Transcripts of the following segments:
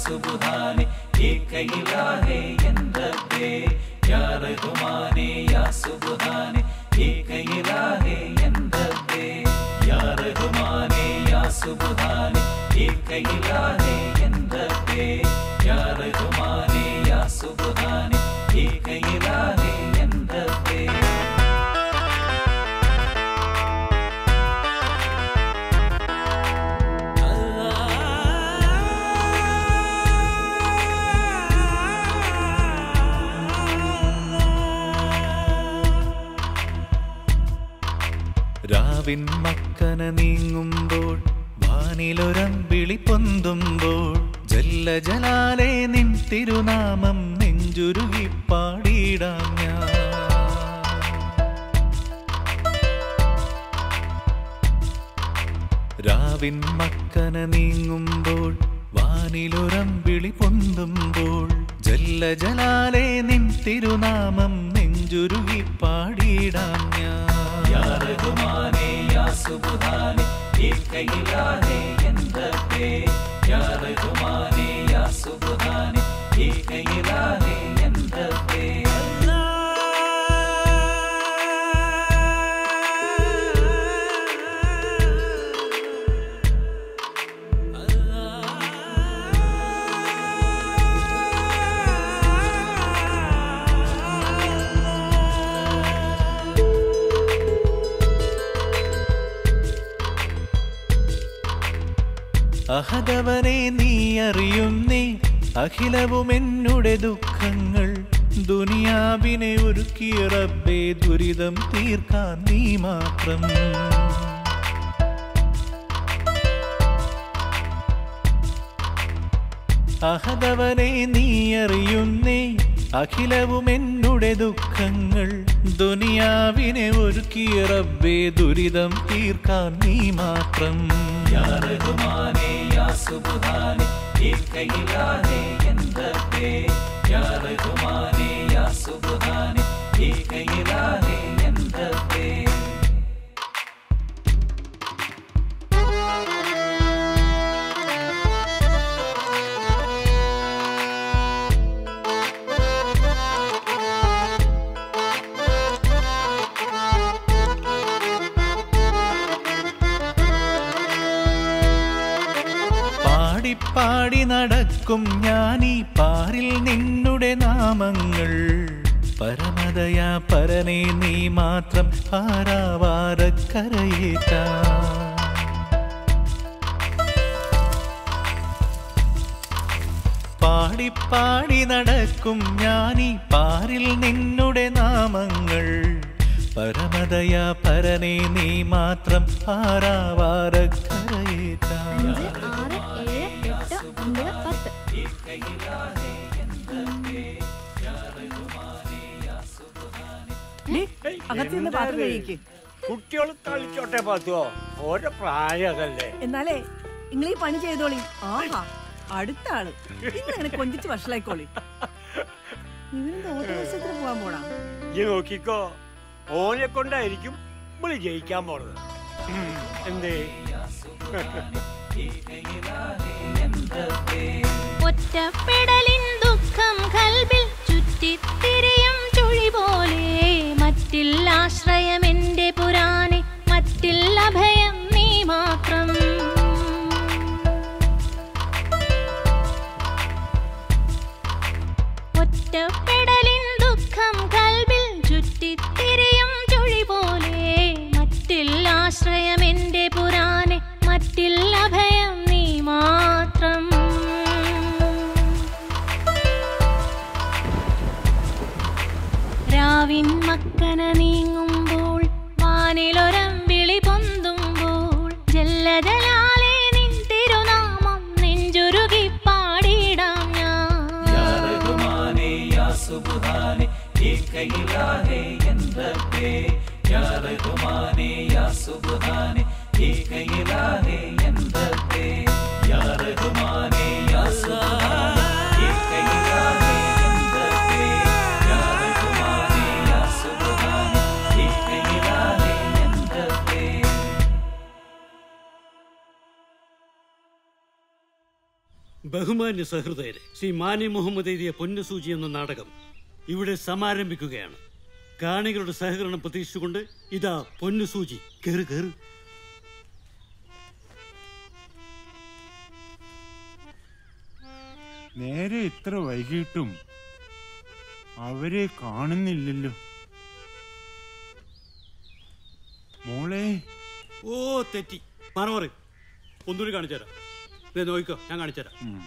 സുബുഹാനെ ഏക ഇലാഹേ എൻ റബ്ബേ യാ റഹ്മാനെ യാ സുബുഹാനെ ഏക ഇലാഹേ എൻ റബ്ബേ യാ റഹ്മാനെ യാ സുബുഹാനെ ഏക ഇലാഹേ എൻ റബ്ബേ യാ റഹ്മാനെ യാ സുബുഹാനെ ഏക ഇലാഹേ എൻ റബ്ബേ രാവിൻ മക്കന നീങ്ങുമ്പോൾ വാനിലൊരമ്പിളി പൊന്തുമ്പോൾ ജല്ല ജലാലെ നിൻ തിരുനാമം നെഞ്ചുരുകി പാടിയിടാം ഞാൻ രാവിൻ മക്കന നീങ്ങുമ്പോൾ വാനിലൊരമ്പിളി പൊന്തുമ്പോൾ ജല്ല ജലാലെ നിൻ തിരുനാമം നെഞ്ചുരുകി പാടിയിടാം ഞാൻ യാ റഹ്മാനെ യാ സുബ്ഹാനെ ഏക ഇലാഹേ എൻ റബ്ബേ യാ റഹ്മാനെ യാ സുബ്ഹാനെ ഏക ഇലാഹേ എൻ റബ്ബേ അഹദവനെ നീ അറിയുന്നേ അഖിലവും എന്നുടെ ദുഃഖങ്ങൾ ദുനിയാവിനെ ഒരുക്കിയ റബ്ബേ ദുരിതം തീർക്കാൻ നീ മാത്രം അഹദവനെ നീ അറിയുന്നേ അഖിലവും എന്നുടെ ദുഃഖങ്ങൾ ദുനിയാവിനെ ഒരുക്കിയ റബ്ബേ ദുരിതം തീർക്കാൻ നീ മാത്രം യാ റഹ്മാനെ യാ സുബ്ഹാനെ ഏക ഇലാഹേ എൻ റബ്ബേ യാ റഹ്മാനെ യാ സുബ്ഹാനെ ഏക ഇലാഹേ എൻ റബ്ബേ പാടിപ്പാടി നടക്കും ഞാനീ പാറിൽ നിന്നുടെ നാമങ്ങൾ പരമതയാ പരനെ നീ മാത്രം പാരാവാരക്കരയേറ്റാ പാടിപ്പാടി നടക്കും ഞാനീ പാറിൽ നിന്നുടെ നാമങ്ങൾ പരമതയാ പരനെ നീ മാത്രം പാരാവാരക്കരയേറ്റാ അഞ്ച് ആറ് ഏഴ് എട്ട് ഒമ്പത് പത്ത് നീ അകത്തുനിന്ന് പാത്രം കഴിക്ക് കുട്ടികൾ കളിച്ചോട്ടെ പത്തുവോ ഓരോ പ്രായമല്ലേ എന്നാലേ നിങ്ങൾ ഈ പണി ചെയ്തോളി ആഹാ അടുത്ത ആള് നിങ്ങൾ അങ്ങനെ കൊഞ്ചിച്ച് വഷളായിക്കോളി ഇവരെന്താ ഓട്ടോമത്സരത്തിന് പോകാൻ പോണാ ഈ നോക്കിക്കോ ഓനെ കൊണ്ടായിരിക്കും നമ്മള് ജയിക്കാൻ പോണത് ഉം, എന്തേ ഒറ്റപ്പെടലിൻ ദുഃഖം കൽബിൽ ചുറ്റിത്തിരിയും ചുഴി പോലെ മറ്റില്ല ആശ്രയം എന്റെ പുരാനെ മറ്റില്ല ഭയം നീ മാത്രം ഒറ്റപ്പെടലിൻ ദുഃഖം കൽബിൽ ചുറ്റിത്തിരിയും ചുഴി പോലെ മറ്റില്ല ആശ്രയം എന്റെ പുരാനെ മറ്റില്ല ഭയം നീ മാത്രം രാവിൻ മക്കന നീങ്ങുമ്പോൾ വാനിലൊരമ്പിളി പൊന്തുമ്പോൾ ജല്ലജലാലെ നിൻ തിരുനാമം നെഞ്ചുരുകി പാടിയിടാം യാ ഞാൻ റഹ്മാനെ യാ സുബ്ഹാനെ ഏക ഇലാഹേ എൻ റബ്ബേ യാ റഹ്മാനെ യാ സുബ്ഹാനെ ഏക ഇലാഹേ എൻ റബ്ബേ യാ റഹ്മാനെ യാ സുബ്ഹാനെ ഏക ഇലാഹേ എൻ റബ്ബേ യാ റഹ്മാനെ യാ സുബ്ഹാനെ ഏക ഇലാഹേ എൻ റബ്ബേ ബഹുമാന്യ സഹൃദയരെ ശ്രീ മാനി മുഹമ്മദ് എഴുതിയ പൊന്നുസൂചി എന്ന നാടകം ഇവിടെ സമാരംഭിക്കുകയാണ് കാണികളുടെ സഹകരണം പ്രതീക്ഷിച്ചുകൊണ്ട് ഇതാ പൊന്നുസൂചി കയറ് കയറ് നേരെ ഇത്ര വൈകിട്ടും അവരെ കാണുന്നില്ലല്ലോ മോളെ ഓ തെറ്റി മറമറി ഒന്നുകൂടി കാണിച്ചു തരാം ദേ നോക്കിക്കോ ഞാൻ കാണിച്ചു തരാം ഉം.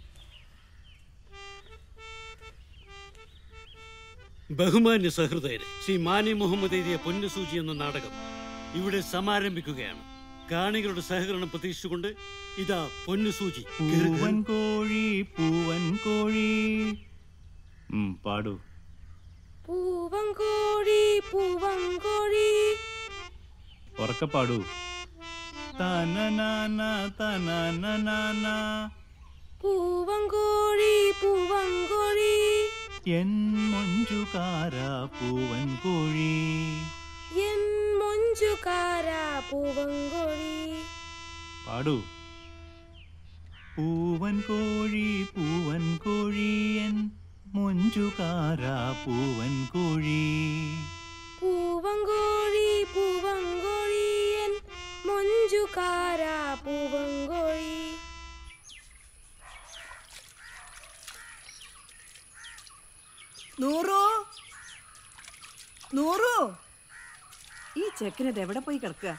ബഹുമാന്യ സഹൃദയരെ ശ്രീ മാനി മുഹമ്മദ് എഴുതിയ പൊന്നുസൂചി എന്ന നാടകം ഇവിടെ സമാരംഭിക്കുകയാണ് കാണികളുടെ സഹകരണം പ്രതീക്ഷിച്ചുകൊണ്ട് ഇതാ പൊന്നുസൂചി കയറ്, പൂവൻ കയറ്. കോഴി പൂവൻ കോഴി ഉം, പാടൂ പൂവങ്കോഴി പൂവങ്കോഴി ഉറക്കെ പാടൂ തനനാന തനനനാന പൂവങ്കോഴി പൂവങ്കോഴി എൻ മൊഞ്ചുകാര പൂവൻ കോഴി എൻ മൊഞ്ചുകാര പൂവങ്കോഴി പാടൂ പൂവൻ കോഴി പൂവൻ കോഴി എൻ മൊഞ്ചുകാര പൂവൻ കോഴി പൂവങ്കോഴി പൂവങ്കോഴി എൻ മൊഞ്ചുകാര പൂവങ്കോഴി നൂറു നൂറു ഈ ചെക്കനത് എവിടെ പോയി കിടക്കുക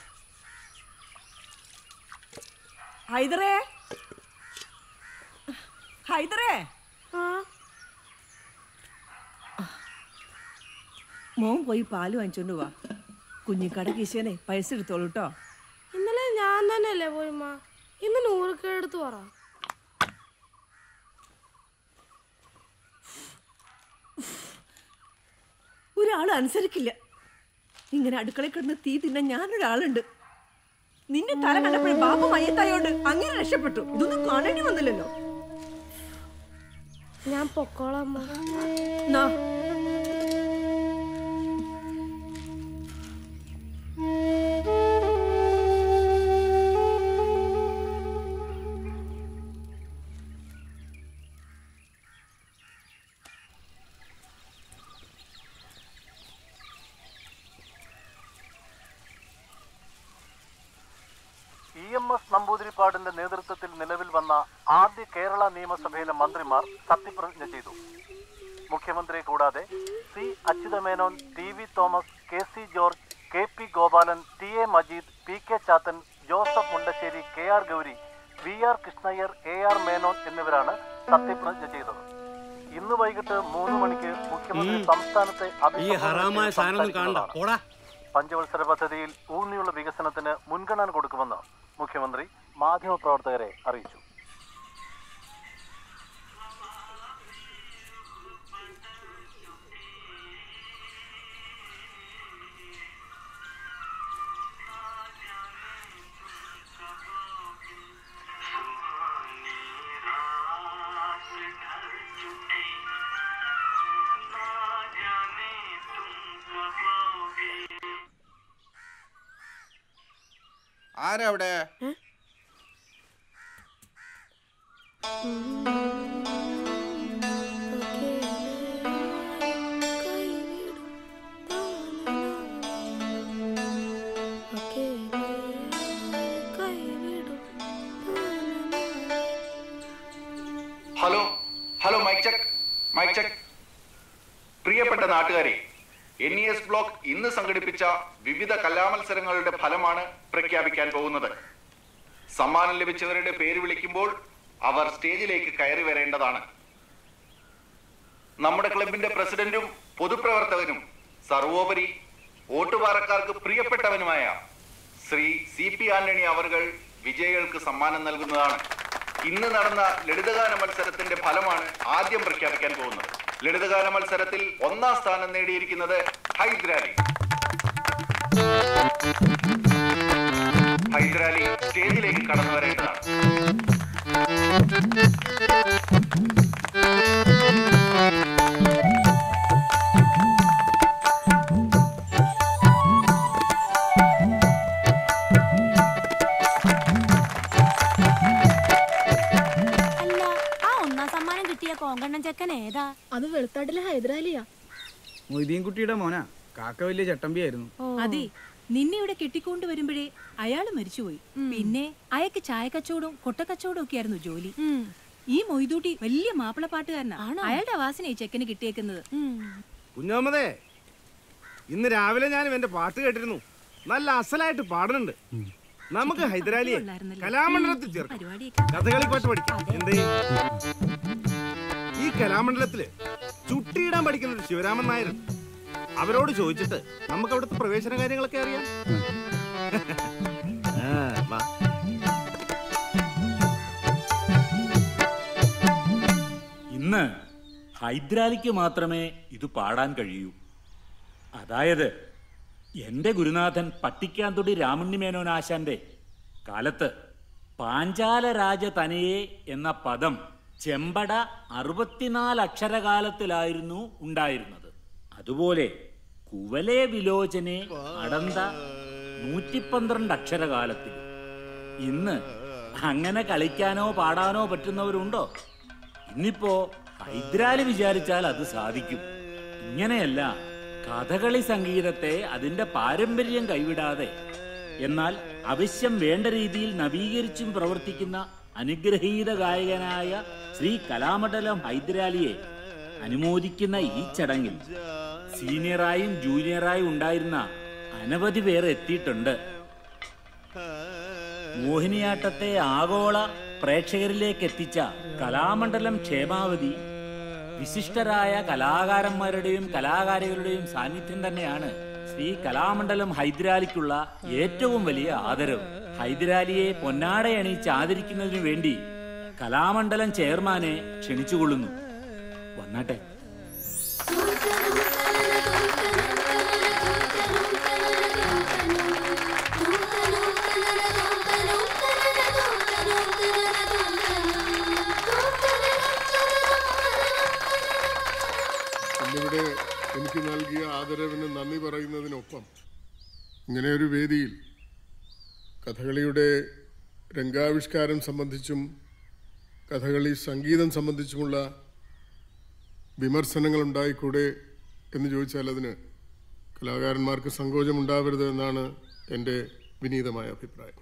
ഹൈദറേ ഹൈദറേ ആ മോൻ പോയി പാല് വാങ്ങിച്ചോണ്ട് വാ കുഞ്ഞിക്കട കീശേനെ പൈസ എടുത്തോളൂ കേട്ടോ ഇന്നലെ ഞാൻ തന്നെയല്ലേ പോയിമ്മ ഇന്ന് നൂറൊക്കെ എടുത്ത് പറ ഒരാൾ അനുസരിക്കില്ല ഇങ്ങനെ അടുക്കളയിൽ കിടന്ന് തീ തിന്നാൻ ഞാനൊരാളുണ്ട് നിന്റെ തല കണ്ടപ്പോഴേ ബാബു മയ്യത്തായോണ്ട് അങ്ങനെ രക്ഷപ്പെട്ടു ഇതൊന്നും കാണേണ്ടി വന്നില്ലല്ലോ ഞാൻ പൊക്കോളാം അമ്മ. നാ ഇ എം എസ് നമ്പൂതിരിപ്പാടിന്റെ നേതൃത്വത്തിൽ നിലവിൽ വന്ന ആദ്യ കേരള നിയമസഭയിലെ മന്ത്രിമാർ സത്യപ്രതിജ്ഞ ചെയ്തു മുഖ്യമന്ത്രി കൂടാതെ C Achutha Menon T V Thomas K C George K P Gopalan T A Majeed P K Chathan Joseph Mundassery K R Gouri V R Krishna Iyer A R Menon എന്നിവരാണ് സത്യപ്രതിജ്ഞ ചെയ്തത് ഇന്ന് വൈകിട്ട് മൂന്ന് മണിക്ക് മുഖ്യമന്ത്രി ഉം. സംസ്ഥാനത്തെ ഈ അഭിസംബോധന ഹറാമായ ചെയ്ത് സാധനം ഒന്നും കാണണ്ട സംസാരിക്കുന്നതാണ്. പോടാ പഞ്ചവത്സര പദ്ധതിയിൽ ഊന്നിയുള്ള വികസനത്തിന് മുൻഗണന കൊടുക്കുമെന്ന് മുഖ്യമന്ത്രി മാധ്യമപ്രവർത്തകരെ അറിയിച്ചു ആരാ അവിടെ hello hello mic check mic check പ്രിയപ്പെട്ട നാട്ടുകാരെ എൻ ഇ എസ് ബ്ലോക്ക് ഇന്ന് സംഘടിപ്പിച്ച വിവിധ കലാമത്സരങ്ങളുടെ ഫലമാണ് പ്രഖ്യാപിക്കാൻ പോകുന്നത് സമ്മാനം ലഭിച്ചവരുടെ പേര് വിളിക്കുമ്പോൾ അവർ സ്റ്റേജിലേക്ക് കയറി വരേണ്ടതാണ് നമ്മുടെ ക്ലബിന്റെ പ്രസിഡന്റും പൊതുപ്രവർത്തകനും സർവോപരി വോട്ടുപാറക്കാർക്ക് പ്രിയപ്പെട്ടവനുമായ ശ്രീ സി പി ആന്റണി അവർകൾ വിജയികൾക്ക് സമ്മാനം നൽകുന്നതാണ് ഇന്ന് നടന്ന ലളിതഗാന മത്സരത്തിന്റെ ഫലമാണ് ആദ്യം പ്രഖ്യാപിക്കാൻ പോകുന്നത് ലളിതഗാന മത്സരത്തിൽ ഒന്നാം സ്ഥാനം നേടിയിരിക്കുന്നത് ഹൈദരാലി ഹൈദരാലി സ്റ്റേജിലേക്ക് കടന്നു വരേണ്ടതാണ് അല്ല ചെക്കൻ ഏതാ അത് വെളുത്താട്ടിലെ ഹൈദരാലിയാ മൊയ്തീൻ കുട്ടിയുടെ മോനാ കാക്ക വലിയ ചട്ടമ്പിയായിരുന്നു അതെ നിന്നെ ഇവിടെ കെട്ടിക്കൊണ്ട് വരുമ്പോഴേ അയാള് മരിച്ചുപോയി പിന്നെ അയാൾക്ക് ചായക്കച്ചവടവും കൊട്ടക്കച്ചവടവും ഒക്കെ ആയിരുന്നു ജോലി ഈ മൊയ്തൂട്ടി വലിയ മാപ്പിളപ്പാട്ടുകാരനാ അയാളുടെ വാസന ഈ ചെക്കന് കിട്ടിയേക്കുന്നത് കുഞ്ഞോമതേ ഇന്ന് രാവിലെ ഞാനും എന്റെ പാട്ട് കേട്ടിരുന്നു നല്ല അസലായിട്ട് പാടുന്നുണ്ട് നമുക്ക് ഹൈദരാലിയെ കലാമണ്ഡലത്തിൽ ചേർക്കാം കഥകളി പാട്ട് പഠിക്കാം എന്തേ ഈ കലാമണ്ഡലത്തില് ചുട്ടിയിടാൻ പഠിക്കുന്ന ഒരു ശിവരാമൻ നായരുണ്ട് അവരോട് ചോദിച്ചിട്ട് നമുക്ക് അവിടുത്തെ പ്രവേശന കാര്യങ്ങളൊക്കെ അറിയാം ആ, വാ. ഇന്ന് ഹൈദരാലിക്ക് മാത്രമേ ഇത് പാടാൻ കഴിയൂ അതായത് എൻ്റെ ഗുരുനാഥൻ പട്ടിക്കാന്തൊടി രാമണ്യമേനോൻ ആശാന്റെ കാലത്ത് പാഞ്ചാല രാജ തനയെ എന്ന പദം ചെമ്പട അറുപത്തിനാല് അക്ഷരകാലത്തിലായിരുന്നു ഉണ്ടായിരുന്നത് അതുപോലെ കുവലേ വിലോചനെ അടന്ത നൂറ്റിപ്പന്ത്രണ്ട് അക്ഷരകാലത്തിൽ ഇന്ന് അങ്ങനെ കളിക്കാനോ പാടാനോ പറ്റുന്നവരുണ്ടോ ഇന്നിപ്പോ ഹൈദരാലി വിചാരിച്ചാൽ അത് സാധിക്കും ഇങ്ങനെയല്ല കഥകളി സംഗീതത്തെ അതിന്റെ പാരമ്പര്യം കൈവിടാതെ എന്നാൽ അവശ്യം വേണ്ട രീതിയിൽ നവീകരിച്ചും പ്രവർത്തിക്കുന്ന അനുഗ്രഹീത ഗായകനായ ശ്രീ കലാമണ്ഡലം ഹൈദരാലിയെ അനുമോദിക്കുന്ന ഈ ചടങ്ങിൽ സീനിയറായും ജൂനിയറായും ഉണ്ടായിരുന്ന അനവധി പേർ എത്തിയിട്ടുണ്ട് മോഹിനിയാട്ടത്തെ ആഗോള പ്രേക്ഷകരിലേക്ക് എത്തിച്ച കലാമണ്ഡലം ക്ഷേമാവതി വിശിഷ്ടരായ കലാകാരന്മാരുടെയും കലാകാരികളുടെയും സാന്നിധ്യം തന്നെയാണ് ശ്രീ കലാമണ്ഡലം ഹൈദരാലിക്കുള്ള ഏറ്റവും വലിയ ആദരവ് ഹൈദരാലിയെ പൊന്നാടയണിയിച്ച് ആദരിക്കുന്നതിനു വേണ്ടി കലാമണ്ഡലം ചെയർമാനെ ക്ഷണിച്ചുകൊള്ളുന്നു വന്നാട്ടെ ഇന്നിവിടെ എനിക്ക് നൽകിയ ആദരവിന് നന്ദി പറയുന്നതിനൊപ്പം ഇങ്ങനെ ഒരു വേദിയിൽ കഥകളിയുടെ രംഗാവിഷ്കാരം സംബന്ധിച്ചും കഥകളി സംഗീതം സംബന്ധിച്ചുമുള്ള വിമർശനങ്ങൾ ഉണ്ടായിക്കൂടെ എന്ന് ചോദിച്ചാൽ അതിന് കലാകാരന്മാർക്ക് സങ്കോചമുണ്ടാവരുത് എന്നാണ് എൻ്റെ വിനീതമായ അഭിപ്രായം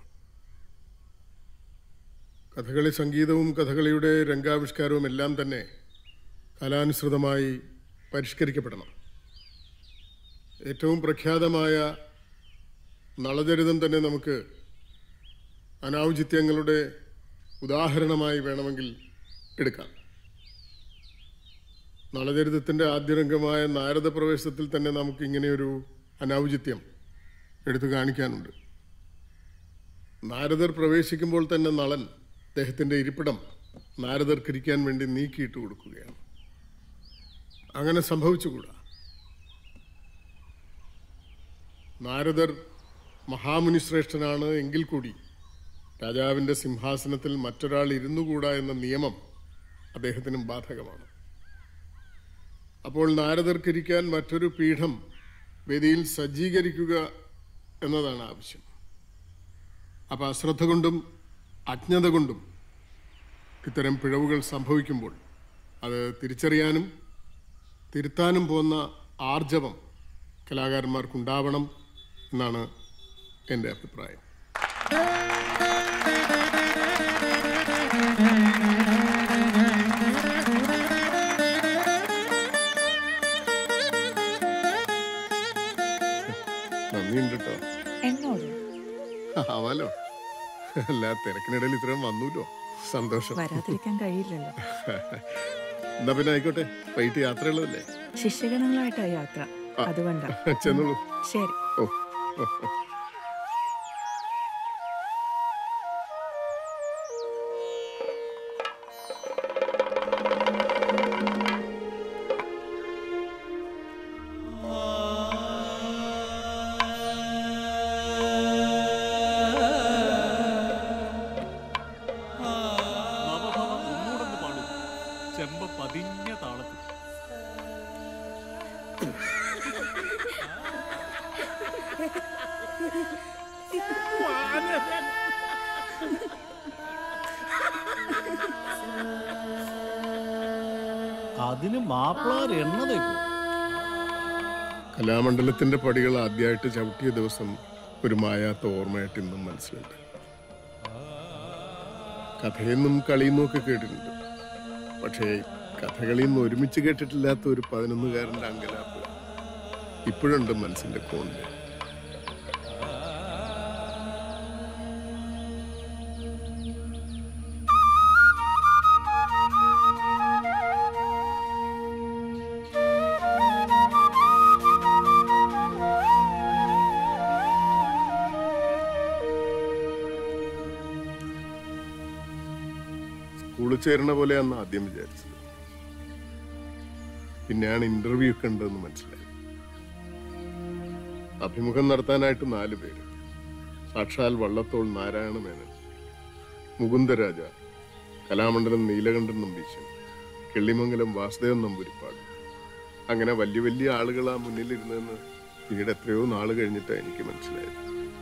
കഥകളി സംഗീതവും കഥകളിയുടെ രംഗാവിഷ്കാരവും എല്ലാം തന്നെ കാലാനുസൃതമായി പരിഷ്കരിക്കപ്പെടണം ഏറ്റവും പ്രഖ്യാതമായ നളചരിതം തന്നെ നമുക്ക് അനാവുചിത്യങ്ങളുടെ ഉദാഹരണമായി വേണമെങ്കിൽ എടുക്കാം നളചരിതത്തിൻ്റെ ആദ്യരംഗമായ നാരദ പ്രവേശത്തിൽ തന്നെ നമുക്ക് ഇങ്ങനെയൊരു അനാവുചിത്യം എടുത്തു കാണിക്കാനുണ്ട് നാരദർ പ്രവേശിക്കുമ്പോൾ തന്നെ നളൻ അദ്ദേഹത്തിൻ്റെ ഇരിപ്പിടം നാരദർക്ക് ഇരിക്കാൻ വേണ്ടി നീക്കിയിട്ട് കൊടുക്കുകയാണ് അങ്ങനെ സംഭവിച്ചുകൂടാ നാരദർ മഹാമുനി ശ്രേഷ്ഠനാണ് എങ്കിൽ കൂടി രാജാവിൻ്റെ സിംഹാസനത്തിൽ മറ്റൊരാൾ ഇരുന്നുകൂടാ എന്ന നിയമം അദ്ദേഹത്തിനും ബാധകമാണ് അപ്പോൾ നാരദർക്കിരിക്കാൻ മറ്റൊരു പീഠം വേദിയിൽ സജ്ജീകരിക്കുക എന്നതാണ് ആവശ്യം അപ്പോൾ അശ്രദ്ധ കൊണ്ടും അജ്ഞത കൊണ്ടും ഇത്തരം പിഴവുകൾ സംഭവിക്കുമ്പോൾ അത് തിരിച്ചറിയാനും തിരുത്താനും പോകുന്ന ആർജവം കലാകാരന്മാർക്കുണ്ടാവണം എന്നാണ് എൻ്റെ അഭിപ്രായം നന്ദിയുണ്ട് കേട്ടോ എന്നോട് ആവാലോ അല്ല തിരക്കിനിടയിൽ ഇത്രയും വന്നൂല്ലോ സന്തോഷം വരാതിരിക്കാൻ കഴിയില്ലല്ലോ എന്നാ പിന്നെ ആയിക്കോട്ടെ വൈകിട്ട് യാത്രയുള്ളതല്ലേ ശിഷ്യഗണങ്ങളായിട്ടാ യാത്ര അതുകൊണ്ടാ ചെന്നോളൂ ശരി ഓ ചെമ്പ പതിഞ്ഞ താളത്തിൽ അതിന് മാപ്പിളാർ എണ്ണ തേക്കും കലാമണ്ഡലത്തിന്റെ പടികൾ ആദ്യമായിട്ട് ചവിട്ടിയ ദിവസം ഒരു മായാത്ത ഓർമ്മയായിട്ട് ഇന്നും മനസ്സിലുണ്ട് കഥയെന്നും കളിയെന്നും ഒക്കെ കേട്ടിട്ടുണ്ട് പക്ഷേ കഥകളിയിൽ നിന്ന് ഒരുമിച്ച് കേട്ടിട്ടില്ലാത്ത ഒരു പതിനൊന്നുകാരന്റെ അങ്കലാപ്പ് ഇപ്പോഴുണ്ട് മനസ്സിന്റെ കോണില് സ്കൂളിൽ ചേരണ പോലെയാന്ന് ആദ്യം വിചാരിച്ചത് പിന്നെയാണ് ഇന്റർവ്യൂ ഒക്കെ ഉണ്ടെന്ന് മനസ്സിലായി അഭിമുഖം നടത്താനായിട്ട് നാല് പേര് സാക്ഷാൽ വള്ളത്തോൾ നാരായണ മേനൻ മുകുന്ദരാജ കലാമണ്ഡലം നീലകണ്ഠൻ നമ്പീശൻ കിള്ളിമംഗലം വാസുദേവൻ നമ്പൂരിപ്പാട് അങ്ങനെ വലിയ വലിയ ആളുകളാ മുന്നിലിരുന്നെന്ന് പിന്നീട് എത്രയോ നാൾ കഴിഞ്ഞിട്ടാണ് എനിക്ക് മനസ്സിലായത്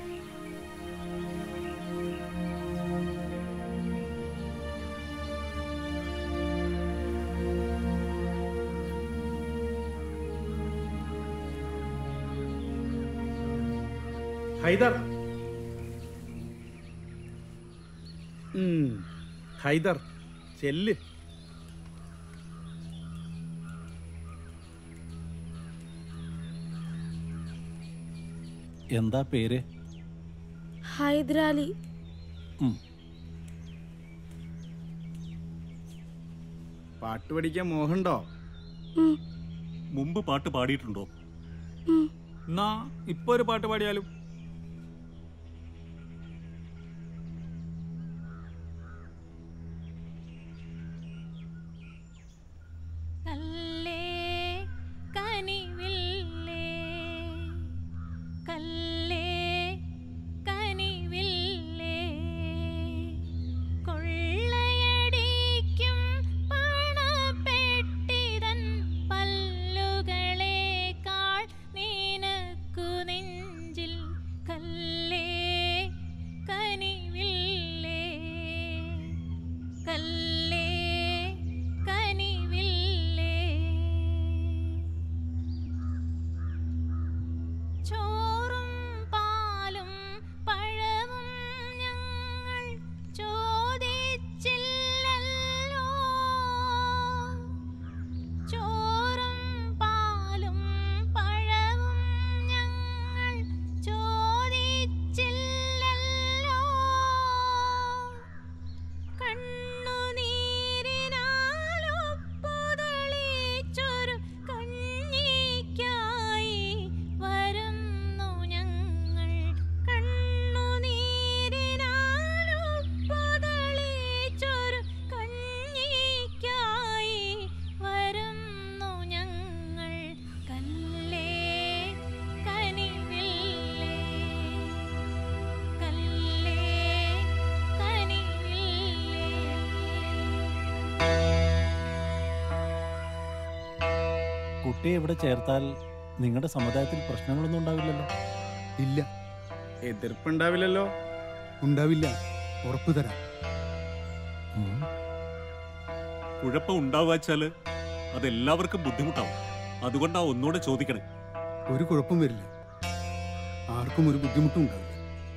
ഹൈദർ ഉം, ഹൈദർ ചെല്ല് എന്താ പേര് ഹൈദരാലി പാട്ട് പഠിക്കാൻ മോഹമുണ്ടോ മുമ്പ് പാട്ട് പാടിയിട്ടുണ്ടോ എന്നാ ഇപ്പൊ ഒരു പാട്ട് പാടിയാലും കല്ലേ കനിവില്ലേ കല്ലേ കനിവില്ലേ കൊള്ളയടിക്കും പണപ്പെട്ടിതൻ പല്ലുകളേക്കാൾ നിനക്കു നെഞ്ചിൽ കല്ലേ കനിവില്ലേ കല്ലേ കനിവില്ലേ ചോറും പാലും പഴവും ഞങ്ങൾ ചോദിച്ചില്ലല്ലോ ചോറും പാലും പഴവും ഞങ്ങൾ ചോദിച്ചില്ലല്ലോ കണ്ണുനീരിനാലൊപ്പുതളിച്ചൊരു കഞ്ഞിക്കായി വരുന്നു ഞങ്ങൾ കണ്ണുനീരിനാലൊപ്പുതളിച്ചൊരു കഞ്ഞിക്കായി വരുന്നു ഞങ്ങൾ കല്ലേ കനിവില്ലേ കല്ലേ കുട്ടിയെ ഇവിടെ ചേർത്താൽ നിങ്ങളുടെ സമുദായത്തിൽ പ്രശ്നങ്ങളൊന്നും ഉണ്ടാവില്ലല്ലോ ഇല്ല എതിർപ്പുണ്ടാവില്ലല്ലോ ഉണ്ടാവില്ല ഉറപ്പു തരാം കുഴപ്പം ഉണ്ടാവുകച്ചാല് അതെല്ലാവർക്കും ബുദ്ധിമുട്ടാവും അതുകൊണ്ടാ ഒന്നുകൂടെ ചോദിക്കണേ ഒരു കുഴപ്പം വരില്ല ആർക്കും ഒരു ബുദ്ധിമുട്ടും ഉണ്ടാവില്ല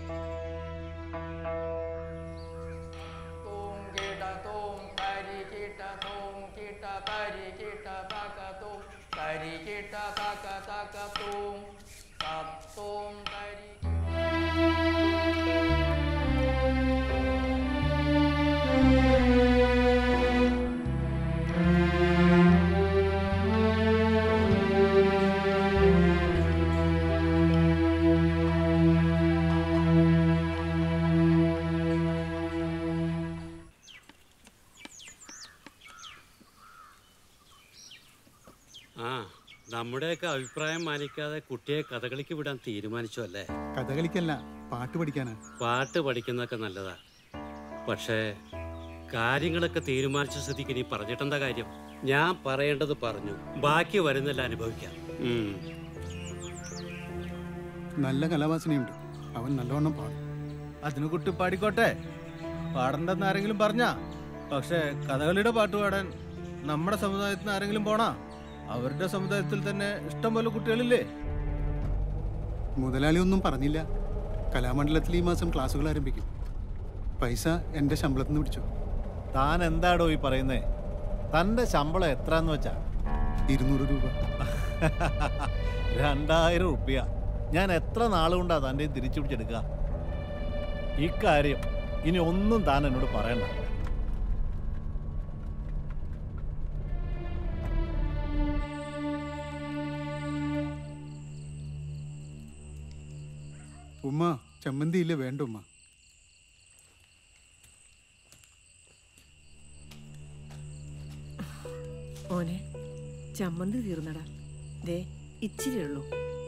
ആ നമ്മുടെയൊക്കെ അഭിപ്രായം മാനിക്കാതെ കുട്ടിയെ കഥകളിക്ക് വിടാൻ തീരുമാനിച്ചു അല്ലേ കഥകളിക്കല്ല പാട്ട് പഠിക്കാനാ പാട്ട് പഠിക്കുന്നതൊക്കെ നല്ലതാ പക്ഷേ കാര്യങ്ങളൊക്കെ തീരുമാനിച്ച സ്ഥിതിക്ക് നീ പറഞ്ഞിട്ടെന്താ കാര്യം ഞാൻ പറയേണ്ടത് പറഞ്ഞു ബാക്കി വരുന്നില്ല അനുഭവിക്കാം ഉം. നല്ല കലാവാസനയുണ്ട് അവൻ നല്ലവണ്ണം പാടും അതിന് കുട്ടി പാടിക്കോട്ടെ പാടണ്ടെന്ന് ആരെങ്കിലും പറഞ്ഞാ പക്ഷേ കഥകളിയുടെ പാട്ട് പാടാൻ നമ്മുടെ സമുദായത്തിൽ നിന്ന് ആരെങ്കിലും പോണാ അവരുടെ സമുദായത്തിൽ തന്നെ ഇഷ്ടം പോലെ കുട്ടികളില്ലേ മുതലാളി ഒന്നും പറഞ്ഞില്ല കലാമണ്ഡലത്തിൽ ഈ മാസം ക്ലാസ്സുകൾ ആരംഭിക്കും പൈസ എൻ്റെ ശമ്പളത്തിൽ നിന്ന് പിടിച്ചു താൻ എന്താടോ ഈ പറയുന്നേ തന്റെ ശമ്പളം എത്രാന്ന് വെച്ചാ ഇരുന്നൂറ് രൂപ രണ്ടായിരം റുപ്യ ഞാൻ എത്ര നാളുകൊണ്ടാ തൻ്റെ തിരിച്ചു പിടിച്ചെടുക്കുക ഇക്കാര്യം ഇനി ഒന്നും താൻ എന്നോട് പറയണ്ട ഉമ്മ ചമ്മന്തി ഇല്ല വേണ്ട ഉമ്മ മോനെ ചമ്മന്തി തീർന്നടാ ദേ ഇച്ചിരി ഉള്ളൂ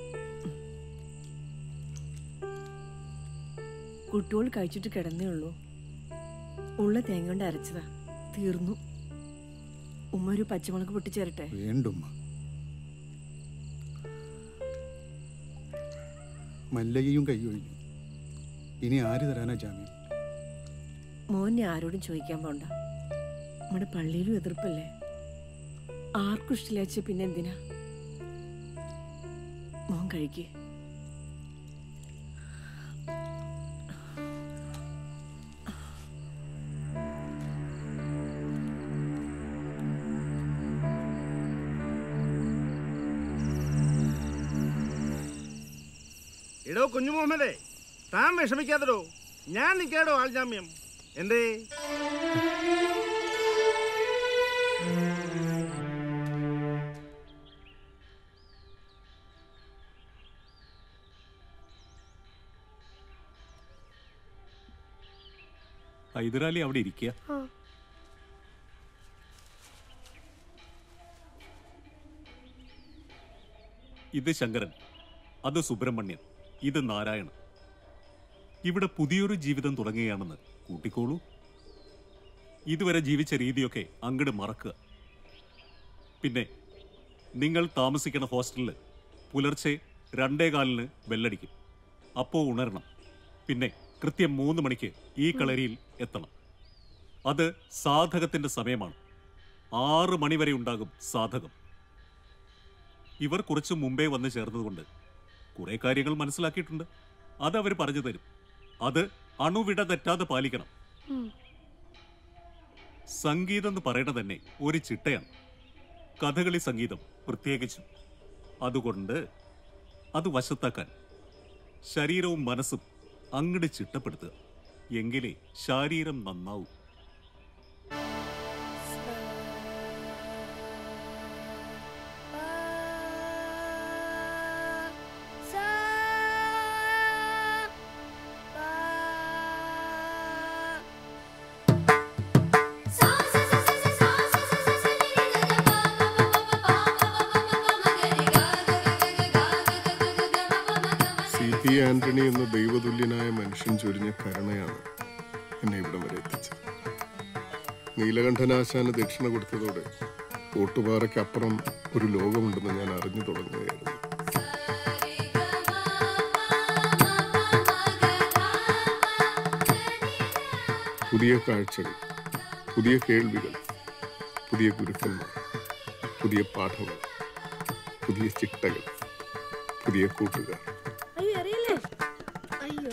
കുട്ടികൾ കഴിച്ചിട്ട് കിടന്നേ ഉള്ളൂ ഉള്ള തേങ്ങ കൊണ്ട് അരച്ചതാ തീർന്നു ഉമ്മ ഒരു പച്ചമുളക് പൊട്ടിച്ചേരട്ടെ വേണ്ട ഉമ്മ മല്ലയ്യയും കൈ ഒഴിഞ്ഞു ഇനി ആര് തരാനാ ജാമ്യം മോനെ ആരോടും ചോദിക്കാൻ പോണ്ട നമ്മുടെ പള്ളിയിലും എതിർപ്പല്ലേ ആർക്കും ഇഷ്ടമില്ലാച്ച പിന്നെ എന്തിനാ മോൻ കഴിക്കേ എടോ കുഞ്ഞു മുഹമ്മദേ താൻ വിഷമിക്കാത്തടോ ഞാൻ നിൽക്കാടോ ആൾ ജാമ്യം എന്തേ ഹൈദരാലി അവിടെ ഇരിക്കുക ഇത് ശങ്കരൻ അത് സുബ്രഹ്മണ്യൻ ഇത് നാരായണൻ ഇവിടെ പുതിയൊരു ജീവിതം തുടങ്ങുകയാണെന്ന് കൂട്ടിക്കോളൂ ഇതുവരെ ജീവിച്ച രീതിയൊക്കെ അങ്ങട് മറക്കുക പിന്നെ നിങ്ങൾ താമസിക്കുന്ന ഹോസ്റ്റലിൽ പുലർച്ചെ രണ്ടേ കാലിന് ബെല്ലടിക്കും അപ്പോൾ ഉണരണം പിന്നെ കൃത്യം മൂന്ന് മണിക്ക് ഈ കളരിയിൽ എത്തണം അത് സാധകത്തിന്റെ സമയമാണ് ആറ് മണി വരെ ഉണ്ടാകും സാധകം ഇവർ കുറച്ച് മുമ്പേ വന്ന് ചേർന്നതുകൊണ്ട് കുറെ കാര്യങ്ങൾ മനസ്സിലാക്കിയിട്ടുണ്ട് അത് അവർ പറഞ്ഞു തരും അത് അണുവിട തെറ്റാതെ പാലിക്കണം സംഗീതം എന്ന് പറയുന്നത് തന്നെ ഒരു ചിട്ടയാണ് കഥകളി സംഗീതം പ്രത്യേകിച്ചും അതുകൊണ്ട് അത് വശത്താക്കാൻ ശരീരവും മനസ്സും അങ്ങട് ചിട്ടപ്പെടുത്തുക എങ്കിലേ ശാരീരം നന്നാവൂ സി പി ആന്റണി എന്ന ദൈവതുല്യനായ മനുഷ്യൻ ചൊരിഞ്ഞ കരുണയാണ് എന്നെ ഇവിടം വരെ എത്തിച്ചത് നീലകണ്ഠനാശാന് ദക്ഷിണ കൊടുത്തതോടെ ഓട്ടുപാറയ്ക്കപ്പുറം ഒരു ലോകമുണ്ടെന്ന് ഞാൻ അറിഞ്ഞു തുടങ്ങുകയായിരുന്നു പുതിയ കാഴ്ചകൾ പുതിയ കേൾവികൾ പുതിയ ഗുരുക്കന്മാർ പുതിയ പാഠങ്ങൾ പുതിയ ചിട്ടകൾ പുതിയ കൂട്ടുകാർ അയ്യോ അറിയല്ലേ അയ്യോ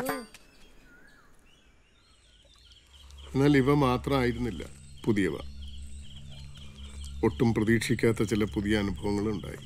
എന്നാൽ ഇവ മാത്രമായിരുന്നില്ല പുതിയവ ഒട്ടും പ്രതീക്ഷിക്കാത്ത ചില പുതിയ അനുഭവങ്ങളുണ്ടായി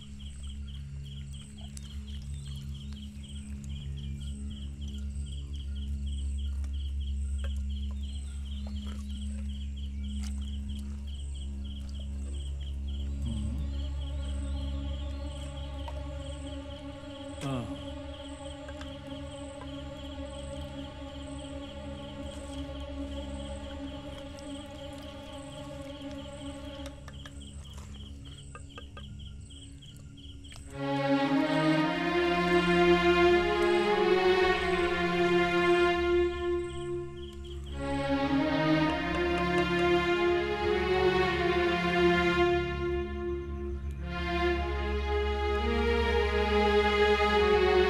ആ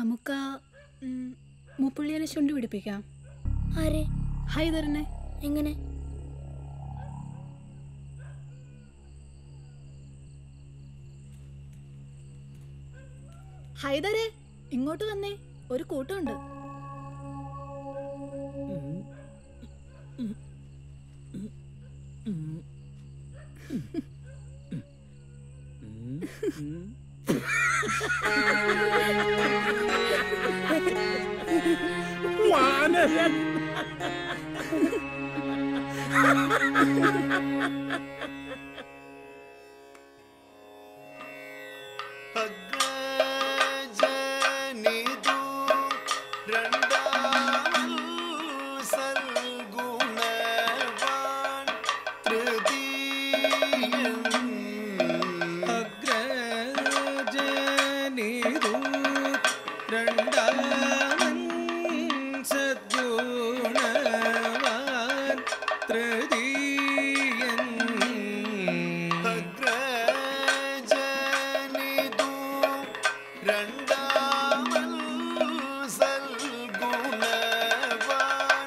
നമുക്ക് മുപ്പുള്ളിയനെ ചുണ്ടി പിടിപ്പിക്കാം ആരെ ഹൈദറിനെ എങ്ങനെ ഹൈദരെ ഇങ്ങോട്ട് വന്നേ ഒരു കൂട്ടമുണ്ട് വാനരൻ ജനിതു രണ്ടാമൽ സൽഗുണവാൻ തൃതീയൻ അഗ്രജനിതു രണ്ടാമൻ സദ്ഗുണവാൻ തൃതീയൻ അഗ്രജനിതു രണ്ടാമൽ സൽഗുണവാൻ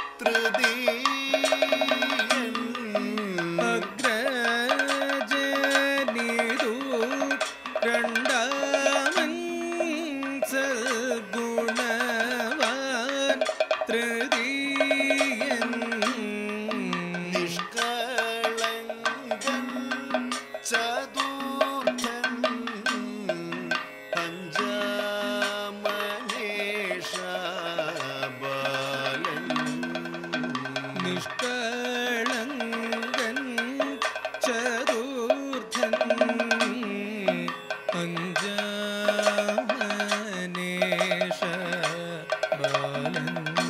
തൃതീയൻ അഗ്രജനിതു രണ്ടാമൻ സൽഗുണവാൻ തൃതീയൻ നിഷ്കളങ്കൻ ചതുർത്ഥൻ പഞ്ചാമനേഷ ബാലൻ നിഷ്കളങ്കൻ ചതുർത്ഥൻ അഞ്ചാമനേഷ ബാലൻ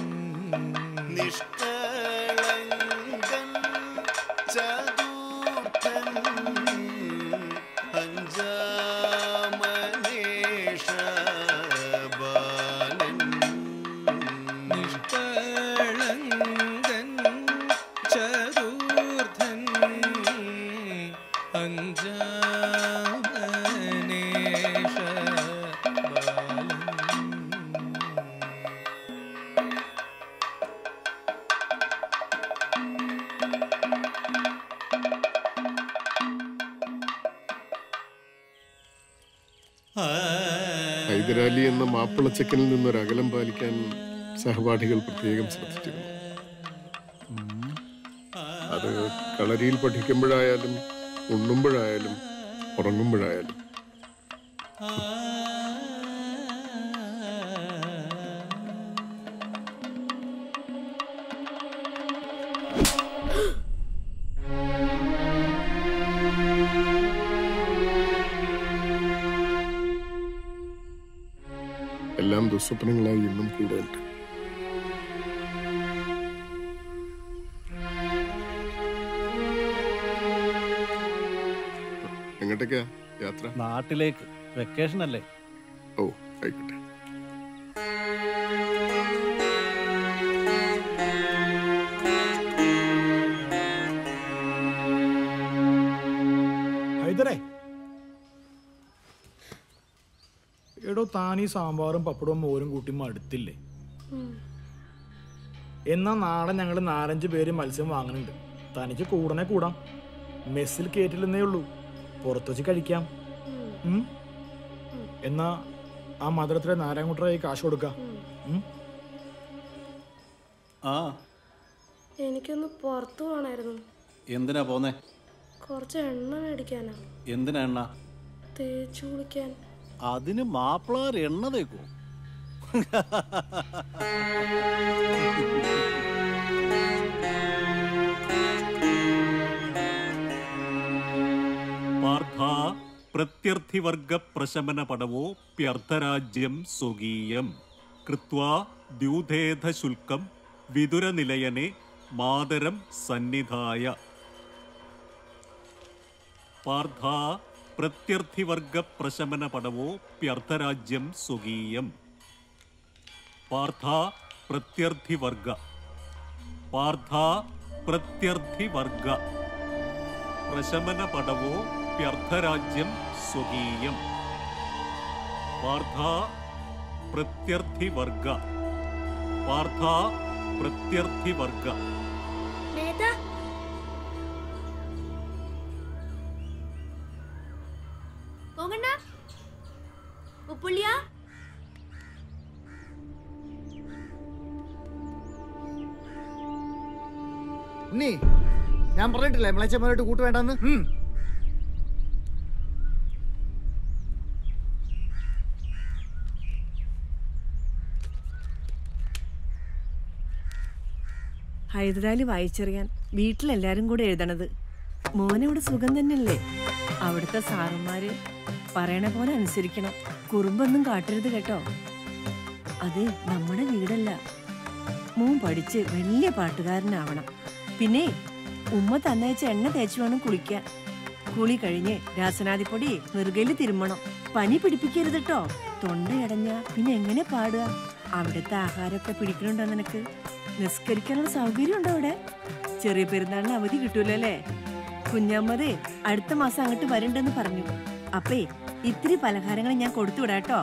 നിഷ്കളങ്കൻ ചതുർത്ഥൻ പഞ്ചാമനേഷ ബാലൻ നിഷ്കളങ്കൻ ചതുർത്ഥൻ അഞ്ചാമനേഷ ഹൈദരാലി എന്ന മാപ്പിളച്ചക്കനിൽ നിന്നൊരു അകലം പാലിക്കാൻ സഹപാഠികൾ പ്രത്യേകം ശ്രദ്ധിച്ചിരുന്നു അത് കളരിയിൽ പഠിക്കുമ്പോഴായാലും ഉണ്ണുമ്പോഴായാലും ഉറങ്ങുമ്പോഴായാലും എല്ലാം ദുസ്വപ്നങ്ങളായി ഇന്നും കൂടെയുണ്ട് എങ്ങോട്ടേക്കാ യാത്ര നാട്ടിലേക്ക് വെക്കേഷൻ അല്ലേ ഓ ആയിക്കോട്ടെ ഹൈദരേ എടോ താൻ ഈ സാമ്പാറും പപ്പടവും മോരും കൂട്ടി മടുത്തില്ലേ എന്നാ നാളെ ഞങ്ങൾ നാലഞ്ച് പേര് മത്സ്യം വാങ്ങുന്നുണ്ട് തനിക്ക് കൂടനെ കൂടാം മെസ്സിൽ കയറ്റില്ലെന്നേ ഉള്ളൂ പുറത്തു വെച്ച് കഴിക്കാം ഉം? എന്നാ ആ മധുരത്തിലെ നാരായണക്കുട്ടറായി കാശ് കൊടുക്കാം ഉം? ആ എനിക്കൊന്ന് പുറത്തു പോകണമായിരുന്നു എന്തിനാ പോന്നേ കുറച്ച് എണ്ണ മേടിക്കാനാ എന്തിനാ എണ്ണ തേച്ചു കുളിക്കാൻ അതിന് മാപ്പിളാർ എണ്ണ തേക്കോ പാർത്ഥ പ്രത്യർത്ഥിവർഗ പ്രശമന പടവോ പ്യർത്ഥരാജ്യം സ്വകീയം കൃത്വാ ദ്യൂതേധ ശുൽക്കം വിതുരനിലയനെ മാതരം സന്നിധായ പാർത്ഥ പ്രത്യർത്ഥിവർഗ പ്രശമന പടവോ പ്യർത്ഥരാജ്യം സ്വകീയം പാർത്ഥ പ്രത്യർത്ഥിവർഗ പാർത്ഥ പ്രത്യർത്ഥിവർഗ പ്രശമന പടവോ പ്യർത്ഥരാജ്യം സ്വകീയം പാർത്ഥ പ്രത്യർത്ഥി വർഗ പാർത്ഥ പ്രത്യർത്ഥി വർഗ നേതാ പോകണ്ട ഉപ്പുള്ളിയാ ഉണ്ണി ഞാൻ പറഞ്ഞിട്ടില്ലേ മിളച്ചമ്മനായിട്ട് കൂട്ട് വേണ്ടെന്ന് ഹൈദരാലി വായിച്ചറിയാൻ വീട്ടിലെല്ലാരും കൂടെ എഴുതണത് മോനവിടെ സുഖം തന്നെയല്ലേ അവിടുത്തെ സാറന്മാര് പറയണ പോലെ അനുസരിക്കണം കുറുമ്പൊന്നും കാട്ടരുത് കേട്ടോ അത് നമ്മുടെ വീടല്ല മോൻ പഠിച്ച് വലിയ പാട്ടുകാരനാവണം പിന്നെ ഉമ്മ തന്നയച്ച എണ്ണ തേച്ച് വേണം കുളിക്കാൻ കുളി കഴിഞ്ഞ് രാസനാദിപ്പൊടി നെറുകയിൽ തിരുമ്മണം പനി പിടിപ്പിക്കരുത് കേട്ടോ തൊണ്ടയടഞ്ഞ പിന്നെ എങ്ങനെ പാടുക അവിടുത്തെ ആഹാരമൊക്കെ പിടിക്കണുണ്ടോ നിനക്ക് നിസ്കരിക്കാനുള്ള സൗകര്യം ഉണ്ടോ അവിടെ ചെറിയ പെരുന്നാളിന് അവധി കിട്ടൂലോ അല്ലേ കുഞ്ഞമ്മതേ അടുത്ത മാസം അങ്ങോട്ട് വരണ്ടെന്ന് പറഞ്ഞു അപ്പേ ഇത്തിരി പലഹാരങ്ങൾ ഞാൻ കൊടുത്തു വിടാട്ടോ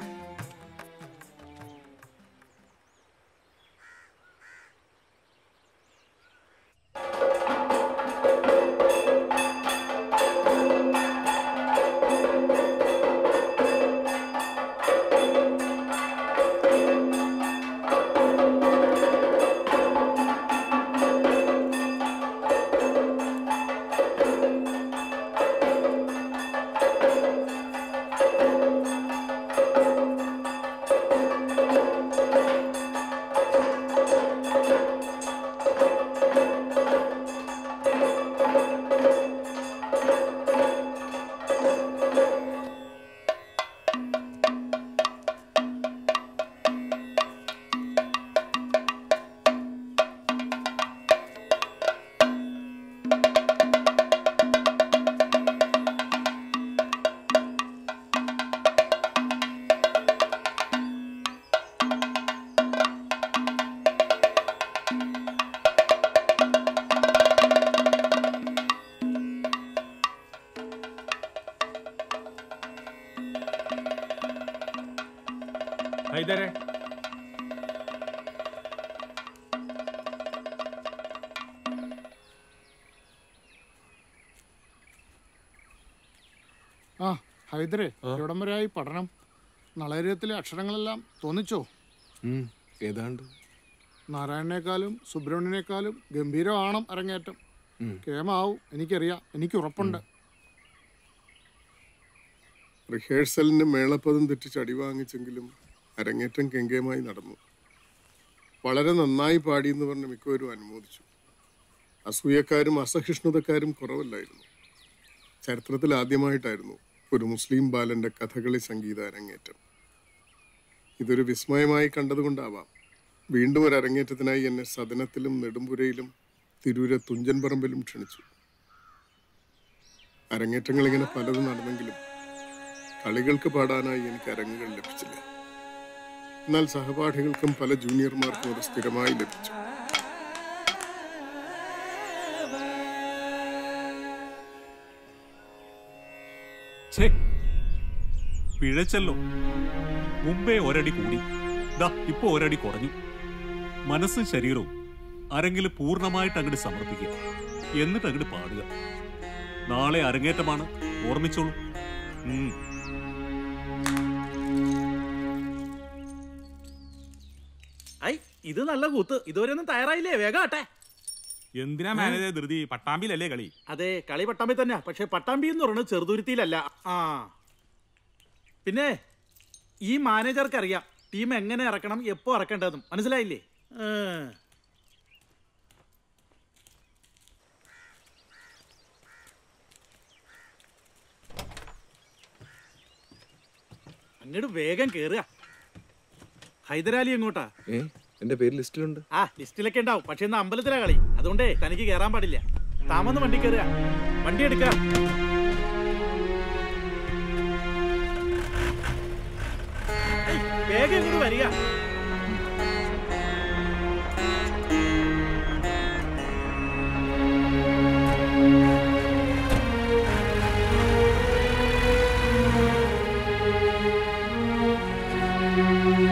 ഹൈദരെ ആ ഹൈദരെ എവിടം വരെയായി പഠനം നളേര്യത്തിലെ അക്ഷരങ്ങളെല്ലാം തോന്നിച്ചോ ഏതാണ്ട് നാരായണനേക്കാളും സുബ്രഹ്മണ്യനേക്കാളും ഗംഭീരമാണ് അരങ്ങേറ്റം കേമാവും എനിക്കറിയാം എനിക്ക് ഉറപ്പുണ്ട് റിഹേഴ്സലിന് മേളപ്പദം തെറ്റിച്ച് അടിവാങ്ങിച്ചെങ്കിലും അരങ്ങേറ്റം കെങ്കേമായി നടന്നു വളരെ നന്നായി പാടിയെന്ന് പറഞ്ഞ് മിക്കവരും അനുമോദിച്ചു അസൂയക്കാരും അസഹിഷ്ണുതക്കാരും കുറവല്ലായിരുന്നു ചരിത്രത്തിൽ ആദ്യമായിട്ടായിരുന്നു ഒരു മുസ്ലിം ബാലന്റെ കഥകളി സംഗീത അരങ്ങേറ്റം ഇതൊരു വിസ്മയമായി കണ്ടതുകൊണ്ടാവാം വീണ്ടും ഒരു അരങ്ങേറ്റത്തിനായി എന്നെ സദനത്തിലും നെടുമ്പുരയിലും തിരൂരെ തുഞ്ചൻ പറമ്പിലും ക്ഷണിച്ചു അരങ്ങേറ്റങ്ങൾ ഇങ്ങനെ പലതും നടന്നെങ്കിലും കളികൾക്ക് പാടാനായി എനിക്ക് അരങ്ങുകൾ ലഭിച്ചില്ല എന്നാൽ സഹപാഠികൾക്കും പല ജൂനിയർമാർക്കും അത് സ്ഥിരമായി ലഭിച്ചു ഛേ പിഴച്ചല്ലോ മുമ്പേ ഒരടി കൂടി ദാ ഇപ്പൊ ഒരടി കുറഞ്ഞു മനസ്സും ശരീരവും ആരെങ്കിലും പൂർണ്ണമായിട്ട് അങ്ങോട്ട് സമർപ്പിക്കുക എന്നിട്ട് അങ്ങോട്ട് പാടുക നാളെ അരങ്ങേറ്റമാണ് ഓർമ്മിച്ചോളൂ ഉം. ഐ ഇത് നല്ല കൂത്ത് ഇതുവരെ ഒന്നും തയ്യാറായില്ലേ വേഗം ആട്ടെ എന്തിനാ മാനേജർ ധൃതി പട്ടാമ്പിയിലല്ലേ കളി അതെ കളി പട്ടാമ്പി തന്നെ പക്ഷെ പട്ടാമ്പി എന്ന് പറയുന്നത് ചെറുതുരുത്തിയിലല്ല ആ പിന്നെ ഈ മാനേജർക്ക് അറിയാം ടീം എങ്ങനെ ഇറക്കണം എപ്പോ ഇറക്കേണ്ടതും മനസ്സിലായില്ലേ ഏ. അങ്ങോട്ട് വേഗം കേറുക ഹൈദരാലി എങ്ങോട്ടാ ഏ എന്റെ പേര് ലിസ്റ്റിലുണ്ട് ആ ലിസ്റ്റിലൊക്കെ ഉണ്ടാവും പക്ഷെ ഇന്ന് അമ്പലത്തിലാ കളി അതുകൊണ്ടേ തനിക്ക് കയറാൻ പാടില്ല താമന്ന് വണ്ടി കയറുക വണ്ടി എടുക്ക വേഗം ഇങ്ങോട്ട് വരിക ആ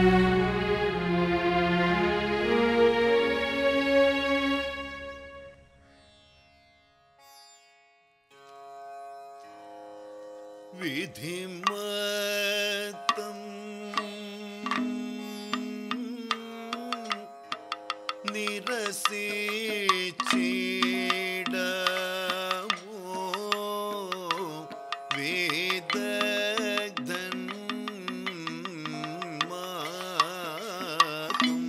വിധിമത്തം നിരസിച്ചിടമോ വേദഗ്ധൻ മാതും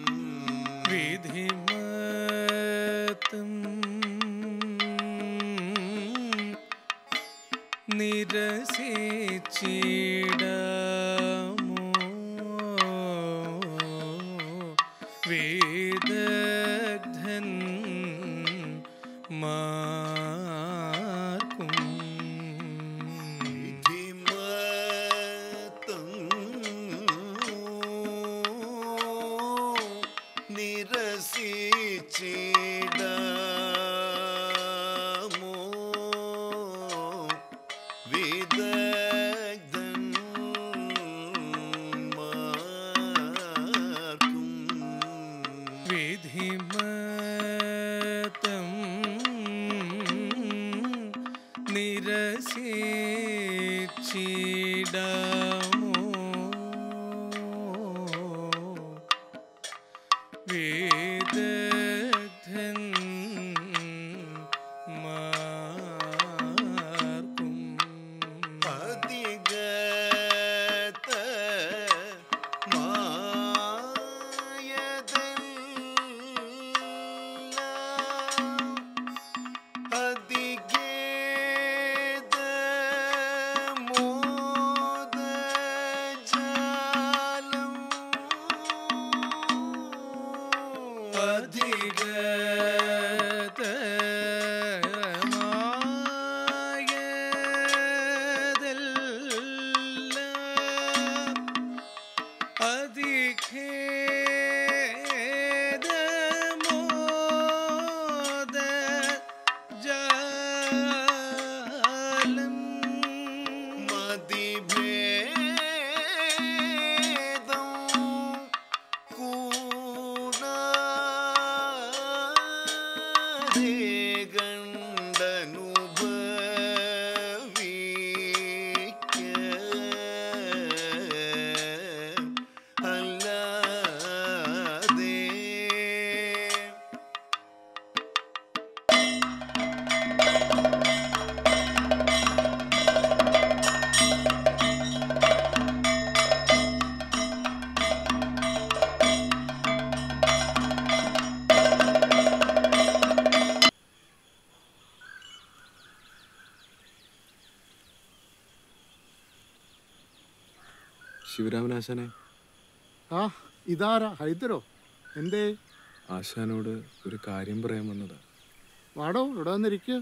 വിധിമത്തം നിരസിച്ചിടമോ വേദഗ്ധൻ മാർക്കും വിധിമത്തം നിരസിച്ചിടമോ വിദഗ്ധൻ മാർക്കും വിധിമത്തം നിരസിച്ചിടമോ വേദഗ്ധൻ മാർക്കും അധികത അധികേത മോദജാലം മതിഭേദം കൂടാതെ കണ്ടനുഭവിക്ക അല്ലാതെ ശിവരാമനാശാനെ ആ ഇതാരാ ഹൈദരോ എന്തേ ആശാനോട് ഒരു കാര്യം പറയാൻ വന്നതാ വാടോ ഇവിടെ വന്നിരിക്കുക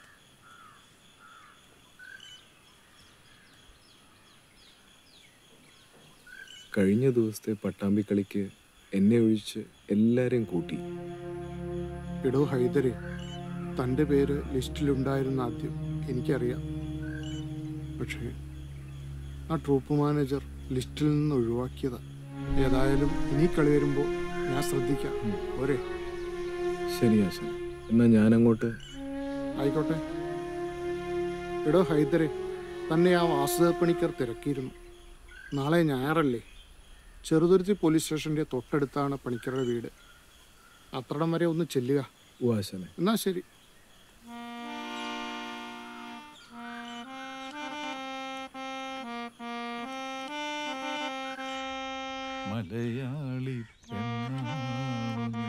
കഴിഞ്ഞ ദിവസത്തെ പട്ടാമ്പി കളിക്ക് എന്നെ ഒഴിച്ച് എല്ലാരെയും കൂട്ടി എടോ ഹൈദരെ തൻ്റെ പേര് ലിസ്റ്റിലുണ്ടായിരുന്ന ആദ്യം എനിക്കറിയാം പക്ഷേ ആ ട്രൂപ്പ് മാനേജർ ലിസ്റ്റിൽ നിന്ന് ഒഴിവാക്കിയതാ ഏതായാലും ഇനി കളി വരുമ്പോൾ ഞാൻ ശ്രദ്ധിക്കാം പോരെ ശരി ആശാൻ എന്നാ ഞാൻ അങ്ങോട്ട് ആയിക്കോട്ടെ എടോ ഹൈദരെ തന്നെ ആ വാസുദേവ പണിക്കർ തിരക്കിയിരുന്നു നാളെ ഞായറല്ലേ ചെറുതുരുത്തി പോലീസ് സ്റ്റേഷൻ്റെ തൊട്ടടുത്താണ് പണിക്കരുടെ വീട് അത്രടം വരെ ഒന്ന് ചെല്ലുക ഓ ആശാനെ എന്നാ ശരി മലയാളി പെണ്ണാണു നീ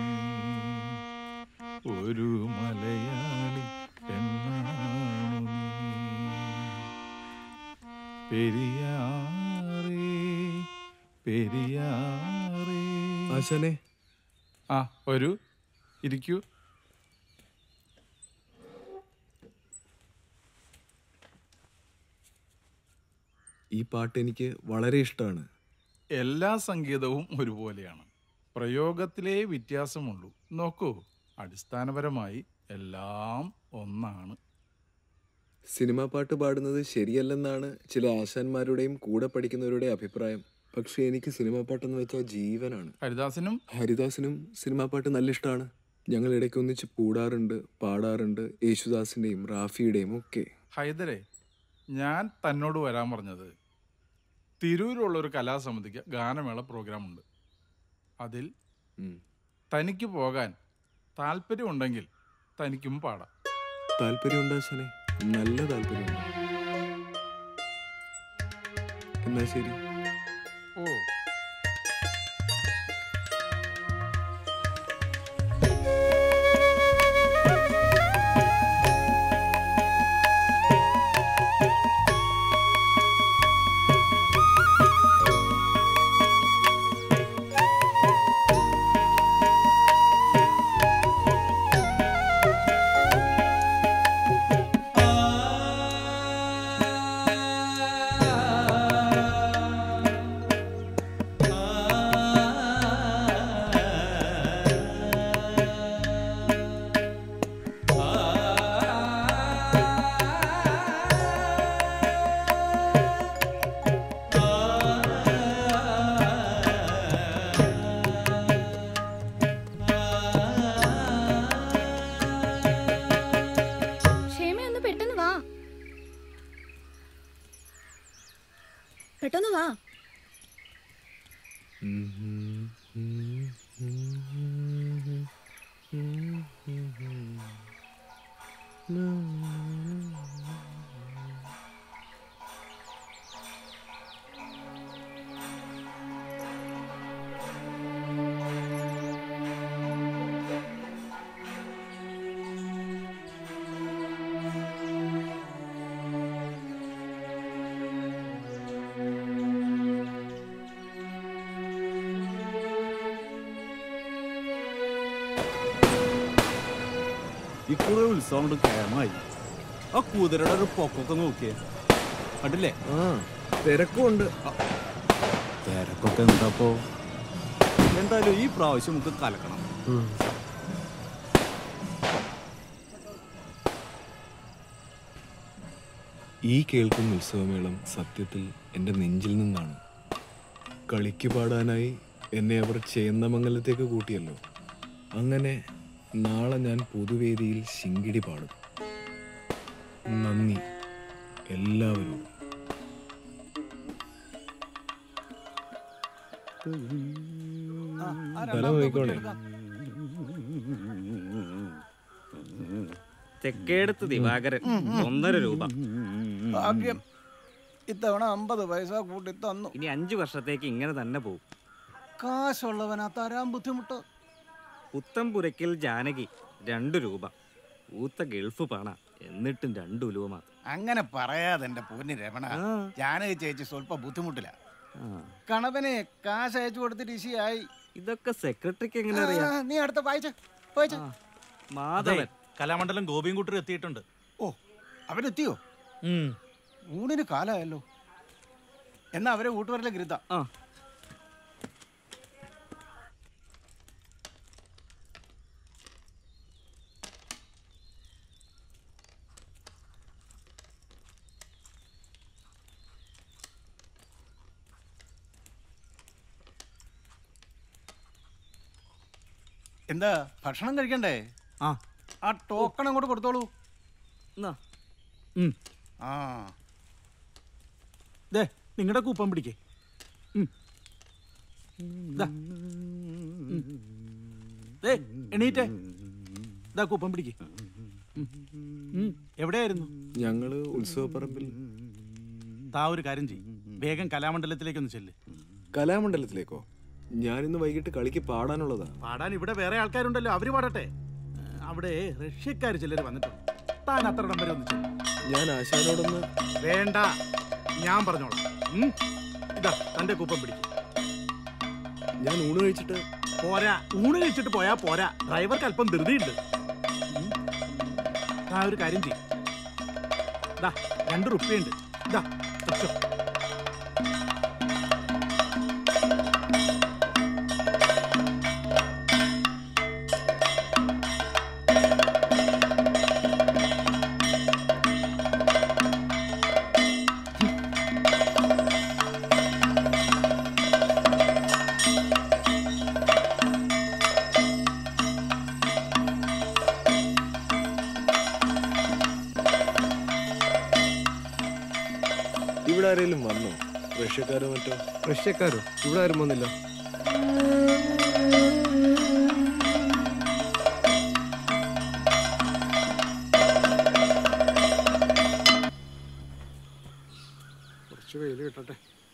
ഒരു മലയാളി പെണ്ണാണു നീ പെരിയാറേ പെരിയാറേ ആശാനെ ആ ഒരു ഇരിക്കൂ ഈ പാട്ട് എനിക്ക് വളരെ ഇഷ്ടമാണ് എല്ലാ സംഗീതവും ഒരുപോലെയാണ് പ്രയോഗത്തിലേ വ്യത്യാസമുള്ളൂ നോക്കൂ അടിസ്ഥാനപരമായി എല്ലാം ഒന്നാണ് സിനിമാ പാട്ട് പാടുന്നത് ശരിയല്ലെന്നാണ് ചില ആശാന്മാരുടെയും കൂടെ പഠിക്കുന്നവരുടെയും അഭിപ്രായം പക്ഷെ എനിക്ക് സിനിമാ പാട്ടെന്ന് വെച്ചാൽ ജീവനാണ് ഹരിദാസനും ഹരിദാസിനും സിനിമാ പാട്ട് നല്ല ഇഷ്ടമാണ് ഞങ്ങൾ ഇടയ്ക്ക് ഒന്നിച്ച് കൂടാറുണ്ട് പാടാറുണ്ട് യേശുദാസിന്റെയും റാഫിയുടെയും ഒക്കെ ഹൈദരെ ഞാൻ തന്നോട് വരാൻ പറഞ്ഞത് തിരൂരുള്ള ഒരു കലാസമിതിക്ക് ഗാനമേള പ്രോഗ്രാം ഉണ്ട് അതിൽ തനിക്ക് പോകാൻ താല്പര്യമുണ്ടെങ്കിൽ തനിക്കും പാടാം താല്പര്യമുണ്ട് ആശാനെ നല്ല താല്പര്യമുണ്ട് എന്നാ ശരി ഓ ക്ഷേമ ഒന്ന് പെട്ടെന്ന് വാ പെട്ടെന്ന് വാ ഇക്കുറി ഉത്സവം കൊണ്ട് കേമായി ആ കുതിരയുടെ ഒരു പൊക്കൊക്കെ നോക്കിയേ കണ്ടില്ലേ തിരക്കുണ്ട് തിരക്കൊക്കെ എന്താപ്പോ എന്തായാലും ഈ പ്രാവശ്യം നമുക്ക് കലക്കണം ഈ കേൾക്കുന്ന ഉത്സവമേളം സത്യത്തിൽ എൻ്റെ നെഞ്ചിൽ നിന്നാണ് കളിക്ക് പാടാനായി എന്നെ അവർ ചേന്നമംഗലത്തേക്ക് കൂട്ടിയല്ലോ അങ്ങനെ നാളെ ഞാൻ പൊതുവേദിയിൽ ശിങ്കിടി പാടും നന്ദി എല്ലാവരും തല നോക്കിക്കോണേ തെക്കേടത്ത് ദിവാകരൻ ഒന്നര രൂപ ഭാഗ്യം ഇത്തവണ അമ്പത് പൈസ കൂട്ടി തന്നു ഇനി അഞ്ചു വർഷത്തേക്ക് ഇങ്ങനെ തന്നെ പോകും കാശുള്ളവനാ തരാൻ ബുദ്ധിമുട്ട് പുത്തംപുരയ്ക്കൽ ജാനകി രണ്ടു രൂപ ഊത്ത ഗൾഫ് പണ എന്നിട്ടും രണ്ടു ഉലുവ മാത്രം അങ്ങനെ പറയാതെ എന്റെ പൊന്ന് രമണ ജാനകി ചേച്ചി സ്വല്പ ബുദ്ധിമുട്ടില്ല കണവനെ കാശ് അയച്ചു കൊടുത്തിട്ട് ഇശിയായി ഇതൊക്കെ സെക്രട്ടറിക്ക് എങ്ങനെ അറിയാം നീ അടുത്ത വായിച്ച വായിച്ച മാധവൻ കലാമണ്ഡലം ഗോപിയും കൂട്ടർ എത്തിയിട്ടുണ്ട് ഓ അവരെത്തിയോ ഊണിന് കാലമായല്ലോ എന്നാ അവരെ ഊട്ടുവരലേക്ക് ഇരുത്താം എന്താ ഭക്ഷണം കഴിക്കണ്ടേ ആ ആ ടോക്കൺ അങ്ങോട്ട് കൊടുത്തോളൂ ആ ദേ നിങ്ങളുടെ കൂപ്പം പിടിക്കേ ദേ എണീറ്റേ ഇതാ കൂപ്പം പിടിക്കേ എവിടെയായിരുന്നു ഞങ്ങള് ഉത്സവപ്പറമ്പിൽ താ ഒരു കാര്യം ചെയ്യും വേഗം കലാമണ്ഡലത്തിലേക്കൊന്ന് ചെല്ല് കലാമണ്ഡലത്തിലേക്കോ ഞാനിന്ന് വൈകിട്ട് കളിക്ക് പാടാനുള്ളതാ പാടാൻ ഇവിടെ വേറെ ആൾക്കാരുണ്ടല്ലോ അവര് പാടട്ടെ അവിടെ റഷ്യക്കാർ ചിലർ വന്നിട്ടുണ്ട് താൻ അത്ര നമ്പർ ഒന്ന് ചെല്ല്. ഞാൻ ആശാനോടൊന്ന് വേണ്ട ഞാൻ പറഞ്ഞോളാം ഉം? ഇതാ തന്റെ കൂപ്പം പിടിക്കും ഞാൻ ഊണ് കഴിച്ചിട്ട് പോരാ ഊണ് കഴിച്ചിട്ട് പോയാ പോരാ ഡ്രൈവർക്ക് അല്പം ധൃതിയുണ്ട് ഉം. താ ഒരു കാര്യം ചെയ്യും ദാ രണ്ട് റുപ്യുണ്ട് ഇതാ വെച്ചോ. ഇവിടെ ആരെങ്കിലും വന്നോ റഷ്യക്കാരോ മറ്റോ റഷ്യക്കാരോ ഇവിടെ ആരും വന്നില്ല കുറച്ച് വെയിൽ കിട്ടട്ടെ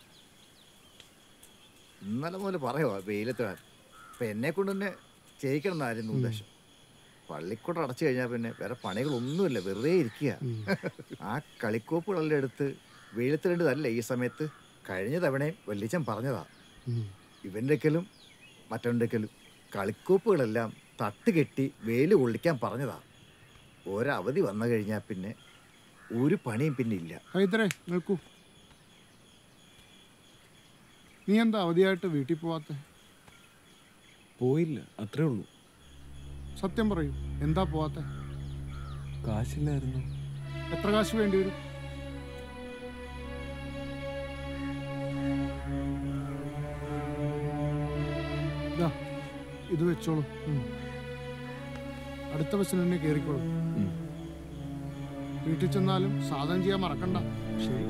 ഇന്നലെ മുതൽ പറയുവാ വെയിലത്ത് വരാൻ അപ്പം എന്നെ കൊണ്ട് തന്നെ ചെയ്യിക്കണം എന്നായിരുന്നു ഉദ്ദേശം പള്ളിക്കൂടം അടച്ചു കഴിഞ്ഞാൽ പിന്നെ വേറെ പണികളൊന്നുമില്ല വെറുതെ ഇരിക്കുക ആ കളിക്കോപ്പുകളെല്ലാം എടുത്ത് വെയിലത്തിടേണ്ടതല്ല ഈ സമയത്ത് കഴിഞ്ഞ തവണയും വല്യച്ഛൻ പറഞ്ഞതാ ഇവൻ്റെക്കലും മറ്റവൻ്റെക്കലും കളിക്കോപ്പുകളെല്ലാം തട്ടുകെട്ടി വെയിൽ കൊള്ളിക്കാൻ പറഞ്ഞതാ ഒരവധി വന്നു കഴിഞ്ഞാൽ പിന്നെ ഒരു പണിയും പിന്നെ ഇല്ല ഹൈദരേ നിൽക്കൂ നീ എന്താ അവധിയായിട്ട് വീട്ടിൽ പോവാത്ത പോയില്ല അത്രേ ഉള്ളൂ സത്യം പറയൂ എന്താ പോവാത്ത കാശില്ലായിരുന്നു എത്ര കാശ് വേണ്ടി വരും ദാ, ഇത് വെച്ചോളൂ ഉം. അടുത്ത ബസ്സിൽ തന്നെ കയറിക്കോളൂ വീട്ടിൽ ചെന്നാലും സാധനം ചെയ്യാൻ മറക്കണ്ട ശരി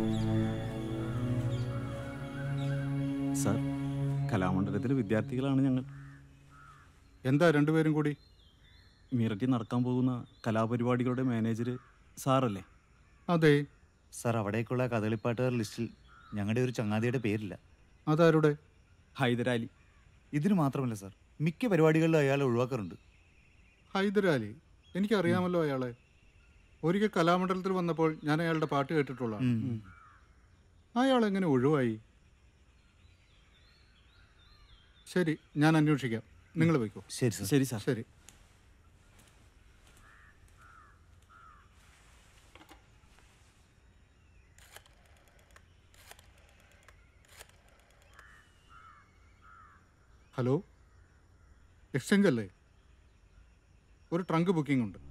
സാർ കലാമണ്ഡലത്തിലെ വിദ്യാർത്ഥികളാണ് ഞങ്ങൾ എന്താ രണ്ടുപേരും കൂടി മീററ്റിൽ നടക്കാൻ പോകുന്ന കലാപരിപാടികളുടെ മാനേജർ സാറല്ലേ അതെ സാർ അവിടേക്കുള്ള കഥകളിപ്പാട്ടുകാർ ലിസ്റ്റിൽ ഞങ്ങളുടെ ഒരു ചങ്ങാതിയുടെ പേരില്ല അതാരുടെ ഹൈദരാലി ഇതിന് മാത്രമല്ല സാർ മിക്ക പരിപാടികളിലും അയാളെ ഒഴിവാക്കാറുണ്ട് ഹൈദരാലി എനിക്കറിയാമല്ലോ അയാളെ ഒരിക്കൽ കലാമണ്ഡലത്തിൽ വന്നപ്പോൾ ഞാൻ അയാളുടെ പാട്ട് കേട്ടിട്ടുള്ളതാണ് ഉം. അയാൾ എങ്ങനെ ഒഴിവായി ശരി ഞാൻ അന്വേഷിക്കാം നിങ്ങൾ പോയിക്കോ ശരി സാർ ശരി സാർ ശരി ഹലോ എക്സ്ചേഞ്ച് അല്ലേ ഒരു ട്രങ്ക് ബുക്കിംഗ് ഉണ്ട്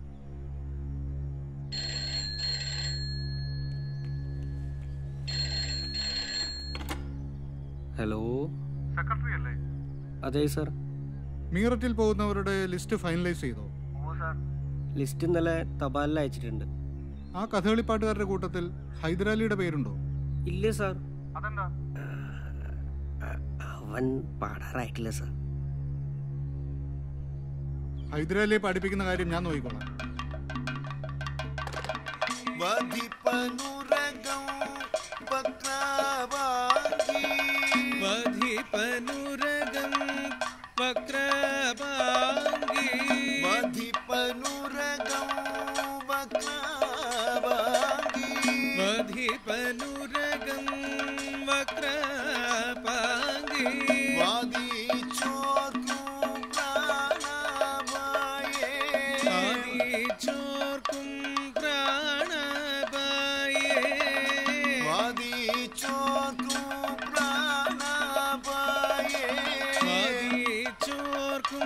ഹലോ സെക്രട്ടറി അല്ലേ അതെ സർ മീററ്റിൽ പോകുന്നവരുടെ ലിസ്റ്റ് ഫൈനലൈസ് ചെയ്തോ ലിസ്റ്റ് ഇന്നലെ തപാലിൽ അയച്ചിട്ടുണ്ട് ആ കഥകളിപ്പാട്ടുകാരുടെ കൂട്ടത്തിൽ ഹൈദരാലിയുടെ പേരുണ്ടോ ഇല്ല സാർ അതെന്താ അവൻ പാടാറായിട്ടില്ല സാർ ഹൈദരാലിയെ പഠിപ്പിക്കുന്ന കാര്യം ഞാൻ നോക്കിക്കോളാം വധിപ്പനുരകം വക്രാവാങ്കി വധിപനുരകം വക്രഭാംഗി വധിപ്പനുരകം വക്രാവാങ്കി വധിപനുരകം വക്രപാംഗി വാദിച്ചോർക്കും പ്രാണവായേ ആദിച്ചോർക്കും പ്രാണപായേ വാദിച്ചോർക്കും പ്രാണവായേ ആദിച്ചോർക്കും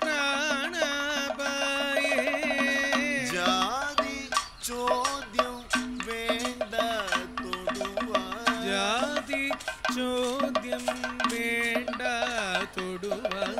പ്രാണപായേ ജാതി ചോദ്യം വേണ്ട തൊടുവാൻ ജാതി ചോദ്യം വേണ്ട തൊടുവാൻ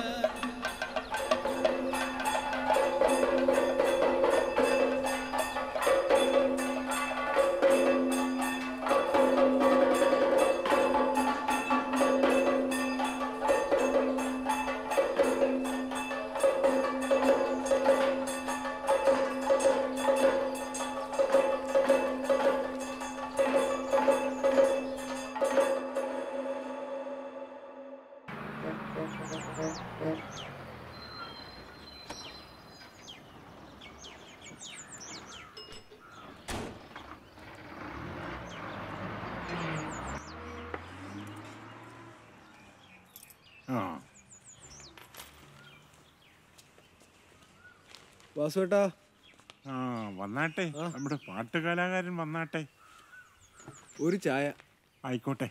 വാസുവേട്ടാ ആ വന്നാട്ടെ നമ്മുടെ പാട്ട് കലാകാരൻ വന്നാട്ടെ ഒരു ചായ ആയിക്കോട്ടെ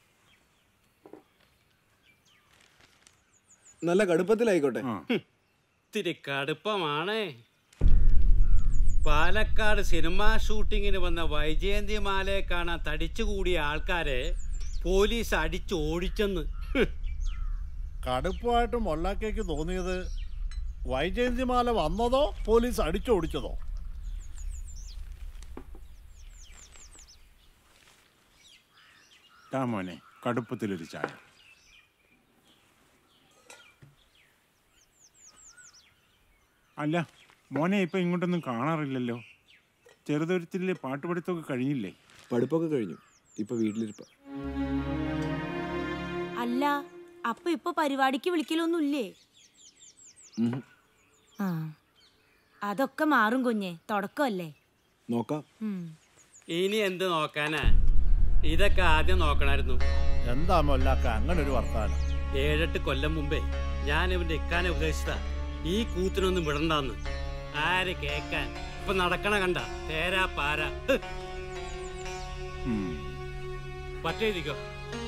നല്ല കടുപ്പത്തിലായിക്കോട്ടെ ഇത്തിരി കടുപ്പമാണേ പാലക്കാട് സിനിമാ ഷൂട്ടിങ്ങിന് വന്ന വൈജയന്തി മാലയെ കാണാൻ തടിച്ചുകൂടിയ ആൾക്കാരെ പോലീസ് അടിച്ച് ഓടിച്ചെന്ന് കടുപ്പമായിട്ട് മൊല്ലാക്കേക്ക് തോന്നിയത് വൈജയന്തിമാല വന്നതോ പോലീസ് അടിച്ചോടിച്ചതോ താ മോനെ കടുപ്പത്തിലൊരു ചായ അല്ല മോനെ ഇപ്പൊ ഇങ്ങോട്ടൊന്നും കാണാറില്ലല്ലോ ചെറുതുരുത്തിലെ പാട്ടുപഠിത്തമൊക്കെ കഴിഞ്ഞില്ലേ പഠിപ്പൊക്കെ കഴിഞ്ഞു ഇപ്പൊ വീട്ടിലിരിപ്പ അല്ല അപ്പൊ ഇപ്പൊ പരിപാടിക്ക് വിളിക്കലൊന്നുമില്ലേ ആ അതൊക്കെ മാറും കുഞ്ഞെ തുടക്കമല്ലേ നോക്കാം ഉം. ഇനി എന്ത് നോക്കാനാ ഇതൊക്കെ ആദ്യം നോക്കണമായിരുന്നു എന്താ മൊല്ലാക്ക അങ്ങനെ ഒരു വർത്താനം ഏഴെട്ട് കൊല്ലം മുമ്പേ ഞാൻ ഇവന്റെ ഇക്കാനെ ഉപദേശിച്ചതാ ഈ കൂത്തിനൊന്നും വിടണ്ടെന്ന് ആര് കേക്കാൻ ഇപ്പൊ നടക്കണ കണ്ട തേരാ പാര ഹ്. പറ്റേരിക്കോ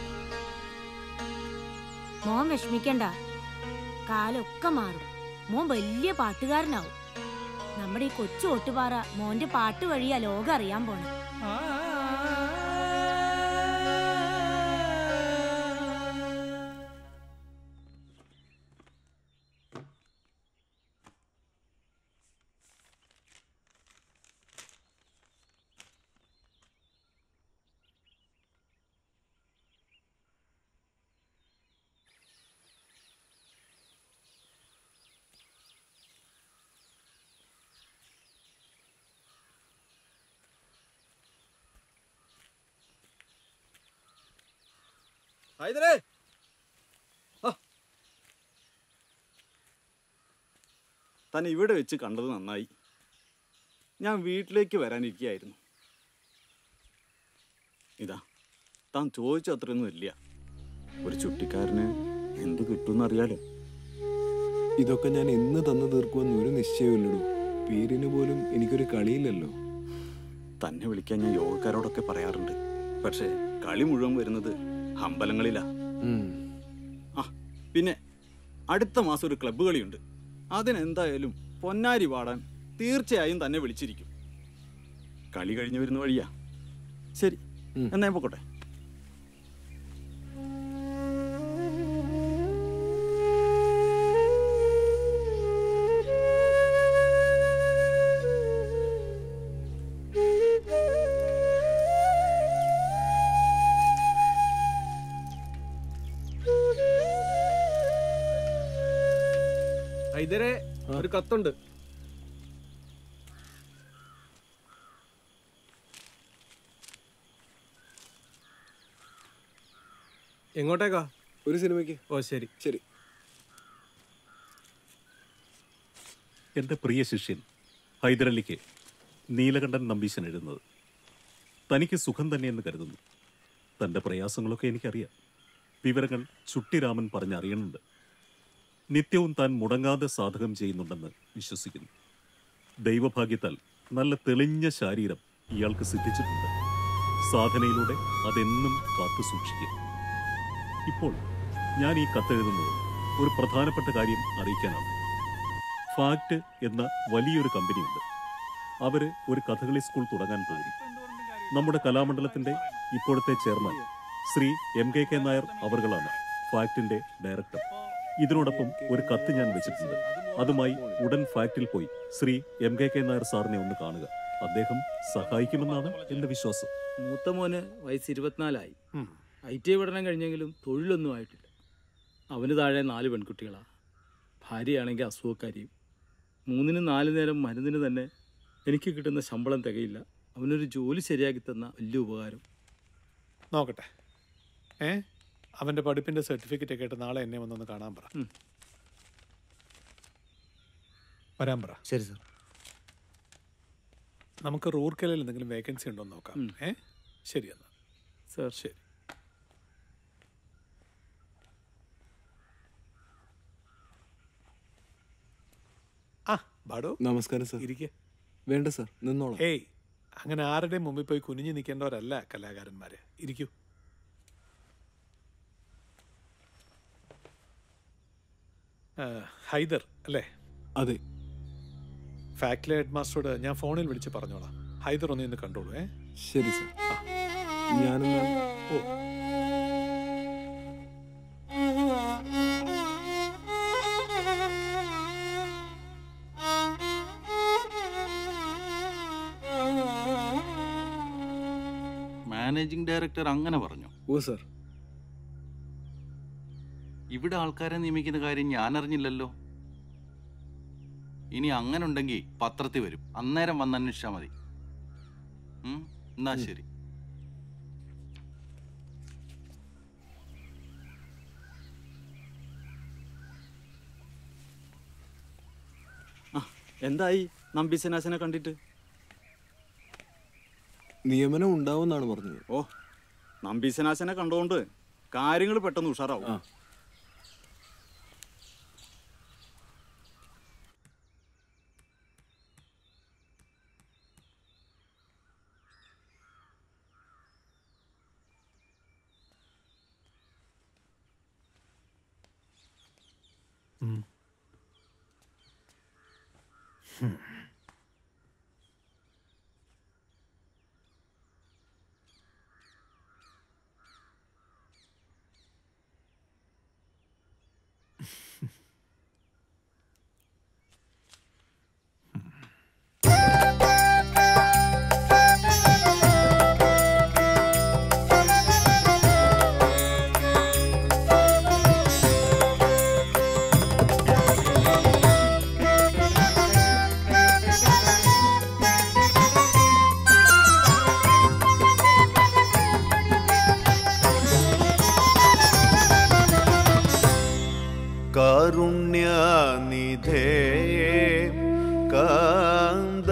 മോൻ വിഷമിക്കണ്ട കാലൊക്കെ മാറും മോൻ വലിയ പാട്ടുകാരനാവും നമ്മുടെ ഈ കൊച്ചു ഒട്ടുപാറ മോന്റെ പാട്ട് വഴിയാ ലോകം അറിയാൻ പോണേ ഹൈദരേ താൻ ഇവിടെ വെച്ച് കണ്ടത് നന്നായി ഞാൻ വീട്ടിലേക്ക് വരാനിരിക്കുകയായിരുന്നു ഇതാ താൻ ചോദിച്ച അത്രയൊന്നും ഇല്ല ഒരു ചുട്ടിക്കാരന് എന്ത് കിട്ടുമെന്ന് അറിയാലോ ഇതൊക്കെ ഞാൻ എന്ന് തന്നു തീർക്കുമെന്ന് ഒരു നിശ്ചയമില്ലടൂ പേരിന് പോലും എനിക്കൊരു കളിയില്ലല്ലോ തന്നെ വിളിക്കാൻ ഞാൻ യോഗക്കാരോടൊക്കെ പറയാറുണ്ട് പക്ഷേ കളി മുഴുവൻ വരുന്നത് അമ്പലങ്ങളിലാ ആ പിന്നെ അടുത്ത മാസം ഒരു ക്ലബ്ബ് കളിയുണ്ട് അതിനെന്തായാലും പൊന്നാരി പാടാൻ തീർച്ചയായും തന്നെ വിളിച്ചിരിക്കും കളി കഴിഞ്ഞു വരുന്ന വഴിയാ ശരി എന്നാ ഞാൻ പൊക്കോട്ടെ ഹൈദരെ ഒരു കത്തുണ്ട് എങ്ങോട്ടേക്കാ ഒരു സിനിമയ്ക്ക് ഓ ശരി ശരി എൻ്റെ പ്രിയ ശിഷ്യൻ ഹൈദരലിക്ക് നീലകണ്ഠൻ നമ്പീശൻ എഴുതുന്നത് തനിക്ക് സുഖം തന്നെയെന്ന് കരുതുന്നു തൻ്റെ പ്രയാസങ്ങളൊക്കെ എനിക്കറിയാം വിവരങ്ങൾ ചുട്ടിരാമൻ പറഞ്ഞറിയണുണ്ട് നിത്യവും താൻ മുടങ്ങാതെ സാധകം ചെയ്യുന്നുണ്ടെന്ന് വിശ്വസിക്കുന്നു ദൈവഭാഗ്യത്താൽ നല്ല തെളിഞ്ഞ ശാരീരം ഇയാൾക്ക് സിദ്ധിച്ചിട്ടുണ്ട് സാധനയിലൂടെ അതെന്നും കാത്തു സൂക്ഷിക്കും ഇപ്പോൾ ഞാൻ ഈ കത്തെഴുതുന്നത് ഒരു പ്രധാനപ്പെട്ട കാര്യം അറിയിക്കാനാണ് ഫാക്ട് എന്ന വലിയൊരു കമ്പനിയുണ്ട് അവര് ഒരു കഥകളി സ്കൂൾ തുടങ്ങാൻ പോകുന്നു നമ്മുടെ കലാമണ്ഡലത്തിന്റെ ഇപ്പോഴത്തെ chairman Shri M K K Nair അവർകളാണ് ഫാക്ടിന്റെ ഡയറക്ടർ ഇതിനോടൊപ്പം ഒരു കത്ത് ഞാൻ വെച്ചിട്ടുണ്ട് അതുമായി ഉടൻ ഫാക്ടിൽ പോയി Shri M K K Nair സാറിനെ ഒന്ന് കാണുക അദ്ദേഹം സഹായിക്കുമെന്നാണ് എന്റെ വിശ്വാസം മൂത്ത മോന് വയസ്സ് ഇരുപത്തിനാലായി ഐ ടി ഐ പഠനം കഴിഞ്ഞെങ്കിലും തൊഴിലൊന്നും ആയിട്ടില്ല അവന് താഴെ നാല് പെൺകുട്ടികളാ ഭാര്യയാണെങ്കിൽ അസുഖക്കാരിയും മൂന്നിന് നാല് നേരം മരുന്നിന് തന്നെ എനിക്ക് കിട്ടുന്ന ശമ്പളം തികയില്ല അവനൊരു ജോലി ശരിയാക്കി തന്ന വലിയ ഉപകാരം നോക്കട്ടെ ഏ അവൻ്റെ പഠിപ്പിൻ്റെ സർട്ടിഫിക്കറ്റ് ഒക്കെ ആയിട്ട് നാളെ എന്നെ വന്നൊന്ന് കാണാൻ പറ വരാൻ പറ ശരി സാർ നമുക്ക് റൂർക്കലയിൽ എന്തെങ്കിലും വേക്കൻസി ഉണ്ടോ എന്ന് നോക്കാം ഏ ശരി എന്നാ സാർ ശരി ആ ബാഡോ നമസ്കാരം സാർ ഇരിക്കെ വേണ്ട സാർ നിന്നോളാം ഏയ് അങ്ങനെ ആരുടെയും മുമ്പിൽ പോയി കുനിഞ്ഞു നിൽക്കേണ്ടവരല്ല കലാകാരന്മാര് ഇരിക്കൂ ആ, ഹൈദർ അല്ലേ അതെ ഫാക്ടറി ഹെഡ് മാസ്റ്ററോട് ഞാൻ ഫോണിൽ വിളിച്ച് പറഞ്ഞോളാം ഹൈദർ ഒന്ന് ഇന്ന് കണ്ടോളൂ ഏ ശരി സാർ ഞാനെന്നാ ഓ മാനേജിംഗ് ഡയറക്ടർ അങ്ങനെ പറഞ്ഞു ഓ സർ ഇവിടെ ആൾക്കാരെ നിയമിക്കുന്ന കാര്യം ഞാൻ അറിഞ്ഞില്ലല്ലോ ഇനി അങ്ങനെ ഉണ്ടെങ്കിൽ പത്രത്തിൽ വരും അന്നേരം വന്ന് അന്വേഷിച്ചാൽ മതി ഉം, എന്നാ ശരി എന്തായി നമ്പീസനാശനെ കണ്ടിട്ട് നിയമനം ഉണ്ടാവുമെന്നാണ് പറഞ്ഞത് ഓ നമ്പീസനാശനെ കണ്ടുകൊണ്ട് കാര്യങ്ങൾ പെട്ടെന്ന് ഉഷാറാവും കാരുണ്യനിധേ കാന്ത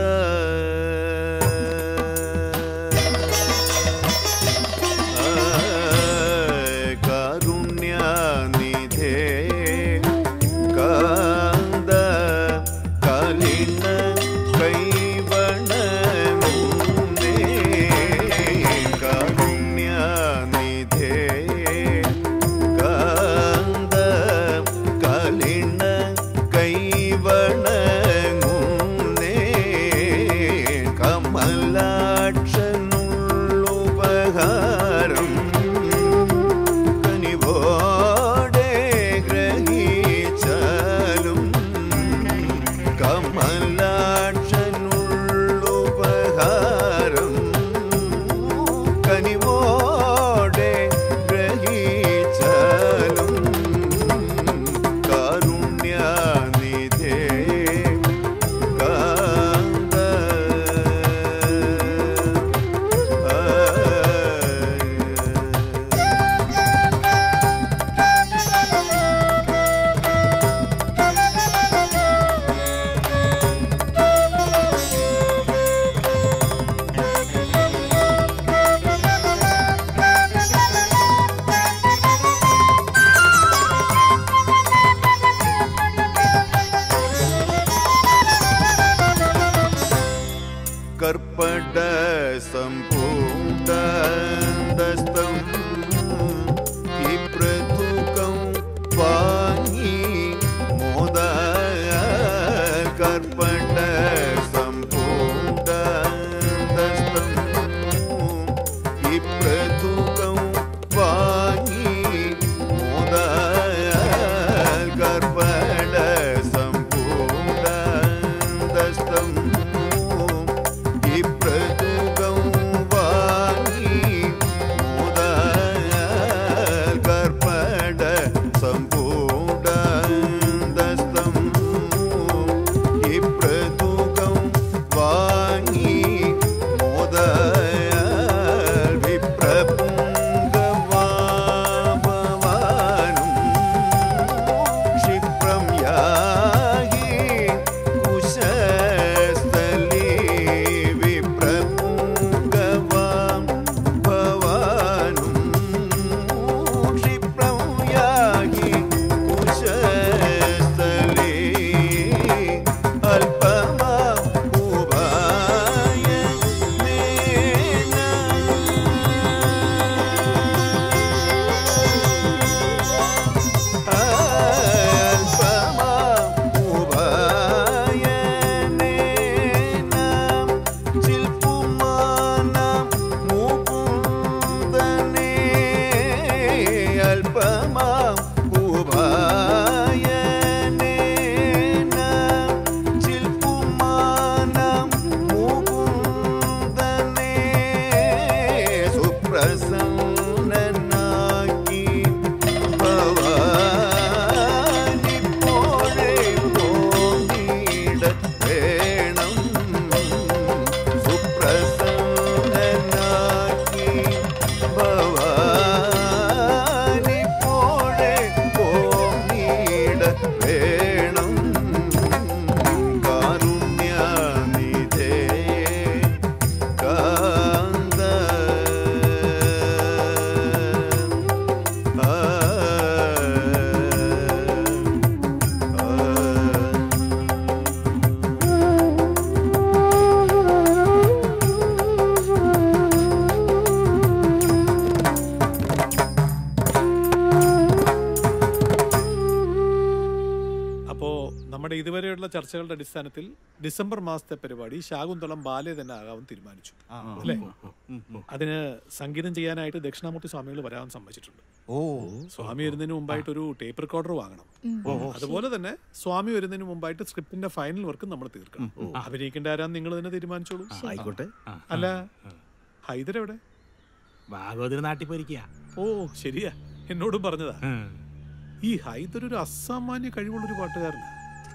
കാരുണ്യനിധേ കാന്ത കാലിന കൈവണമുന്നേ കാരുണ്യനിധേ കാന്ത കാലിണ കൈവണങ്ങുന്നേ കമലാക്ഷനുള്ളുപഹാരം കനിവോടെ ഗ്രഹിച്ചാലും കമലാക്ഷനുള്ളുപഹാരം കനിവോടെ ഗ്രഹിച്ചാലും കാരുണ്യനിധേ കാന്ത കർപ്പട സംഭൂതസ്തം ഈ പ്രതുകം വാങ്ങി മോദ കർപ്പട സംഭൂതസ്തം ഈ പ്രതുകം വാങ്ങി മോദ കർപ്പട സംഭൂതസ്തം ഈ പ്രതുകം വാങ്ങി മുതൽ കർപ്പട സംപൂർണസ്തം ഈ പ്ര അപ്പോൾ നമ്മുടെ ഇതുവരെയുള്ള ചർച്ചകളുടെ അടിസ്ഥാനത്തിൽ ഡിസംബർ മാസത്തെ പരിപാടി ശാകുന്തളം ബാലെ തന്നെ ആകാമെന്ന് തീരുമാനിച്ചു അല്ലേ അതിന് സംഗീതം ചെയ്യാനായിട്ട് ദക്ഷിണാമൂർത്തി സ്വാമികൾ വരാൻ സമ്മതിച്ചിട്ടുണ്ട് ഓ സ്വാമി വരുന്നതിന് മുമ്പായിട്ട് ഒരു ടേപ്പ് റെക്കോർഡർ വാങ്ങണം ഉം. ഓ, ഓ. അതുപോലെ തന്നെ സ്വാമി വരുന്നതിന് മുമ്പായിട്ട് സ്ക്രിപ്റ്റിന്റെ ഫൈനൽ വർക്ക് നമ്മൾ തീർക്കണം അഭിനയിക്കേണ്ട ആരാന്ന് നിങ്ങൾ തന്നെ തീരുമാനിച്ചോളൂ ആയിക്കോട്ടെ. അല്ല ഹൈദർ എവിടെ ഭാഗവതിന് നാട്ടിൽ പോയിരിക്കുക ഓ ശരിയാ എന്നോടും പറഞ്ഞതാ ഈ ഹൈദർ ഒരു അസാമാന്യ കഴിവുള്ളൊരു പാട്ടുകാരനാ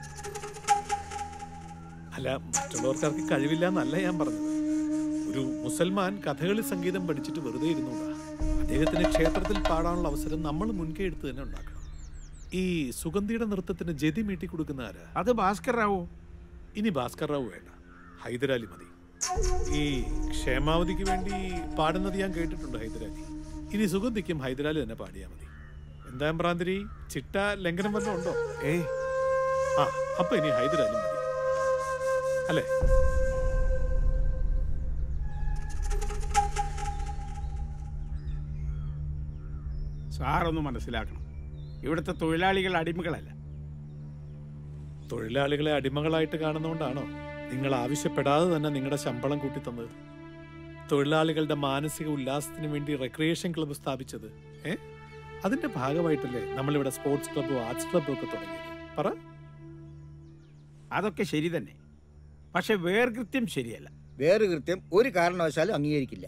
അല്ല മറ്റുള്ളവർക്കാർക്ക് കഴിവില്ല എന്നല്ല ഞാൻ പറഞ്ഞത് ഒരു മുസൽമാൻ കഥകളി സംഗീതം പഠിച്ചിട്ട് വെറുതെ ഇരുന്നൂടാ അദ്ദേഹത്തിന് ക്ഷേത്രത്തിൽ പാടാനുള്ള അവസരം നമ്മൾ മുൻകൈ എടുത്ത് തന്നെ ഉണ്ടാക്കണം ഈ സുഗന്ധിയുടെ നൃത്തത്തിന് ജതി മീട്ടി കൊടുക്കുന്ന ആരാ അത് ഭാസ്കർ റാവു ഇനി ഭാസ്കർ റാവു വേണ്ട ഹൈദരാലി മതി ഈ ക്ഷേമാവതിക്ക് വേണ്ടി പാടുന്നത് ഞാൻ കേട്ടിട്ടുണ്ട് ഹൈദരാലി ഇനി സുഗന്ധിക്കും ഹൈദരാലി തന്നെ പാടിയാൽ മതി എന്താ ഭ്രാന്തിരി ചിട്ട ലംഘനം വല്ലതും ഉണ്ടോ ഏ ആ അപ്പൊ ഇനി ഹൈദരാലി മതി അല്ലേ സാറൊന്ന് മനസ്സിലാക്കണം ഇവിടുത്തെ തൊഴിലാളികൾ അടിമകളല്ല തൊഴിലാളികളെ അടിമകളായിട്ട് കാണുന്നതുകൊണ്ടാണോ നിങ്ങൾ ആവശ്യപ്പെടാതെ തന്നെ നിങ്ങളുടെ ശമ്പളം കൂട്ടിത്തന്നത് തൊഴിലാളികളുടെ മാനസിക ഉല്ലാസത്തിന് വേണ്ടി റെക്രിയേഷൻ ക്ലബ്ബ് സ്ഥാപിച്ചത് ഏ അതിന്റെ ഭാഗമായിട്ടല്ലേ നമ്മളിവിടെ സ്പോർട്സ് ക്ലബ്ബും ആർട്സ് ക്ലബ്ബും ഒക്കെ തുടങ്ങിയത് പറ അതൊക്കെ ശരി തന്നെ പക്ഷെ വേർകൃത്യം ശരിയല്ല വേറെ കൃത്യം ഒരു കാരണവശാലും അംഗീകരിക്കില്ല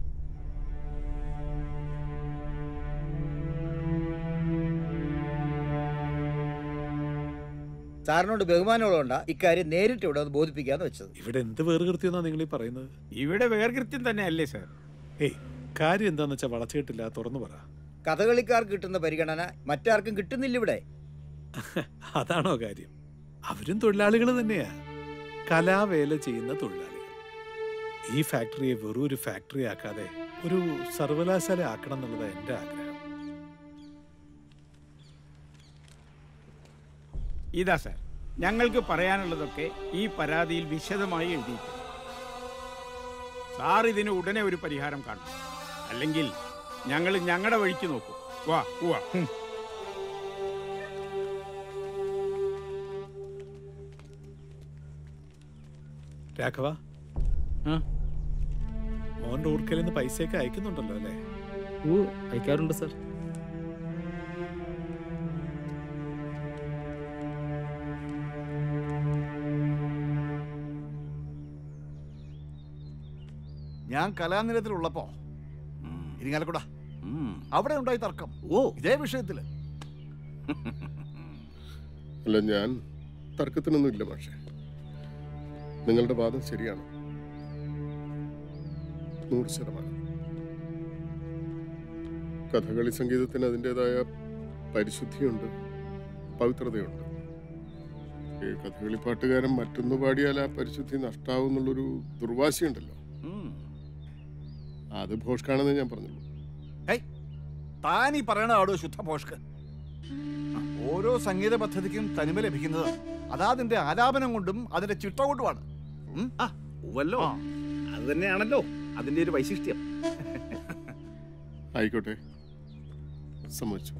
സാറിനോട് ബഹുമാനമുള്ളതുകൊണ്ടാ ഇക്കാര്യം നേരിട്ട് ഇവിടെ ഒന്ന് ബോധിപ്പിക്കാന്ന് വെച്ചത് ഇവിടെ എന്ത് വേറുകൃത്യം എന്നാ നിങ്ങൾ ഈ പറയുന്നത് ഇവിടെ വേർകൃത്യം തന്നെ അല്ലേ സാർ ഏയ് കാര്യം എന്താന്ന് വെച്ചാൽ വളച്ചിട്ടില്ല തുറന്നു പറ കഥകളിക്കാർക്ക് കിട്ടുന്ന പരിഗണന മറ്റാർക്കും കിട്ടുന്നില്ല ഇവിടെ അതാണോ കാര്യം അവരും തൊഴിലാളികൾ തന്നെയാ കലാവേല ചെയ്യുന്ന തൊഴിലാളികൾ ഈ ഫാക്ടറിയെ വെറും ഒരു ഫാക്ടറി ആക്കാതെ ഒരു സർവകലാശാല ആക്കണം എന്നുള്ളത് എൻ്റെ ആഗ്രഹം ഇതാ സാർ ഞങ്ങൾക്ക് പറയാനുള്ളതൊക്കെ ഈ പരാതിയിൽ വിശദമായി എഴുതിയിട്ടുണ്ട് സാർ ഇതിന് ഉടനെ ഒരു പരിഹാരം കാണും അല്ലെങ്കിൽ ഞങ്ങൾ ഞങ്ങളുടെ വഴിക്ക് നോക്കും വാ വാ രാഘവ മോൻ റൂർക്കലിൽ നിന്ന് പൈസയൊക്കെ അയക്കുന്നുണ്ടല്ലോ അല്ലേ ഓ അയക്കാറുണ്ട് സാർ ഞാൻ കലാനിലയത്തിലുള്ളപ്പോ ഇരിങ്ങാലക്കുട അവിടെ ഉണ്ടായി തർക്കം ഓ ഇതേ വിഷയത്തില് അല്ല ഞാൻ തർക്കത്തിനൊന്നും ഇല്ല പക്ഷേ നിങ്ങളുടെ വാദം ശരിയാണ് നൂറ് ശതമാനം കഥകളി സംഗീതത്തിന് അതിൻ്റെതായ പരിശുദ്ധിയുണ്ട് പവിത്രതയുണ്ട് ഈ കഥകളി പാട്ടുകാരൻ മറ്റൊന്ന് പാടിയാൽ ആ പരിശുദ്ധി നഷ്ടാവും എന്നുള്ളൊരു ദുർവാശിയുണ്ടല്ലോ അത് ഭോഷ്കാണെന്ന് ഞാൻ പറഞ്ഞുള്ളൂ താൻ ഈ പറയണ ആടോ ശുദ്ധ പോഷ്ക്ക് ഓരോ സംഗീത പദ്ധതിക്കും തനിമ ലഭിക്കുന്നത് അതാതിന്റെ ആലാപനം കൊണ്ടും അതിന്റെ ചിട്ട കൊണ്ടുമാണ് വല്ലോ അത് തന്നെയാണല്ലോ അതിന്റെ ഒരു വൈശിഷ്ട്യം ആയിക്കോട്ടെ സമ്മതിച്ചു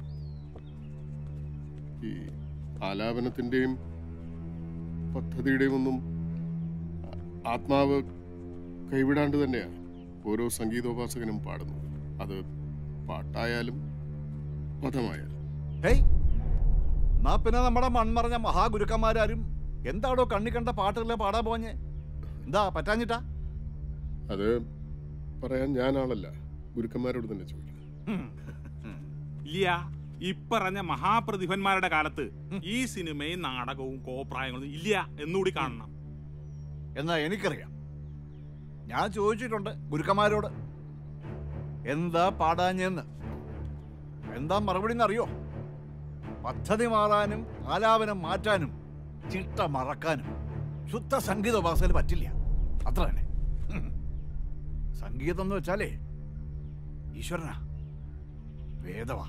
ഈ ആലാപനത്തിൻ്റെയും പദ്ധതിയുടെയും ഒന്നും ആ- ആത്മാവ് കൈവിടാണ്ട് തന്നെയാണ് ഓരോ സംഗീതോപാസകനും പാടുന്നത് അത് പാട്ടായാലും പദമായാലും ഹേയ് എന്നാ പിന്നെ നമ്മുടെ മൺമറഞ്ഞ മഹാഗുരുക്കന്മാരാരും എന്താടോ കണ്ണി കണ്ട പാട്ടുകളെ പാടാൻ പോഞ്ഞേ എന്താ പറ്റാഞ്ഞിട്ടാ അത് പറയാൻ ഞാനാളല്ല ഗുരുക്കന്മാരോട് തന്നെ ചോദിക്കണം ഇല്ല ഇപ്പറഞ്ഞ മഹാപ്രതിഭന്മാരുടെ കാലത്ത് ഈ സിനിമയും നാടകവും കോപ്രായങ്ങളും ഇല്ല എന്നുകൂടി കാണണം എന്നാ എനിക്കറിയാം ഞാൻ ചോദിച്ചിട്ടുണ്ട് ഗുരുക്കന്മാരോട് എന്താ പാടാഞ്ഞെന്ന് എന്താ മറുപടി എന്നറിയോ പദ്ധതി മാറാനും ആലാപനം മാറ്റാനും ചിട്ട മറക്കാനും ശുദ്ധ സംഗീത ഉപാസന പറ്റില്ല അത്ര തന്നെ ഉം. സംഗീതം എന്ന് വെച്ചാലേ ഈശ്വരനാ വേദവാ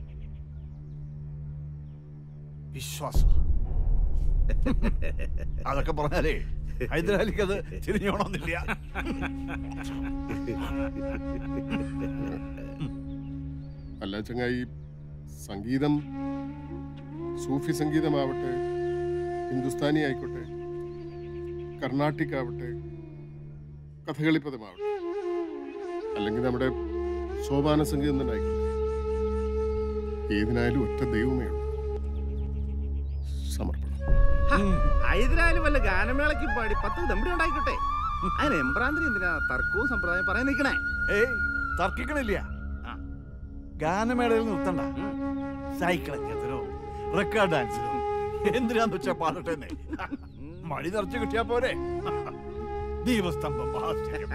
വിശ്വാസം അതൊക്കെ പറഞ്ഞാലേ ഹൈദരാലിക്ക് അത് തിരിഞ്ഞോണമെന്നില്ല അല്ല ചങ്ങായി സംഗീതം സൂഫി സംഗീതമാവട്ടെ ഹിന്ദുസ്ഥാനി ആയിക്കോട്ടെ കർണാട്ടിക് ആവട്ടെ കഥകളിപ്പദമാവട്ടെ അല്ലെങ്കിൽ നമ്മുടെ സോപാന സംഗീതം തന്നെ ആയിക്കോട്ടെ ഏതിനായാലും ഒറ്റ ദൈവമേ ഉള്ളൂ സമർപ്പണം ഹൈദരാലും വല്ല ഗാനമേളയ്ക്ക് പാടി പത്ത് ദമ്പടി ഉണ്ടായിക്കോട്ടെ അതിന് എംബ്രാന്തിരി എന്തിനാ തർക്കവും സമ്പ്രദായം പറയാൻ നിൽക്കണേ ഏയ് തർക്കിക്കണില്ല ഗാനമേളയിൽ നിർത്തണ്ട സൈക്കിൾ എത്തിനോ റെക്കോർഡ് ഡാൻസിനോ എന്തിനാന്ന് വെച്ചാ പാടട്ടെ മണി നിറച്ച് കിട്ടിയാ പോരെ ദീപസ്തംഭം മഹാശ്ചര്യം.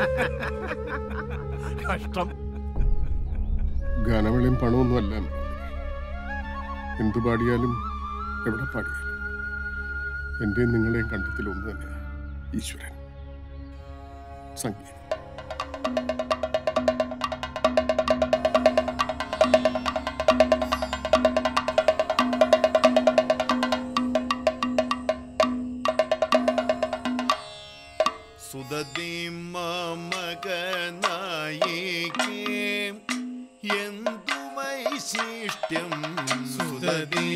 കഷ്ടം ഗാനമേളയും പണമൊന്നും അല്ല എന്തു പാടിയാലും എവിടെ പാടിയാലും എന്റെയും നിങ്ങളുടെയും കണ്ടത്തിൽ ഒന്ന് തന്നെയാണ് ഈശ്വരൻ സംഗീതം സുതതിം മമകനായികേ എന്തു വൈശിഷ്ട്യം സുതതി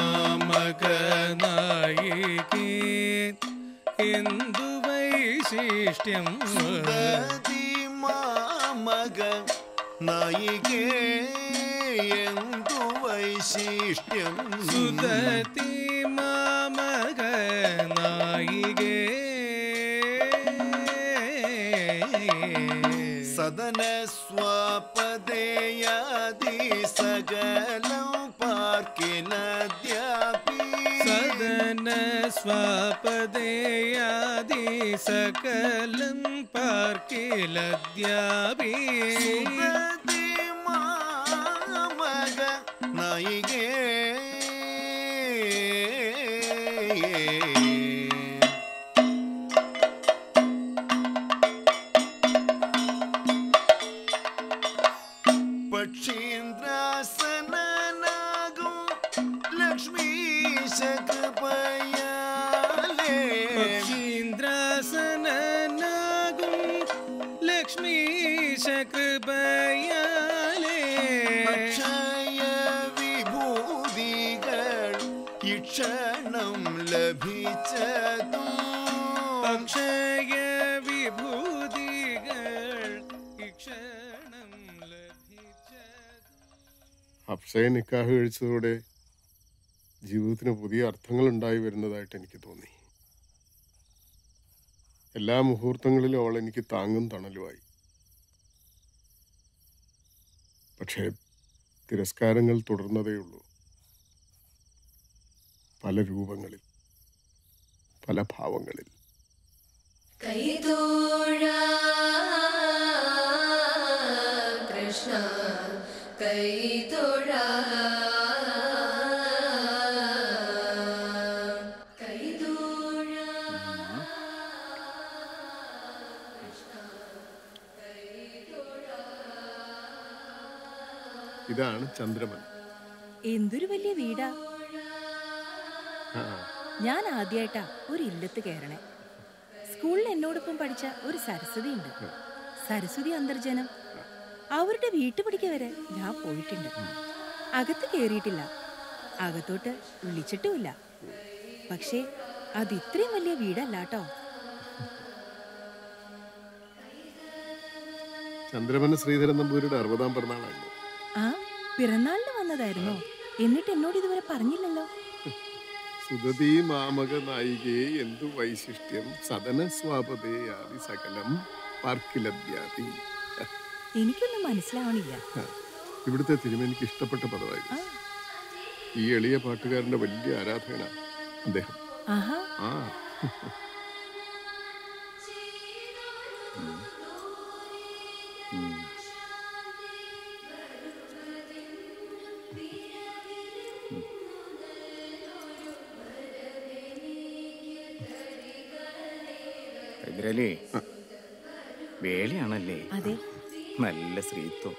മമകനായികേ എന്തു വൈശിഷ്ട്യം സുതതി മാമക നായികേ എന്തു വൈശിഷ്ട്യം സുതതി മാമകനായികേ സദന സ്വാപദേയാദി സകലം പാർക്കിലദ്യാപി സദന സ്വാപദേയാദി സകലം പാർക്കിലദ്യാപി സുതതി മാമക നായികേ പക്ഷീന്ദ്രാസനാകും ലക്ഷ്മീശകൃപയാലേ പക്ഷീന്ദ്രാസനാകും ലക്ഷ്മീശ കൃപയാലേ അക്ഷയ വിഭൂതികൾ ഇക്ഷണം ലഭിച്ചതും അക്ഷയ വിഭൂതികൾ ഇക്ഷണം അപ്സയ നിക്കാഹ് കഴിച്ചതോടെ ജീവിതത്തിന് പുതിയ അർത്ഥങ്ങൾ ഉണ്ടായി വരുന്നതായിട്ട് എനിക്ക് തോന്നി എല്ലാ മുഹൂർത്തങ്ങളിലും അവൾ എനിക്ക് താങ്ങും തണലുമായി പക്ഷേ തിരസ്കാരങ്ങൾ തുടർന്നതേയുള്ളൂ പല രൂപങ്ങളിൽ പല ഭാവങ്ങളിൽ കൈതോഴ കൃഷ്ണ കൈതോഴ കൈതോഴ ഇതാണ് ചന്ദ്രമൻ എന്തൊരു വലിയ വീടാ ആ, ഞാൻ ആദ്യമായിട്ടാ ഒരു ഇല്ലത്ത് കയറണേ സ്കൂളിൽ എന്നോടൊപ്പം പഠിച്ച ഒരു സരസ്വതി ഉണ്ട് സരസ്വതി അന്തർജനം അവരുടെ വീട്ടുപടിക്ക് വരെ ഞാൻ പോയിട്ടുണ്ട് അകത്ത് കയറിയിട്ടില്ല അകത്തോട്ട് വിളിച്ചിട്ടുമില്ല പക്ഷേ അത് ഇത്രയും വലിയ വീടല്ല കേട്ടോ ചന്ദ്രമന ശ്രീധരൻ നമ്പൂരിയുടെ അറുപതാം പിറന്നാളായിരുന്നു ആ പിറന്നാളിന് വന്നതായിരുന്നോ എന്നിട്ട് എന്നോട് ഇതുവരെ പറഞ്ഞില്ലല്ലോ സുഗതി മാമക നായികേ എന്തു വൈശിഷ്ട്യം സദന സ്വാപതേ ആദി സകലം പാർക്കിലദ്യാതി എനിക്കൊന്നും മനസ്സിലാവണില്ല ഇവിടുത്തെ തിരുമേനിക്ക് ഇഷ്ടപ്പെട്ട പദമായിരുന്നു ഈ എളിയ പാട്ടുകാരന്റെ വലിയ ആരാധകനാണ് അദ്ദേഹം ആഹാ ആ ഹൈദരലി വേളിയാണല്ലേ അതെ നല്ല സ്ത്രീത്വം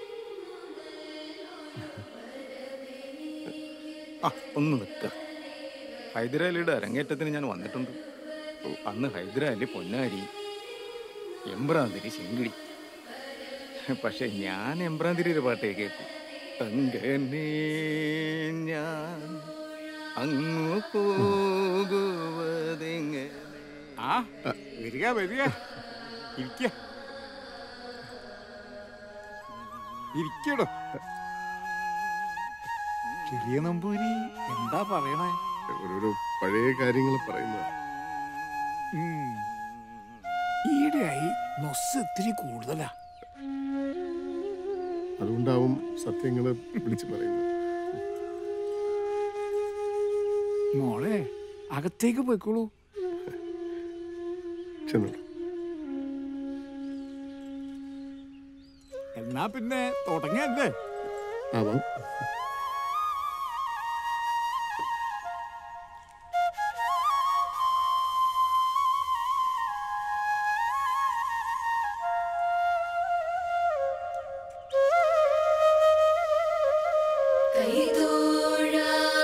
ആ ഒന്ന് നിൽക്ക ഹൈദരാലിയുടെ അരങ്ങേറ്റത്തിന് ഞാൻ വന്നിട്ടുണ്ട് അന്ന് ഹൈദരാലി പൊന്നാരി എംബ്രാന്തിരി ശിങ്കിടി പക്ഷെ ഞാൻ എംബ്രാന്തിരിയുടെ പാട്ടേ കേൾക്കും അങ്ങനെ ഞാൻ അങ്ങു പോകും ആ വരിക വരിക ഇരിക്ക ഇരിക്കടോ ചെറിയ നമ്പൂരി എന്താ പറയണേ ഓരോരോ പഴയ കാര്യങ്ങൾ പറയുന്നത് ഉം. ഈയിടെയായി നൊസ് ഇത്തിരി കൂടുതലാ അതുകൊണ്ടാവും സത്യങ്ങൾ വിളിച്ചു പറയുന്നത് മോളെ അകത്തേക്ക് പോയിക്കോളൂ ചെന്നോളൂ എന്നാ പിന്നെ തുടങ്ങിയല്ലേ ആവാം കൈതോഴ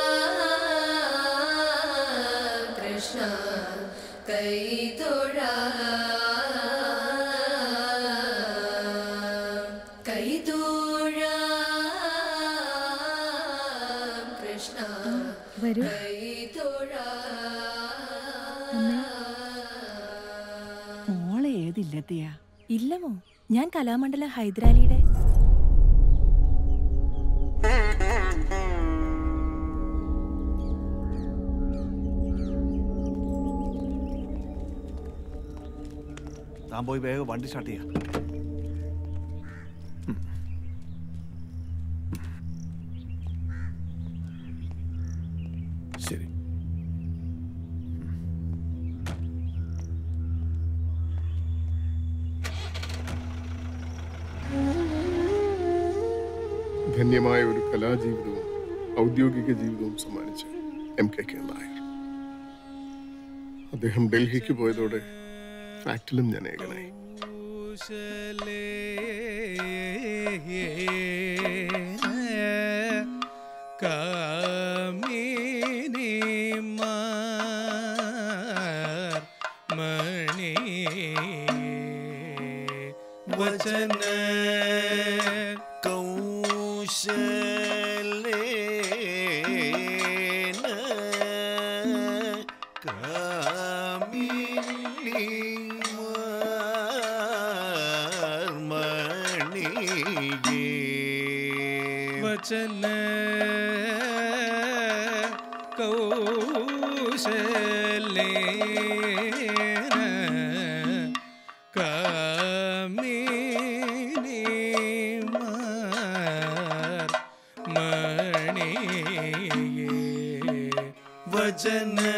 കൃഷ്ണ കൈതോഴ കൈതോഴ കൃഷ്ണ വരൂ. കൈതോഴ മോളെ ഏതില്ലത്തിയാ ഇല്ലമോ ഞാൻ കലാമണ്ഡല ഹൈദരാലിയുടെ താൻ പോയി വേഗം വണ്ടി സ്റ്റാർട്ട് ചെയ്യാം ശരി ധന്യമായ ഒരു കലാജീവിതവും ഔദ്യോഗിക ജീവിതവും സമ്മാനിച്ച എം കെ കെ നായർ അദ്ദേഹം ഡൽഹിക്ക് പോയതോടെ ഫാക്ടിലും ഞാൻ ഏകനായി കാമിനി മാർ മണി വചന കൗശലേന കാമിനി മാർമണിയേ വചന കൗശലേന കാമിനി മാർ മണിയേ വചന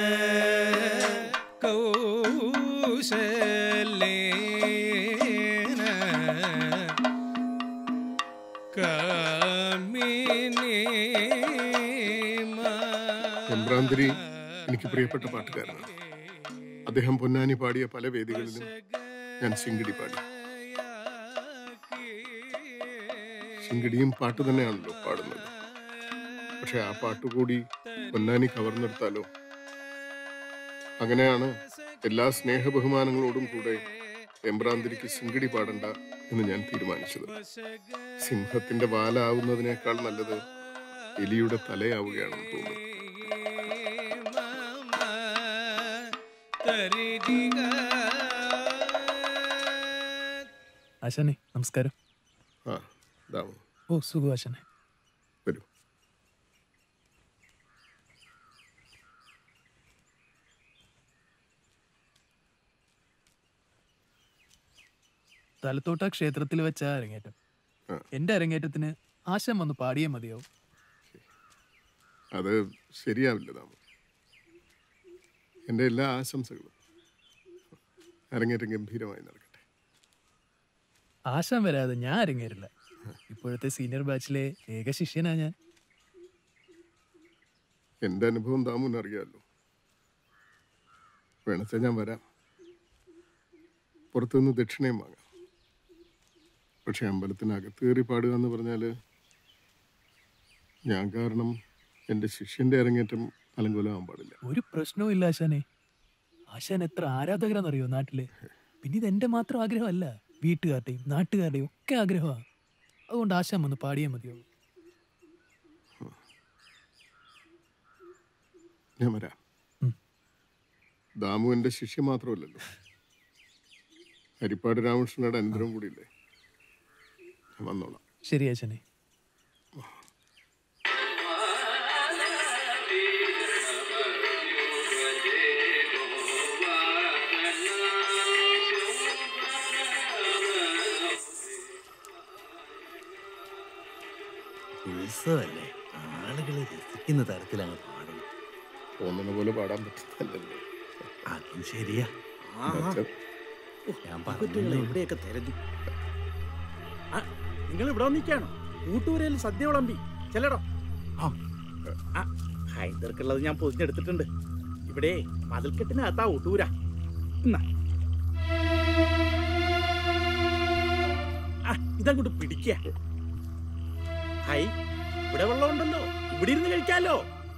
കൗശലേന കാമിനി എംബ്രാന്തിരി എനിക്ക് പ്രിയപ്പെട്ട പാട്ടുകാരനാണ് അദ്ദേഹം പൊന്നാനി പാടിയ പല വേദികളിലും ഞാൻ സിംഗടി പാടി സിംഗടിയും പാട്ട് തന്നെയാണല്ലോ പാടുന്നത് പക്ഷെ ആ പാട്ടുകൂടി പൊന്നാനി കവർന്നെടുത്താലോ അങ്ങനെയാണ് എല്ലാ സ്നേഹബഹുമാനങ്ങളോടും കൂടെ എംബ്രാന്തിരിക്ക് സിംഗടി പാടണ്ട എന്ന് ഞാൻ തീരുമാനിച്ചത് സിംഹത്തിന്റെ വാലാവുന്നതിനേക്കാൾ നല്ലത് എലിയുടെ തലയാവുകയാണെന്ന് തോന്നുന്നു ആശാനെ നമസ്കാരം ആ ദാമു ഓ സുഖം ആശാനെ വരൂ തലത്തോട്ട ക്ഷേത്രത്തിൽ വെച്ച അരങ്ങേറ്റം എന്റെ അരങ്ങേറ്റത്തിന് ആശാൻ വന്ന് പാടിയേ മതിയാവും അത് ശരിയാവില്ല ദാമു എൻ്റെ എല്ലാ ആശംസകളും അരങ്ങേറ്റം ഗംഭീരമായി നടക്കട്ടെ ആശാൻ വരാതെ ഞാൻ അരങ്ങേറില്ല ഇപ്പോഴത്തെ സീനിയർ ബാച്ചിലെ ഏക ശിഷ്യനാ ഞാൻ എൻ്റെ അനുഭവം ദാമുവിന് അറിയാമല്ലോ വേണച്ച ഞാൻ വരാം പുറത്തുനിന്ന് ദക്ഷിണയും വാങ്ങാം പക്ഷെ അമ്പലത്തിനകത്ത് കയറി പാടുക എന്ന് പറഞ്ഞാൽ ഞാൻ കാരണം എൻ്റെ ശിഷ്യൻ്റെ അരങ്ങേറ്റം അലങ്കോലമാകാൻ പാടില്ല ഒരു പ്രശ്നവും ഇല്ല ആശാനെ ആശാൻ എത്ര ആരാധകരാന്നറിയോ നാട്ടില് പിന്നെ ഇത് എന്റെ മാത്രം ആഗ്രഹമല്ല വീട്ടുകാരുടെയും നാട്ടുകാരുടെയും ഒക്കെ ആഗ്രഹമാണ് അതുകൊണ്ട് ആശാൻ വന്ന് പാടിയേ മതിയാവും ഞാൻ വരാം ദാമു എൻ്റെ ശിഷ്യ മാത്രമല്ലല്ലോ ഹരിപ്പാട് രാമകൃഷ്ണയുടെ അനന്തരം കൂടിയില്ലേ ഞാൻ വന്നോളാം ശരി ആശാനെ ഉത്സവല്ലേ ആളുകൾ രസിക്കുന്ന തരത്തിലാണ് പാടുന്നത് തോന്നുന്ന പോലെ പാടാൻ പറ്റുന്നല്ലോ അതും ശരിയാ ഞാൻ കുട്ടികളെ പറഞ്ഞു എവിടെയൊക്കെ തിരഞ്ഞു നിങ്ങൾ ഇവിടെ വന്നിക്കാണോ കൂട്ടുപുരയിൽ സദ്യ വിളമ്പി ചെല്ലടോ ആ, ഹൈദർക്കുള്ളത് ഞാൻ പൊതിഞ്ഞെടുത്തിട്ടുണ്ട് ഇവിടെ മതിൽക്കെട്ടിനകത്താ ഊട്ടൂര എന്നാ ആ, ഇതങ്ങോട്ട് പിടിക്ക ഹൈ ഇവിടെ വെള്ളമുണ്ടല്ലോ ഇവിടെ ഇരുന്ന് കഴിക്കാലോ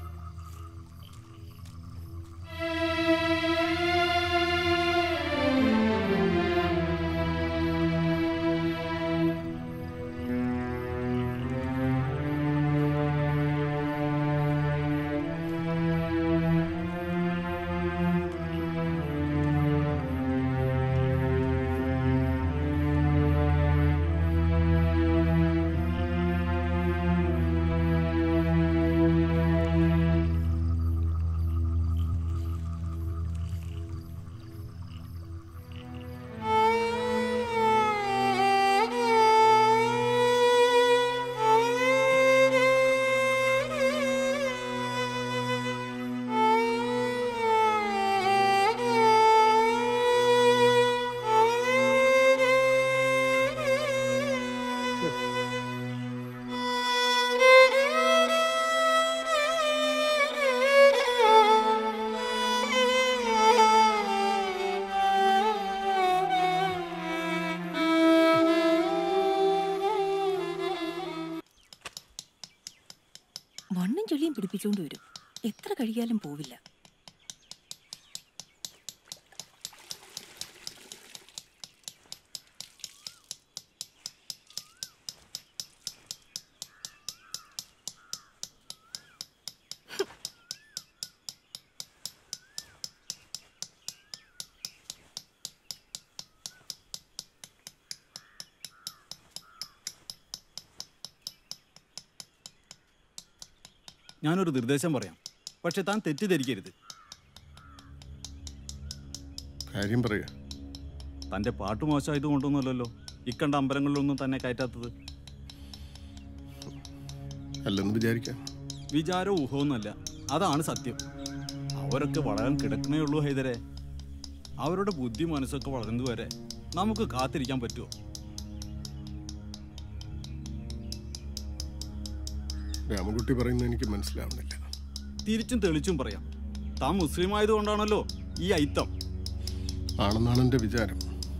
വണ്ണും ചൊല്ലിയും പിടിപ്പിച്ചുകൊണ്ട് വരും എത്ര കഴിയാലും പോവില്ല ഞാനൊരു നിർദ്ദേശം പറയാം പക്ഷെ താൻ തെറ്റിദ്ധരിക്കരുത് കാര്യം പറയാ തൻ്റെ പാട്ട് മോശമായത് കൊണ്ടൊന്നുമല്ലല്ലോ ഇക്കണ്ട അമ്പലങ്ങളിലൊന്നും തന്നെ കയറ്റാത്തത് അല്ലെന്ന് വിചാരിക്കാം വിചാരവും ഊഹമൊന്നുമല്ല അതാണ് സത്യം അവരൊക്കെ വളരാൻ കിടക്കണേ ഉള്ളൂ ഹൈദരെ അവരുടെ ബുദ്ധി മനസ്സൊക്കെ വളർന്നു വരെ നമുക്ക് കാത്തിരിക്കാൻ പറ്റുമോ രാമകുട്ടി പറയുന്നത് എനിക്ക് മനസ്സിലാവുന്നില്ല തിരിച്ചും തെളിച്ചും പറയാം താൻ മുസ്ലിം ആയതുകൊണ്ടാണല്ലോ ഈ ഐത്തം ആണെന്നാണ് എൻ്റെ വിചാരം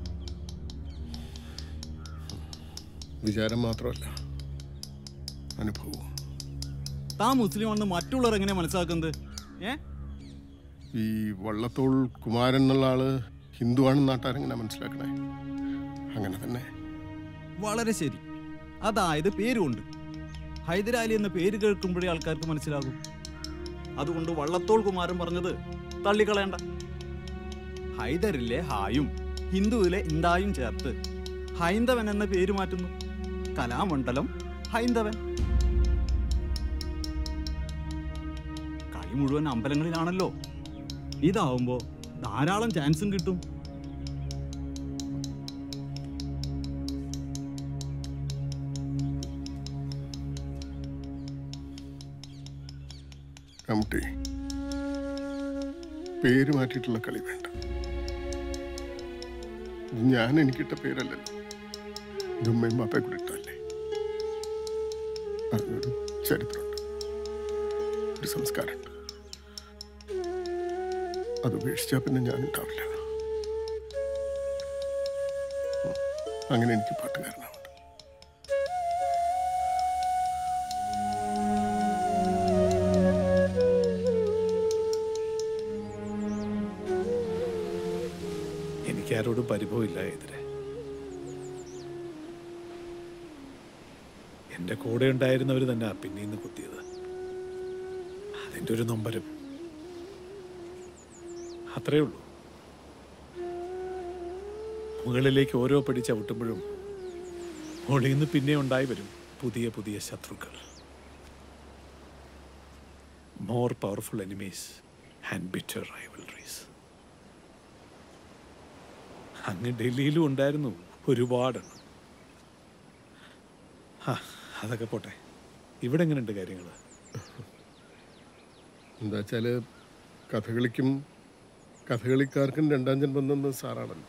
വിചാരം മാത്രമല്ല അനുഭവവും താൻ മുസ്ലിം ആണെന്ന് മറ്റുള്ളവർ എങ്ങനെ മനസ്സിലാക്കുന്നത് ഏ ഈ വള്ളത്തോൾ കുമാരൻ എന്നുള്ള ആള് ഹിന്ദുവാണെന്ന് നാട്ടുകാരെങ്ങനെ മനസ്സിലാക്കണേ അങ്ങനെ തന്നെ വളരെ ശരി അതായത് പേരുണ്ട് ഹൈദരാലി എന്ന പേര് കേൾക്കുമ്പോഴേ ആൾക്കാർക്ക് മനസ്സിലാകും അതുകൊണ്ട് വള്ളത്തോൾ കുമാരൻ പറഞ്ഞത് തള്ളിക്കളയണ്ട ഹൈദരിലെ ഹായും ഹിന്ദുവിലെ ഇന്തായും ചേർത്ത് ഹൈന്ദവൻ എന്ന പേര് മാറ്റുന്നു കലാമണ്ഡലം ഹൈന്ദവൻ കളി മുഴുവൻ അമ്പലങ്ങളിലാണല്ലോ ഇതാവുമ്പോ ധാരാളം ചാൻസും കിട്ടും കമുട്ടി പേര് മാറ്റിയിട്ടുള്ള കളി വേണ്ട ഇത് ഞാൻ എനിക്കിട്ട പേരല്ലല്ലോ ഇതുമ്മയും മാപ്പെ കൂടി ഇട്ടല്ലേ അതിനൊരു ചരിത്രമുണ്ട് ഒരു സംസ്കാരമുണ്ട് അത് ഉപേക്ഷിച്ചാൽ പിന്നെ ഞാൻ ഉണ്ടാവില്ല ഉം. അങ്ങനെ എനിക്ക് പാട്ടുകാരനാവും എനിക്ക് ആരോടും പരിഭവമില്ല എതിരെ എൻ്റെ കൂടെ ഉണ്ടായിരുന്നവർ തന്നെ പിന്നീന്ന് കുത്തിയത് അതിൻ്റെ ഒരു നൊമ്പരം അത്രേ ഉള്ളൂ മുകളിലേക്ക് ഓരോ പടി ചവിട്ടുമ്പോഴും മുകളിൽ നിന്ന് പിന്നെ ഉണ്ടായി വരും പുതിയ പുതിയ ശത്രുക്കൾ more powerful enemies and bitter rivalries അങ്ങ് ഡൽഹിയിലും ഉണ്ടായിരുന്നു ഒരുപാടെണ്ണം ആ അതൊക്കെ പോട്ടെ ഇവിടെ എങ്ങനെയുണ്ട് കാര്യങ്ങൾ എന്താ വെച്ചാല് കഥകളിക്കും കഥകളിക്കാർക്കും രണ്ടാം ജന്മം തന്ന സാറാണല്ലോ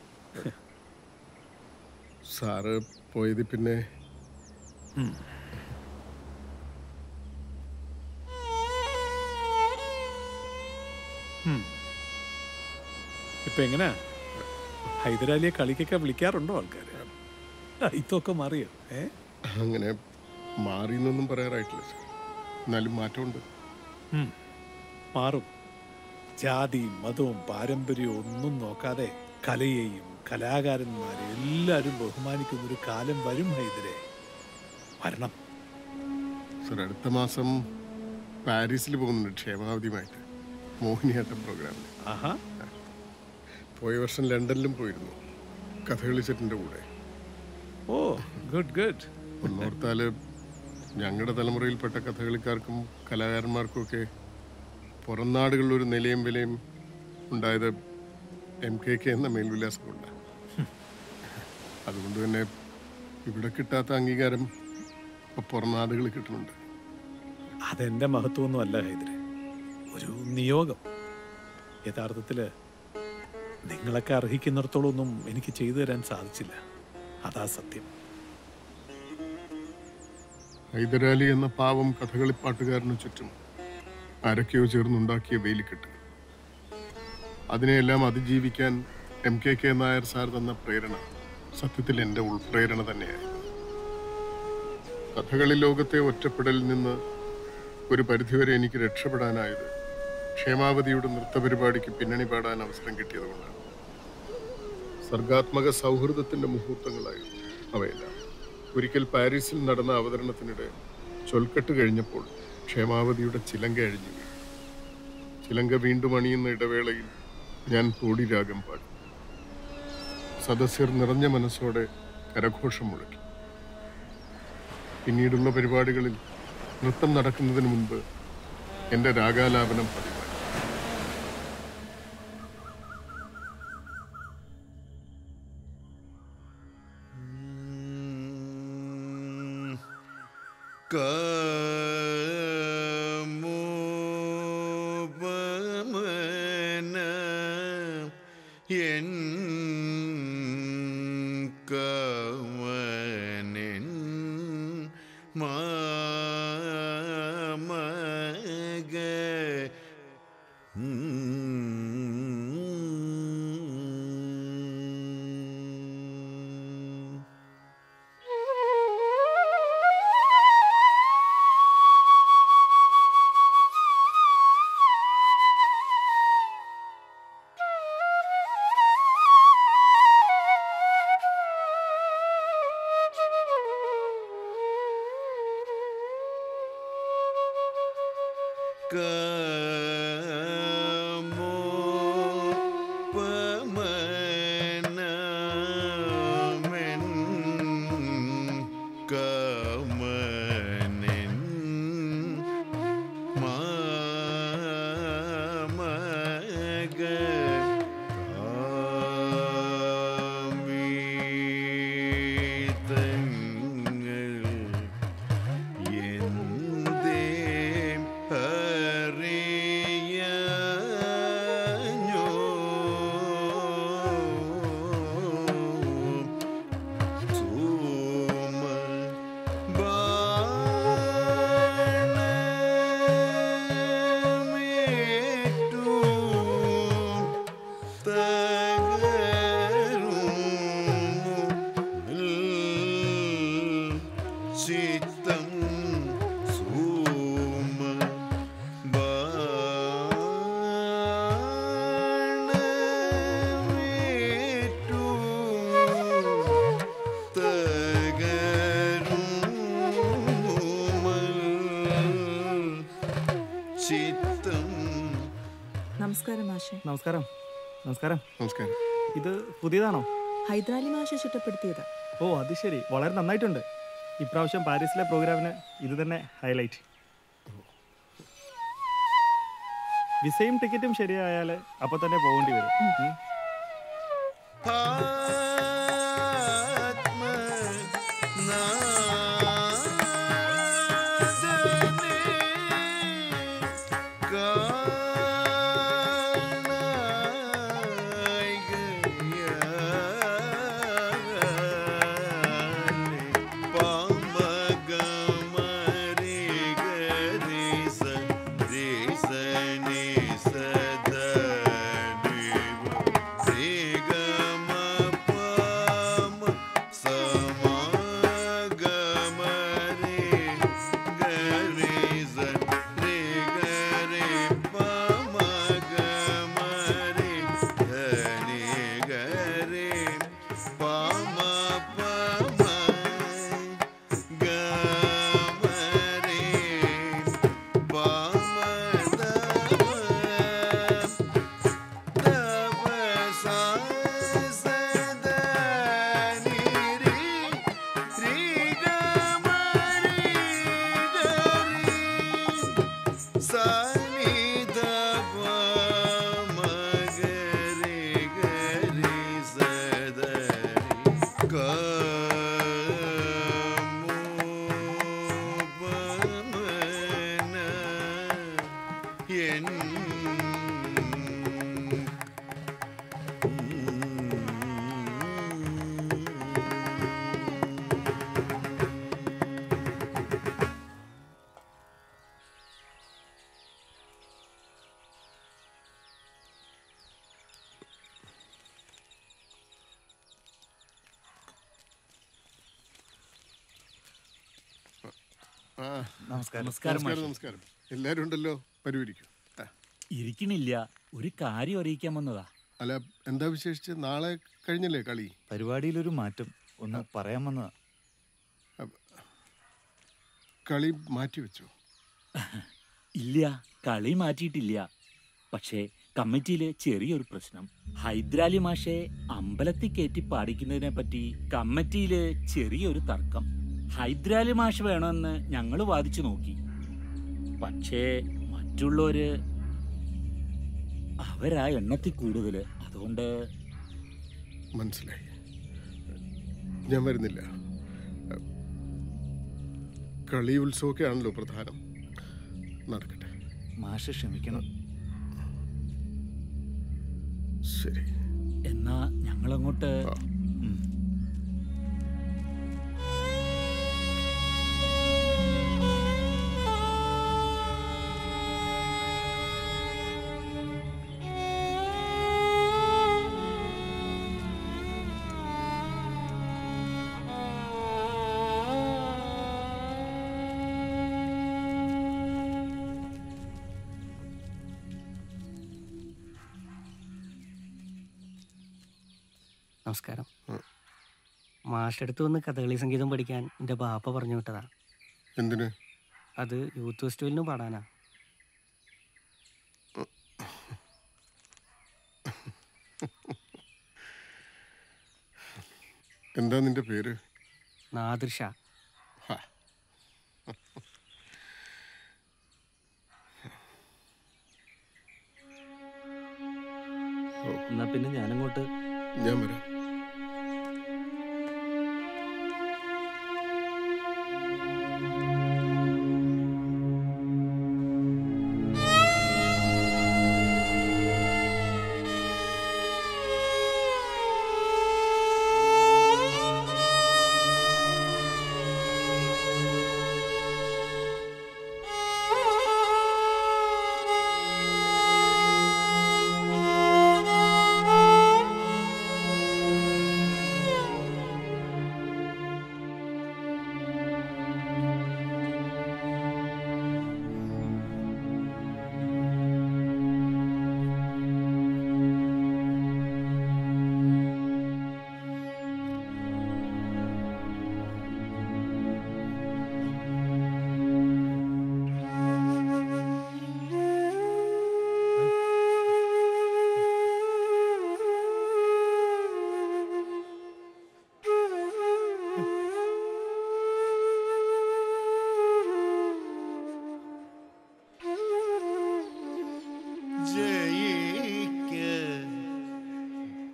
സാറ് പോയത് പിന്നെ ഇപ്പൊ എങ്ങനെയാ ഹൈദരാലിയെ കളിക്കൊക്കെ വിളിക്കാറുണ്ടോ ആൾക്കാർ ഇതൊക്കെ മാറിയോ ഏ അങ്ങനെ മാറി എന്നൊന്നും പറയാറായിട്ടില്ല സാർ എന്നാലും മാറ്റമുണ്ട് ഉം. മാറും ജാതിയും മതവും പാരമ്പര്യവും ഒന്നും നോക്കാതെ കലയെയും കലാകാരന്മാരെയും എല്ലാവരും ബഹുമാനിക്കുന്ന ഒരു കാലം വരും ഹൈദരെ വരണം സാർ അടുത്ത മാസം പാരീസിൽ പോകുന്നുണ്ട് ക്ഷേമാവധിയുമായിട്ട് മോഹിനിയാട്ടം പ്രോഗ്രാമിൽ ആഹാ പോയ വർഷം ലണ്ടനിലും പോയിരുന്നു കഥകളി സെറ്റിൻ്റെ കൂടെ ഓ ഗുഡ് ഗുഡ് ഒന്നോർത്താല് ഞങ്ങളുടെ തലമുറയിൽപ്പെട്ട കഥകളിക്കാർക്കും കലാകാരന്മാർക്കും ഒക്കെ പുറം നാടുകളിൽ ഒരു നിലയും വിലയും ഉണ്ടായത് എം കെ കെ എന്ന മേൽവിലാസം കൊണ്ടാണ് അതുകൊണ്ട് തന്നെ ഇവിടെ കിട്ടാത്ത അംഗീകാരം ഇപ്പൊ പുറം നാടുകളിൽ കിട്ടുന്നുണ്ട് അതെന്റെ മഹത്വമൊന്നും അല്ല ഹൈദരെ ഒരു നിയോഗം യഥാർത്ഥത്തില് നിങ്ങളൊക്കെ അർഹിക്കുന്നിടത്തോളം ഒന്നും എനിക്ക് ചെയ്തു തരാൻ സാധിച്ചില്ല അതാ സത്യം ഹൈദരാലി എന്ന പാവം കഥകളിപ്പാട്ടുകാരനു ചുറ്റും ആരൊക്കെയോ ചേർന്നുണ്ടാക്കിയ വേലിക്കെട്ട് അതിനെയെല്ലാം അതിജീവിക്കാൻ M K K Nair sir തന്ന പ്രേരണ സത്യത്തിൽ എൻ്റെ ഉൾപ്രേരണ തന്നെയായിരുന്നു കഥകളി ലോകത്തെ ഒറ്റപ്പെടലിൽ നിന്ന് ഒരു പരിധിവരെ എനിക്ക് രക്ഷപ്പെടാനായത് ക്ഷേമാവതിയുടെ നൃത്തപരിപാടിക്ക് പിന്നണി പാടാൻ അവസരം കിട്ടിയതുകൊണ്ടാണ് സർഗാത്മക സൗഹൃദത്തിന്റെ മുഹൂർത്തങ്ങളായിരുന്നു അവയെല്ലാം ഒരിക്കൽ പാരീസിൽ നടന്ന അവതരണത്തിനിടെ ചൊൽക്കെട്ട് കഴിഞ്ഞപ്പോൾ ക്ഷേമാവതിയുടെ ചിലങ്ക അഴിഞ്ഞു വീണു. ചിലങ്ക വീണ്ടും അണിയുന്ന ഇടവേളയിൽ ഞാൻ തോടി രാഗം പാടി സദസ്യർ നിറഞ്ഞ മനസ്സോടെ കരഘോഷം മുഴക്കി പിന്നീടുള്ള പരിപാടികളിൽ നൃത്തം നടക്കുന്നതിന് മുൻപ് എൻ്റെ രാഗാലാപനം പതിവായി കമോപമന എൻ കവനൻ മാമക കമോപമനമെൻ കമനൻ മാമക കാമിതങ്ങൾ എന്തേ അറിയാഞ്ഞോ സോമ ബാണമേറ്റു മാഷെ നമസ്കാരം നമസ്കാരം നമസ്കാരം ഇത് പുതിയതാണോ ഹൈദരാലി മാഷെ ചുറ്റപ്പെടുത്തിയതാ ഓ അത് ശരി വളരെ നന്നായിട്ടുണ്ട് ഇപ്രാവശ്യം പാരീസിലെ പ്രോഗ്രാമിന് ഇത് തന്നെ ഹൈലൈറ്റ് വിസയും ടിക്കറ്റും ശരിയായാൽ അപ്പോൾ തന്നെ പോകേണ്ടി വരും ഉം. ആ, നമസ്കാരം. നമസ്കാരം നമസ്കാരം, നമസ്കാരം എല്ലാരും ഉണ്ടല്ലോ പരിവരിക്കും ഇരിക്കണില്ല ഒരു കാര്യം അറിയിക്കാൻ വന്നതാ അല്ല എന്താ വിശേഷിച്ച് നാളെ കഴിഞ്ഞല്ലേ കളി പരിപാടിയിലൊരു മാറ്റം ഒന്ന് പറയാൻ വന്നതാ കളി മാറ്റി വെച്ചു ഇല്ല കളി മാറ്റിയിട്ടില്ല പക്ഷേ കമ്മിറ്റിയിലെ ചെറിയൊരു പ്രശ്നം ഹൈദരാലി മാഷെ അമ്പലത്തിൽ കയറ്റി പാടിക്കുന്നതിനെ പറ്റി കമ്മിറ്റിയില് ചെറിയൊരു തർക്കം ഹൈദരാലി മാഷ് വേണമെന്ന് ഞങ്ങൾ വാദിച്ചു നോക്കി പക്ഷേ മറ്റുള്ളവര് അവരാ എണ്ണത്തിൽ കൂടുതല് അതുകൊണ്ട് മനസ്സിലായി ഞാൻ വരുന്നില്ല കളി ഉത്സവമൊക്കെ ആണല്ലോ പ്രധാനം നടക്കട്ടെ മാഷ് ക്ഷമിക്കണം ശരി എന്നാ ഞങ്ങളങ്ങോട്ട് ഉം. നമസ്കാരം മാഷടുത്ത് വന്ന് കഥകളി സംഗീതം പഠിക്കാൻ എൻ്റെ ബാപ്പ പറഞ്ഞു വിട്ടതാ എന്തിന് അത് യൂത്ത് ഫെസ്റ്റിവലിന് പാടാനാ എന്താ നിന്റെ പേര് നാദൃഷ എന്നാ പിന്നെ ഞാനങ്ങോട്ട് ഞാൻ വരാം ആ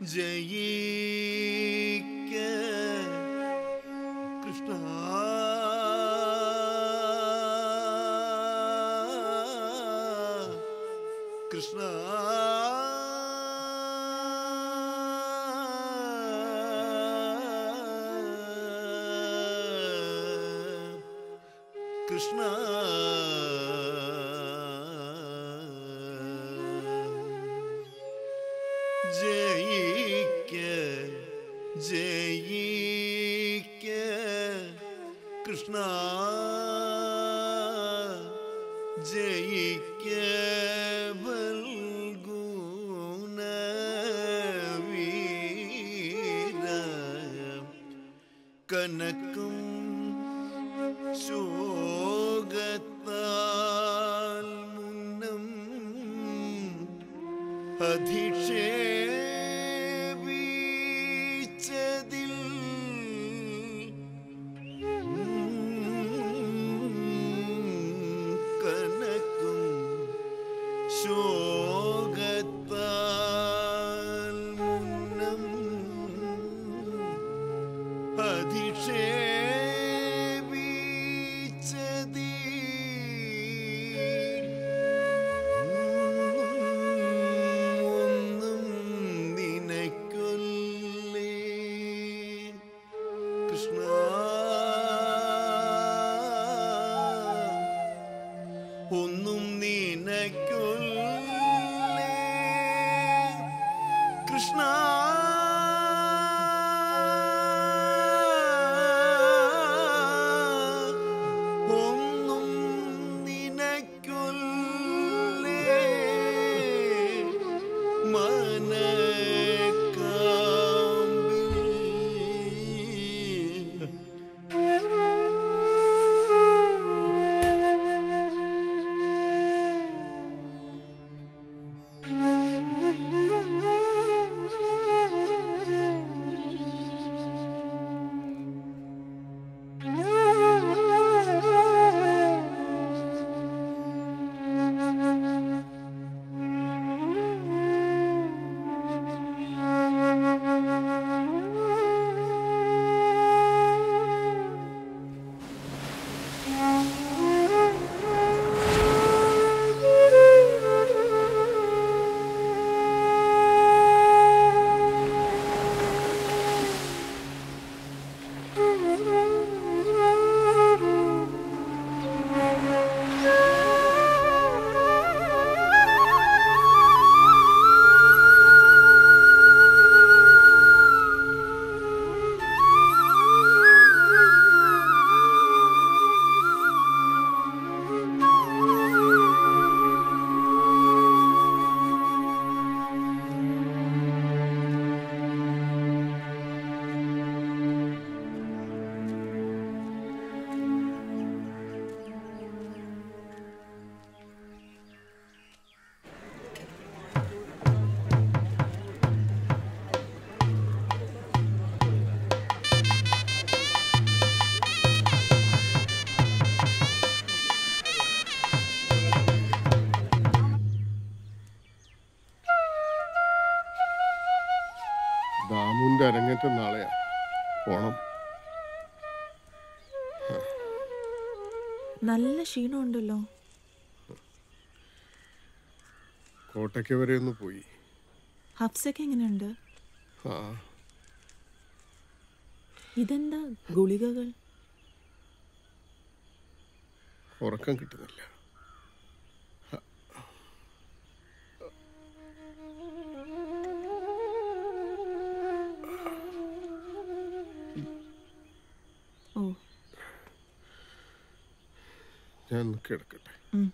ജയിക്ക കൃഷ്ണ കൃഷ്ണ കൃഷ്ണ ജയിക്ക ജയിക്ക കൃഷ്ണ ജയിക്ക ബൽഗുണ വീര കനക്കും ശോകത്താൽ മുന്നം അധിക്ഷേപിച്ചതിൽ കനക്കും ശോകത്താൽ മുന്നം അധിക്ഷേപിച്ചതിൽ ഒന്നും നിനക്കൊല്ലേ കൃഷ്ണ ഒന്നും നിനക്കൊല്ലേ കൃഷ്ണ ഒന്നും നിനക്കൊല്ലേ മനക്കാമ്പിൽ ദാമുവിന്റെ അരങ്ങേറ്റം നാളെയാ പോണം നല്ല ക്ഷീണമുണ്ടല്ലോ കോട്ടയ്ക്ക് വരെ ഒന്ന് പോയി ഹഫ്സൊക്കെ എങ്ങനെയുണ്ട് ആ ഇതെന്താ ഗുളികകൾ ഉറക്കം കിട്ടുന്നില്ല ഓ ഞാൻ ഒന്ന് കിടക്കട്ടെ ഉം.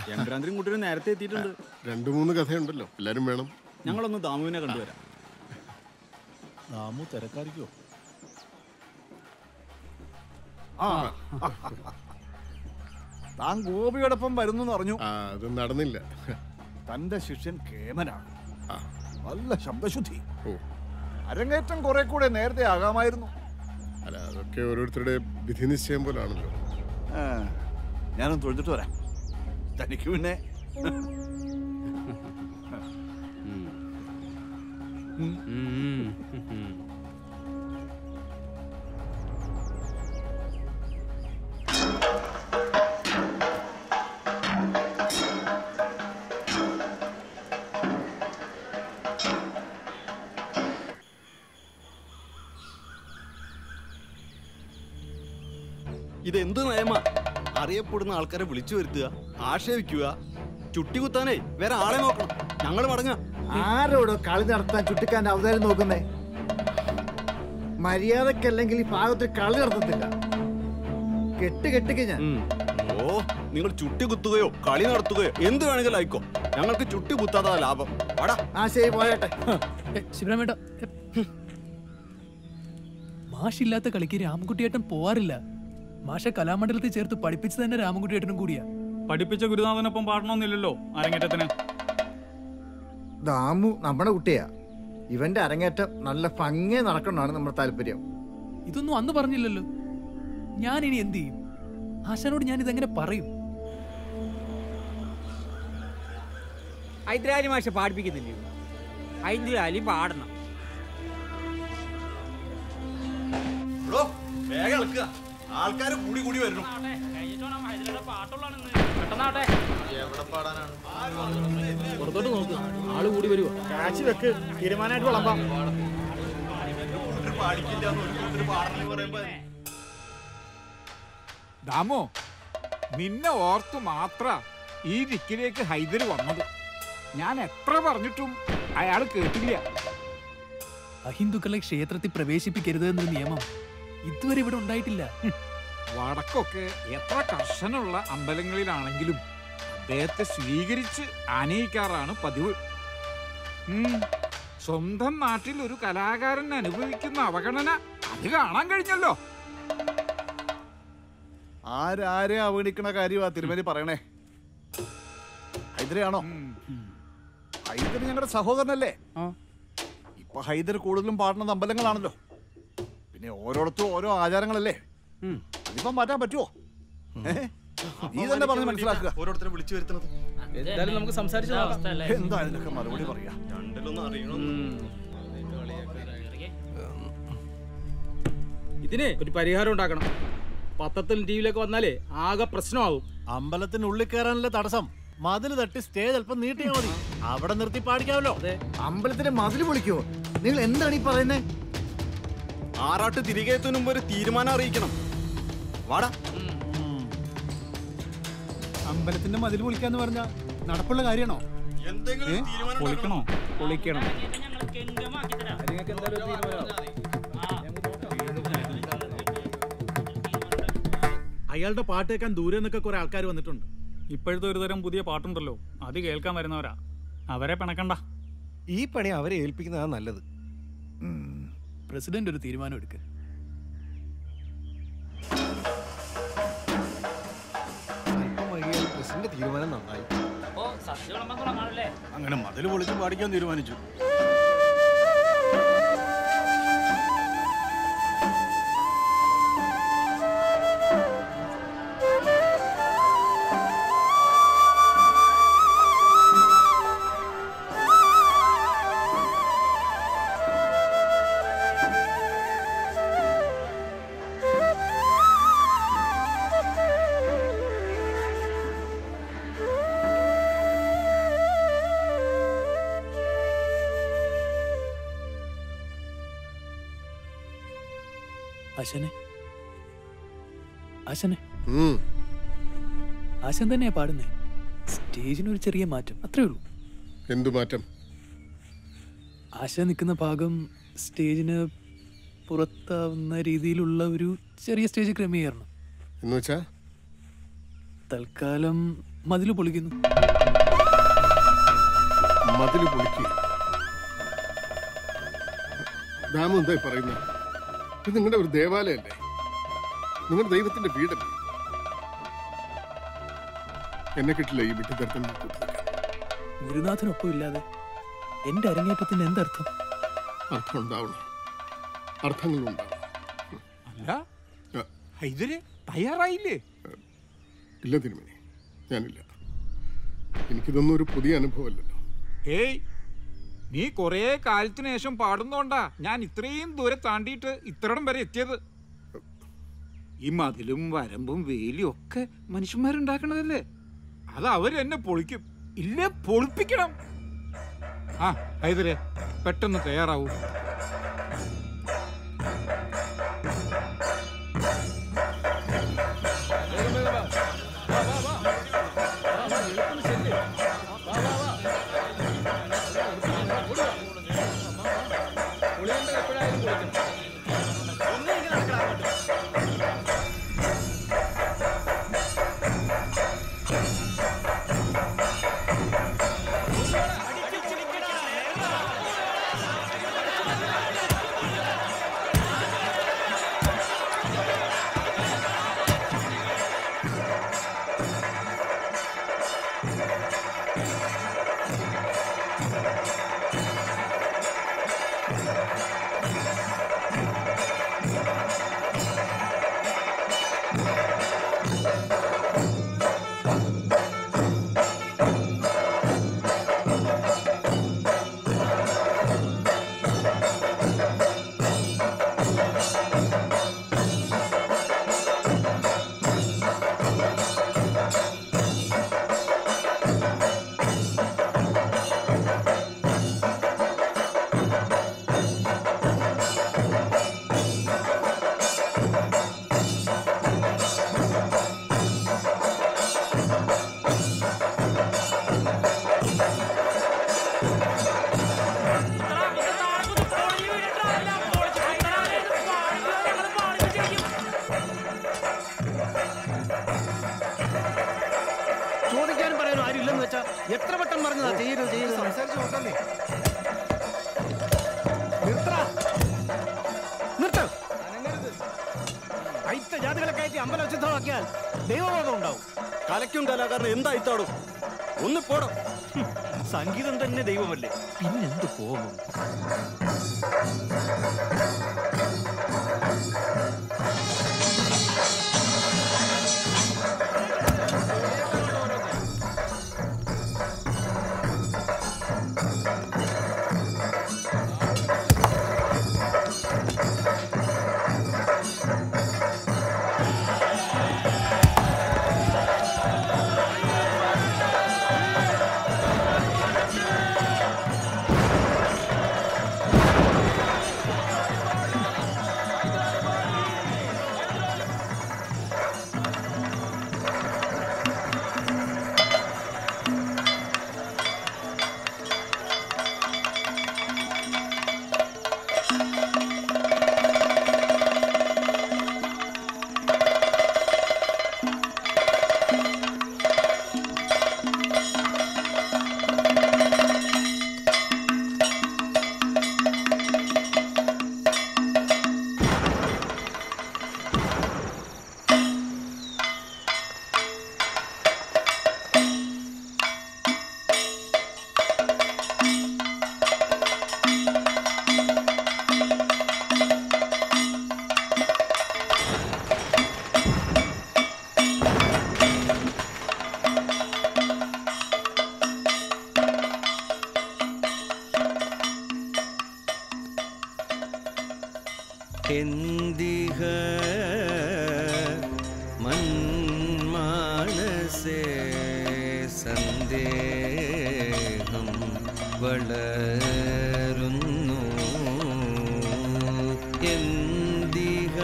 എംബ്രാന്തിരും കുട്ടിയും നേരത്തെ എത്തിയിട്ടുണ്ട് രണ്ടു മൂന്ന് കഥയുണ്ടല്ലോ എല്ലാരും വേണം ഞങ്ങളൊന്ന് ദാമുവിനെ കണ്ടുവരാം ദാമു തിരക്കാരിക്കോ ആ താൻ ഗോപിയോടൊപ്പം വരുന്നു അറിഞ്ഞു അത് നടന്നില്ല തന്റെ ശിഷ്യൻ കേമനാണ് നല്ല ശബ്ദശുദ്ധി അരങ്ങേറ്റം കുറെ കൂടെ നേരത്തെ ആകാമായിരുന്നു അല്ല അതൊക്കെ ഓരോരുത്തരുടെ വിധി നിശ്ചയം പോലാണല്ലോ ആ, ഞാനൊന്ന് തൊഴുതിട്ട് വരാം തനിക്ക് പിന്നെ ഇത് എന്ത് നയമാ അറിയപ്പെടുന്ന ആൾക്കാരെ വിളിച്ചു വരുത്തുക ആക്ഷേപിക്കുക ചുട്ടികുത്താനേ വേറെ ആളെ നോക്കണം ഞങ്ങൾ മടങ്ങാം ആരോടോ കളി നടത്താൻ ചുട്ടിക്കാന്റെ അവതാരം നോക്കുന്നേ മര്യാദക്കല്ലെങ്കിൽ ഈ ഭാഗത്ത് കളി നടത്തത്തില്ല കെട്ട് കെട്ടിക്ക് ഞാൻ ഓ നിങ്ങൾ ചുട്ടി കുത്തുകയോ കളി നടത്തുകയോ എന്ത് വേണമെങ്കിലും ആയിക്കോ ഞങ്ങൾക്ക് ചുട്ടി കുത്താതാ ലാഭം വാടാ ആ ശരി പോയട്ടെ ശിവരാമേട്ട മാഷില്ലാത്ത കളിക്ക് രാമൻകുട്ടിയേട്ടൻ പോവാറില്ല മാഷ കലാമണ്ഡലത്തിൽ ചേർത്ത് പഠിപ്പിച്ചു തന്നെ രാമൻകുട്ടിയേട്ടനും കൂടിയാ പഠിപ്പിച്ച ഗുരുനാഥനൊപ്പം പാടണമെന്നില്ലല്ലോ അരങ്ങേറ്റത്തിന് ദാമു നമ്മുടെ കുട്ടിയാ ഇവന്റെ അരങ്ങേറ്റം നല്ല ഭംഗിയെ നടക്കണമെന്നാണ് നമ്മുടെ താല്പര്യം ഇതൊന്നും അന്ന് പറഞ്ഞില്ലല്ലോ ഞാൻ ഇനി എന്ത് ചെയ്യും ആശാനോട് ഞാൻ ഇതെങ്ങനെ പറയും ഹൈദരാലി മാഷ പാടിപ്പിക്കുന്നില്ലേ ഹൈദരാലി പാടണം വേഗം ഇളക്കുക ആൾക്കാർ കൂടി കൂടി വരുന്നു എവിടെ പാടാനാണ് പുറത്തോട്ട് നോക്ക് ആള് കൂടി വരുവോ കാശ് വെക്ക് തീരുമാനമായിട്ട് വിളമ്പാം ദാമോ നിന്നെ ഓർത്തു മാത്ര ഈ ദിക്കിലേക്ക് ഹൈദര് വന്നത് ഞാൻ എത്ര പറഞ്ഞിട്ടും അയാൾ കേട്ടില്ല അഹിന്ദുക്കളെ ക്ഷേത്രത്തിൽ പ്രവേശിപ്പിക്കരുത് എന്നൊരു നിയമം ഇതുവരെ ഇവിടെ ഉണ്ടായിട്ടില്ല വടക്കൊക്കെ എത്ര കർശനമുള്ള അമ്പലങ്ങളിലാണെങ്കിലും അദ്ദേഹത്തെ സ്വീകരിച്ച് ആനയിക്കാറാണ് പതിവ് ഉം, സ്വന്തം നാട്ടിൽ ഒരു കലാകാരൻ അനുഭവിക്കുന്ന അവഗണന അത് കാണാൻ കഴിഞ്ഞല്ലോ ആരാരെ അവഗണിക്കണ കാര്യമാ തിരുമേനി പറയണേ ഹൈദരയാണോ ഹൈദർ ഞങ്ങളുടെ സഹോദരനല്ലേ ഇപ്പൊ ഹൈദർ കൂടുതലും പാടുന്നത് അമ്പലങ്ങളാണല്ലോ പിന്നെ ഓരോടത്തും ഓരോ ആചാരങ്ങളല്ലേ അതിപ്പം മാറ്റാൻ പറ്റുമോ ഏ? നീ തന്നെ പറഞ്ഞ് മനസ്സിലാക്കുക ഓരോരുത്തരെ വിളിച്ചു വരുത്തുന്നത് എന്തായാലും നമുക്ക് സംസാരിച്ച് നോക്കാം. എന്താ ഇതിനൊക്കെ മറുപടി പറയാ രണ്ടിലൊന്നും അറിയണോ ഇതിന് ഒരു പരിഹാരം ഉണ്ടാക്കണം പത്രത്തിലും ടി വിയിലൊക്കെ വന്നാലേ ആകെ പ്രശ്നമാവും അമ്പലത്തിനുള്ളിൽ കയറാനല്ലേ തടസ്സം മതിൽ തട്ടി സ്റ്റേജ് അല്പം നീട്ടിയാ മതി അവിടെ നിർത്തി പാടിക്കാമല്ലോ അമ്പലത്തിന്റെ മതിൽ പൊളിക്കുവോ നിങ്ങൾ എന്താണ് ഈ പറയുന്നത് ആറാട്ട് തിരികെ എത്തുന്നതിന് മുമ്പ് ഒരു തീരുമാനം അറിയിക്കണം വാടാ അമ്പലത്തിന്റെ മതിൽ പൊളിക്കാന്ന് പറഞ്ഞ നടപ്പുള്ള കാര്യമാണോ എന്തെങ്കിലും തീരുമാനം പൊളിക്കണോ പൊളിക്കണം അയാളുടെ പാട്ട് കേൾക്കാൻ ദൂരെ നിന്നൊക്കെ കുറെ ആൾക്കാർ വന്നിട്ടുണ്ട് ഇപ്പോഴത്തെ ഒരു തരം പുതിയ പാട്ടുണ്ടല്ലോ അത് കേൾക്കാൻ വരുന്നവരാ അവരെ പിണക്കണ്ട ഈ പണി അവരെ ഏൽപ്പിക്കുന്നതാ നല്ലത് പ്രസിഡന്റ് ഒരു തീരുമാനം എടുക്ക് അല്പം വൈകിയാൽ പ്രസിഡന്റ് തീരുമാനം നന്നായി അങ്ങനെ മതിൽ പൊളിച്ച് പാടിക്കാൻ തീരുമാനിച്ചു ആശാനെ ആശാനെ ഉം. ആശാൻ തന്നെയാ പാടുന്നേ സ്റ്റേജിന് ഒരു ചെറിയ മാറ്റം അത്രേ ഉള്ളൂ എന്തു മാറ്റം ആശ നിൽക്കുന്ന ഭാഗം സ്റ്റേജിന് പുറത്താവുന്ന രീതിയിലുള്ള ഒരു ചെറിയ സ്റ്റേജ് ക്രമീകരണം എന്ന് വെച്ചാ തൽക്കാലം മതില് പൊളിക്കുന്നു മതില് പൊളിക്കുക രാമു എന്തായി പറയുന്നത് ഇത് നിങ്ങളുടെ ഒരു ദേവാലയല്ലേ നിങ്ങളുടെ ദൈവത്തിന്റെ വീടല്ലേ എന്നെ കിട്ടില്ല ഈ വിട്ടുതരത്തിൽ ഗുരുനാഥനൊപ്പം ഇല്ലാതെ എന്റെ അരങ്ങേറ്റത്തിന് എന്തർത്ഥം അർത്ഥം ഉണ്ടാവണം അർത്ഥങ്ങൾ ഉണ്ടാവണം അല്ല ഹൈദര് തയ്യാറായില്ലേ ഇല്ല തിരുമണി ഞാനില്ല എനിക്കിതൊന്നും ഒരു പുതിയ അനുഭവമല്ലല്ലോ ഹേയ് നീ കുറേ കാലത്തിന് ശേഷം പാടുന്നോണ്ടാ ഞാൻ ഇത്രയും ദൂരെ താണ്ടിയിട്ട് ഇത്രയിടം വരെ എത്തിയത് ഈ മതിലും വരമ്പും വേലിയും ഒക്കെ മനുഷ്യന്മാരുണ്ടാക്കണതല്ലേ അത് അവര് എന്നെ പൊളിക്കും ഇല്ലേ പൊളിപ്പിക്കണം ആ ഹൈദരെ പെട്ടെന്ന് തയ്യാറാവൂ ചോദിക്കാനും പറയാനും ആരും ഇല്ലെന്ന് വെച്ചാ എത്ര വട്ടം പറഞ്ഞതാ ചെയ്യരുത് ചെയ്യരുത് സംസാരിച്ച് നോക്കാന്നേ നിർത്ത് അയിത്ത ജാതികളെ കയറ്റി അമ്പലം അശുദ്ധമാക്കിയാൽ ദൈവബോധം ഉണ്ടാവും കലയ്ക്കും കലാകാരന് എന്തായിത്താടും ഒന്ന് പോടും സംഗീതം തന്നെ ദൈവമല്ലേ പിന്നെന്ത് പോകും എന്തിഹ മന്മാനസേ സന്ദേഹം വളരുന്നു എന്തിഹ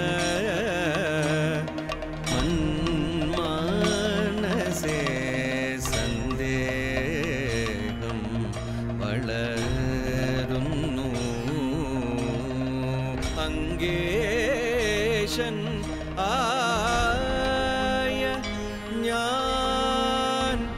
മന്മാനസേ സന്ദേഹം വളരുന്നു അങ്കേശൻ ആയ ഞാൻ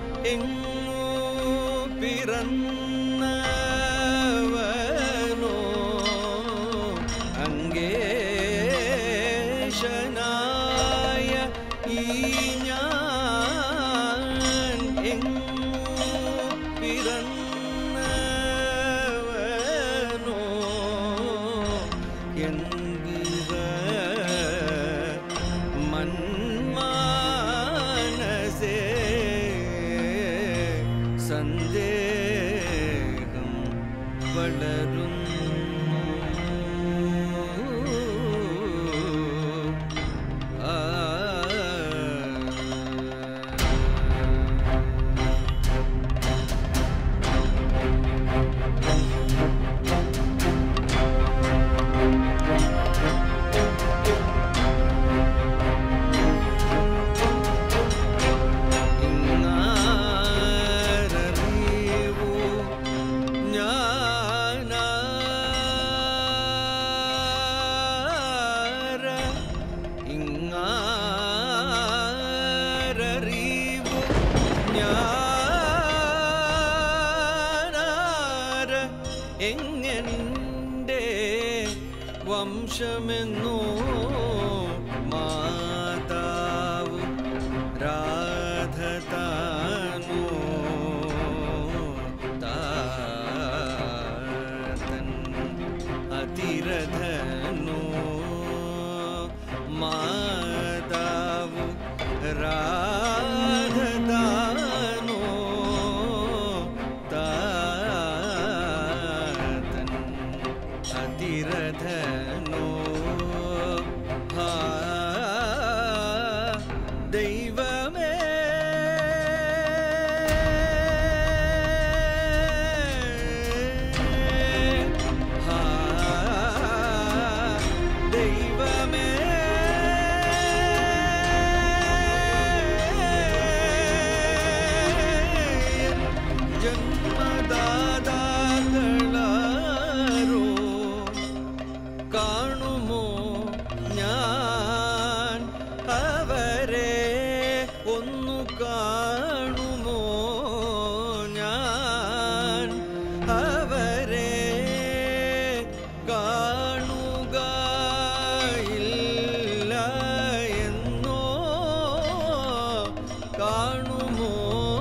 വളരുന്നു ആ ഇങ്ങാരറിവു ഞാനാര ഇങ്ങാരറിവു ഞാനാര എങ്ങനെ വംശമെന്നോ മാതാവ് രാധതാനോ താതൻ അതിരഥനോ മാതാവ് രാധതാനോ താതൻ അതിരഥനോ ഹാ ദൈവമേ ഹാ ദൈവമേ ജന്മദാതാക്കളാരോ കാണുമോ ഞാൻ അവരെ ഒന്നു കാണുമോ ഞാൻ അവരെ കാണുകയില്ല എന്നോ കാണുമോ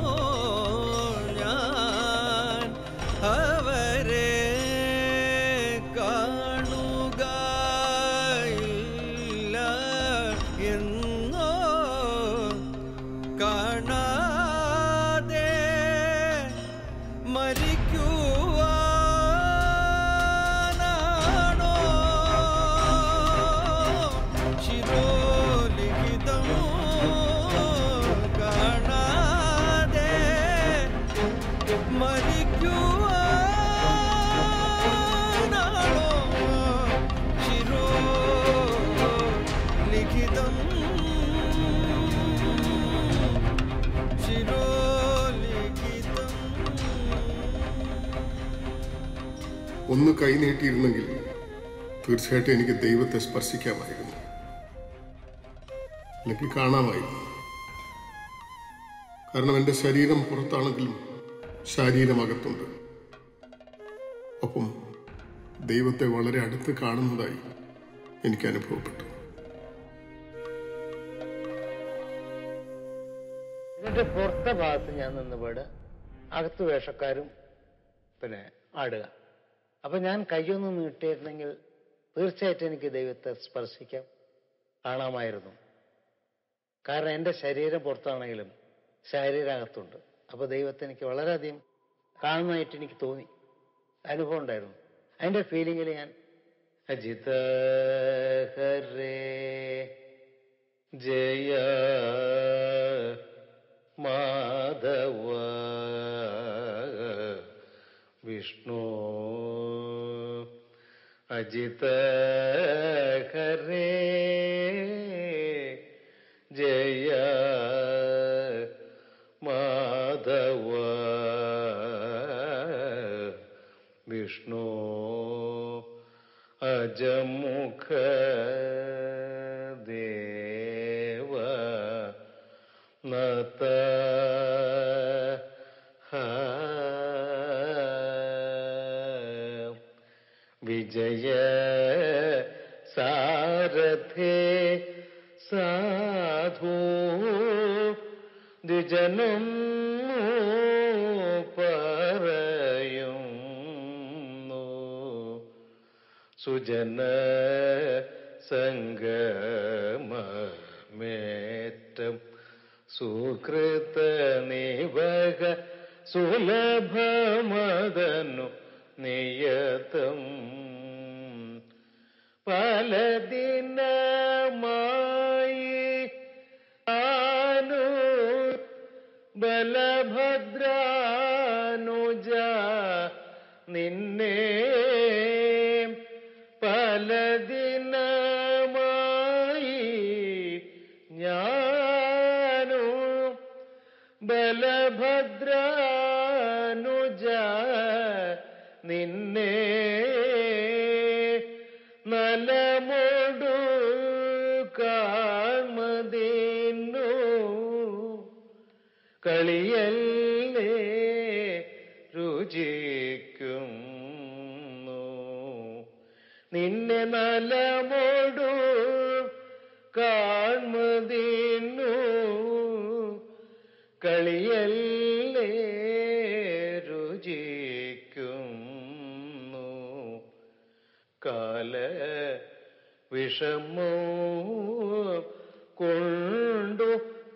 ഞാൻ അവരെ കാണുകയില്ല എന്നോ കാണാതെ മരിക്കുവാനാണോ ശിരോലിഖിതം കാണാതെ മരിക്കുവാനാണോ ശിരോ ലിഖിതം ശിരോ ലിഖിതം ഒന്ന് കൈ നീട്ടിയിരുന്നെങ്കിൽ തീർച്ചയായിട്ടും എനിക്ക് ദൈവത്തെ സ്പർശിക്കാമായിരുന്നു എനിക്ക് കാണാമായിരുന്നു കാരണം എൻ്റെ ശരീരം പുറത്താണെങ്കിലും ശരീരം അകത്തുണ്ട് ഒപ്പം ദൈവത്തെ വളരെ അടുത്ത് കാണുന്നതായി എനിക്ക് അനുഭവപ്പെട്ടു എന്നിട്ട് പുറത്തെ ഭാഗത്ത് ഞാൻ നിന്നുപാട് അകത്ത് വേഷക്കാരും പിന്നെ ആടുക അപ്പൊ ഞാൻ കയ്യൊന്ന് നീട്ടിയിരുന്നെങ്കിൽ തീർച്ചയായിട്ടും എനിക്ക് ദൈവത്തെ സ്പർശിക്കാം കാണാമായിരുന്നു കാരണം എൻ്റെ ശരീരം പുറത്താണെങ്കിലും ശരീരം അകത്തുണ്ട് അപ്പൊ ദൈവത്തെ എനിക്ക് വളരെയധികം കാണുന്നതായിട്ട് എനിക്ക് തോന്നി അനുഭവം ഉണ്ടായിരുന്നു അതിന്റെ ഫീലിങ്ങിൽ ഞാൻ അജിത ഹരേ ജയ മാധവ വിഷ്ണു അജിത ഹരേ ജയ മാധവ വിഷ്ണു അജമുഖ ദേവ നത വിജയ സാരഥേ സാധു ദ്വിജനം പറയുന്നു സുജന സംഗമേറ്റം സുകൃത നിവക സുലഭമദനു നിയതം പല ദിനമായി ആനു ബലഭദ്രാനുജ നിന്നെ പല ദിനമായി ഞാനു ബലഭദ്രാനുജ നിന്നെ നലമോടു കാമതിന്നു കളിയല്ലേ രുചിക്കുന്നു നിന്നെ നലമോടു കാൺമതിന്നു കളിയല്ലേ രുചിക്കുന്നു കാല വിഷമോ കൊണ്ടു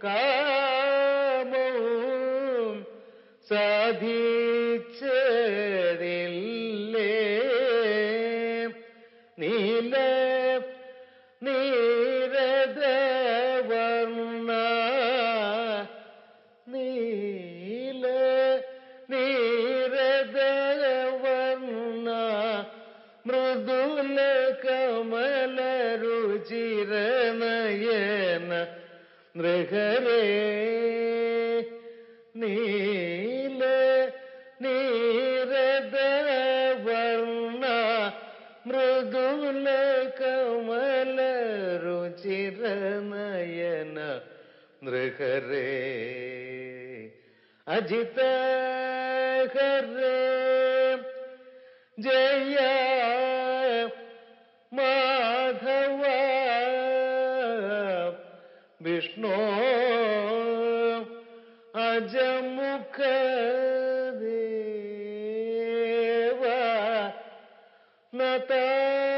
കാമവും സാധിച്ചതില്ലേ നീല നീരദവർണ്ണ നീല നീരദവർണ്ണ മൃദുല കമല രുചിരനയന നൃഹരേ നീല നീരദവർണ്ണ മൃദുല കമല രുചിരനയന നൃഹരേ അജിത ഹരേ ജയ മാധവ വിഷ്ണു അജമുഖ ദേവ നത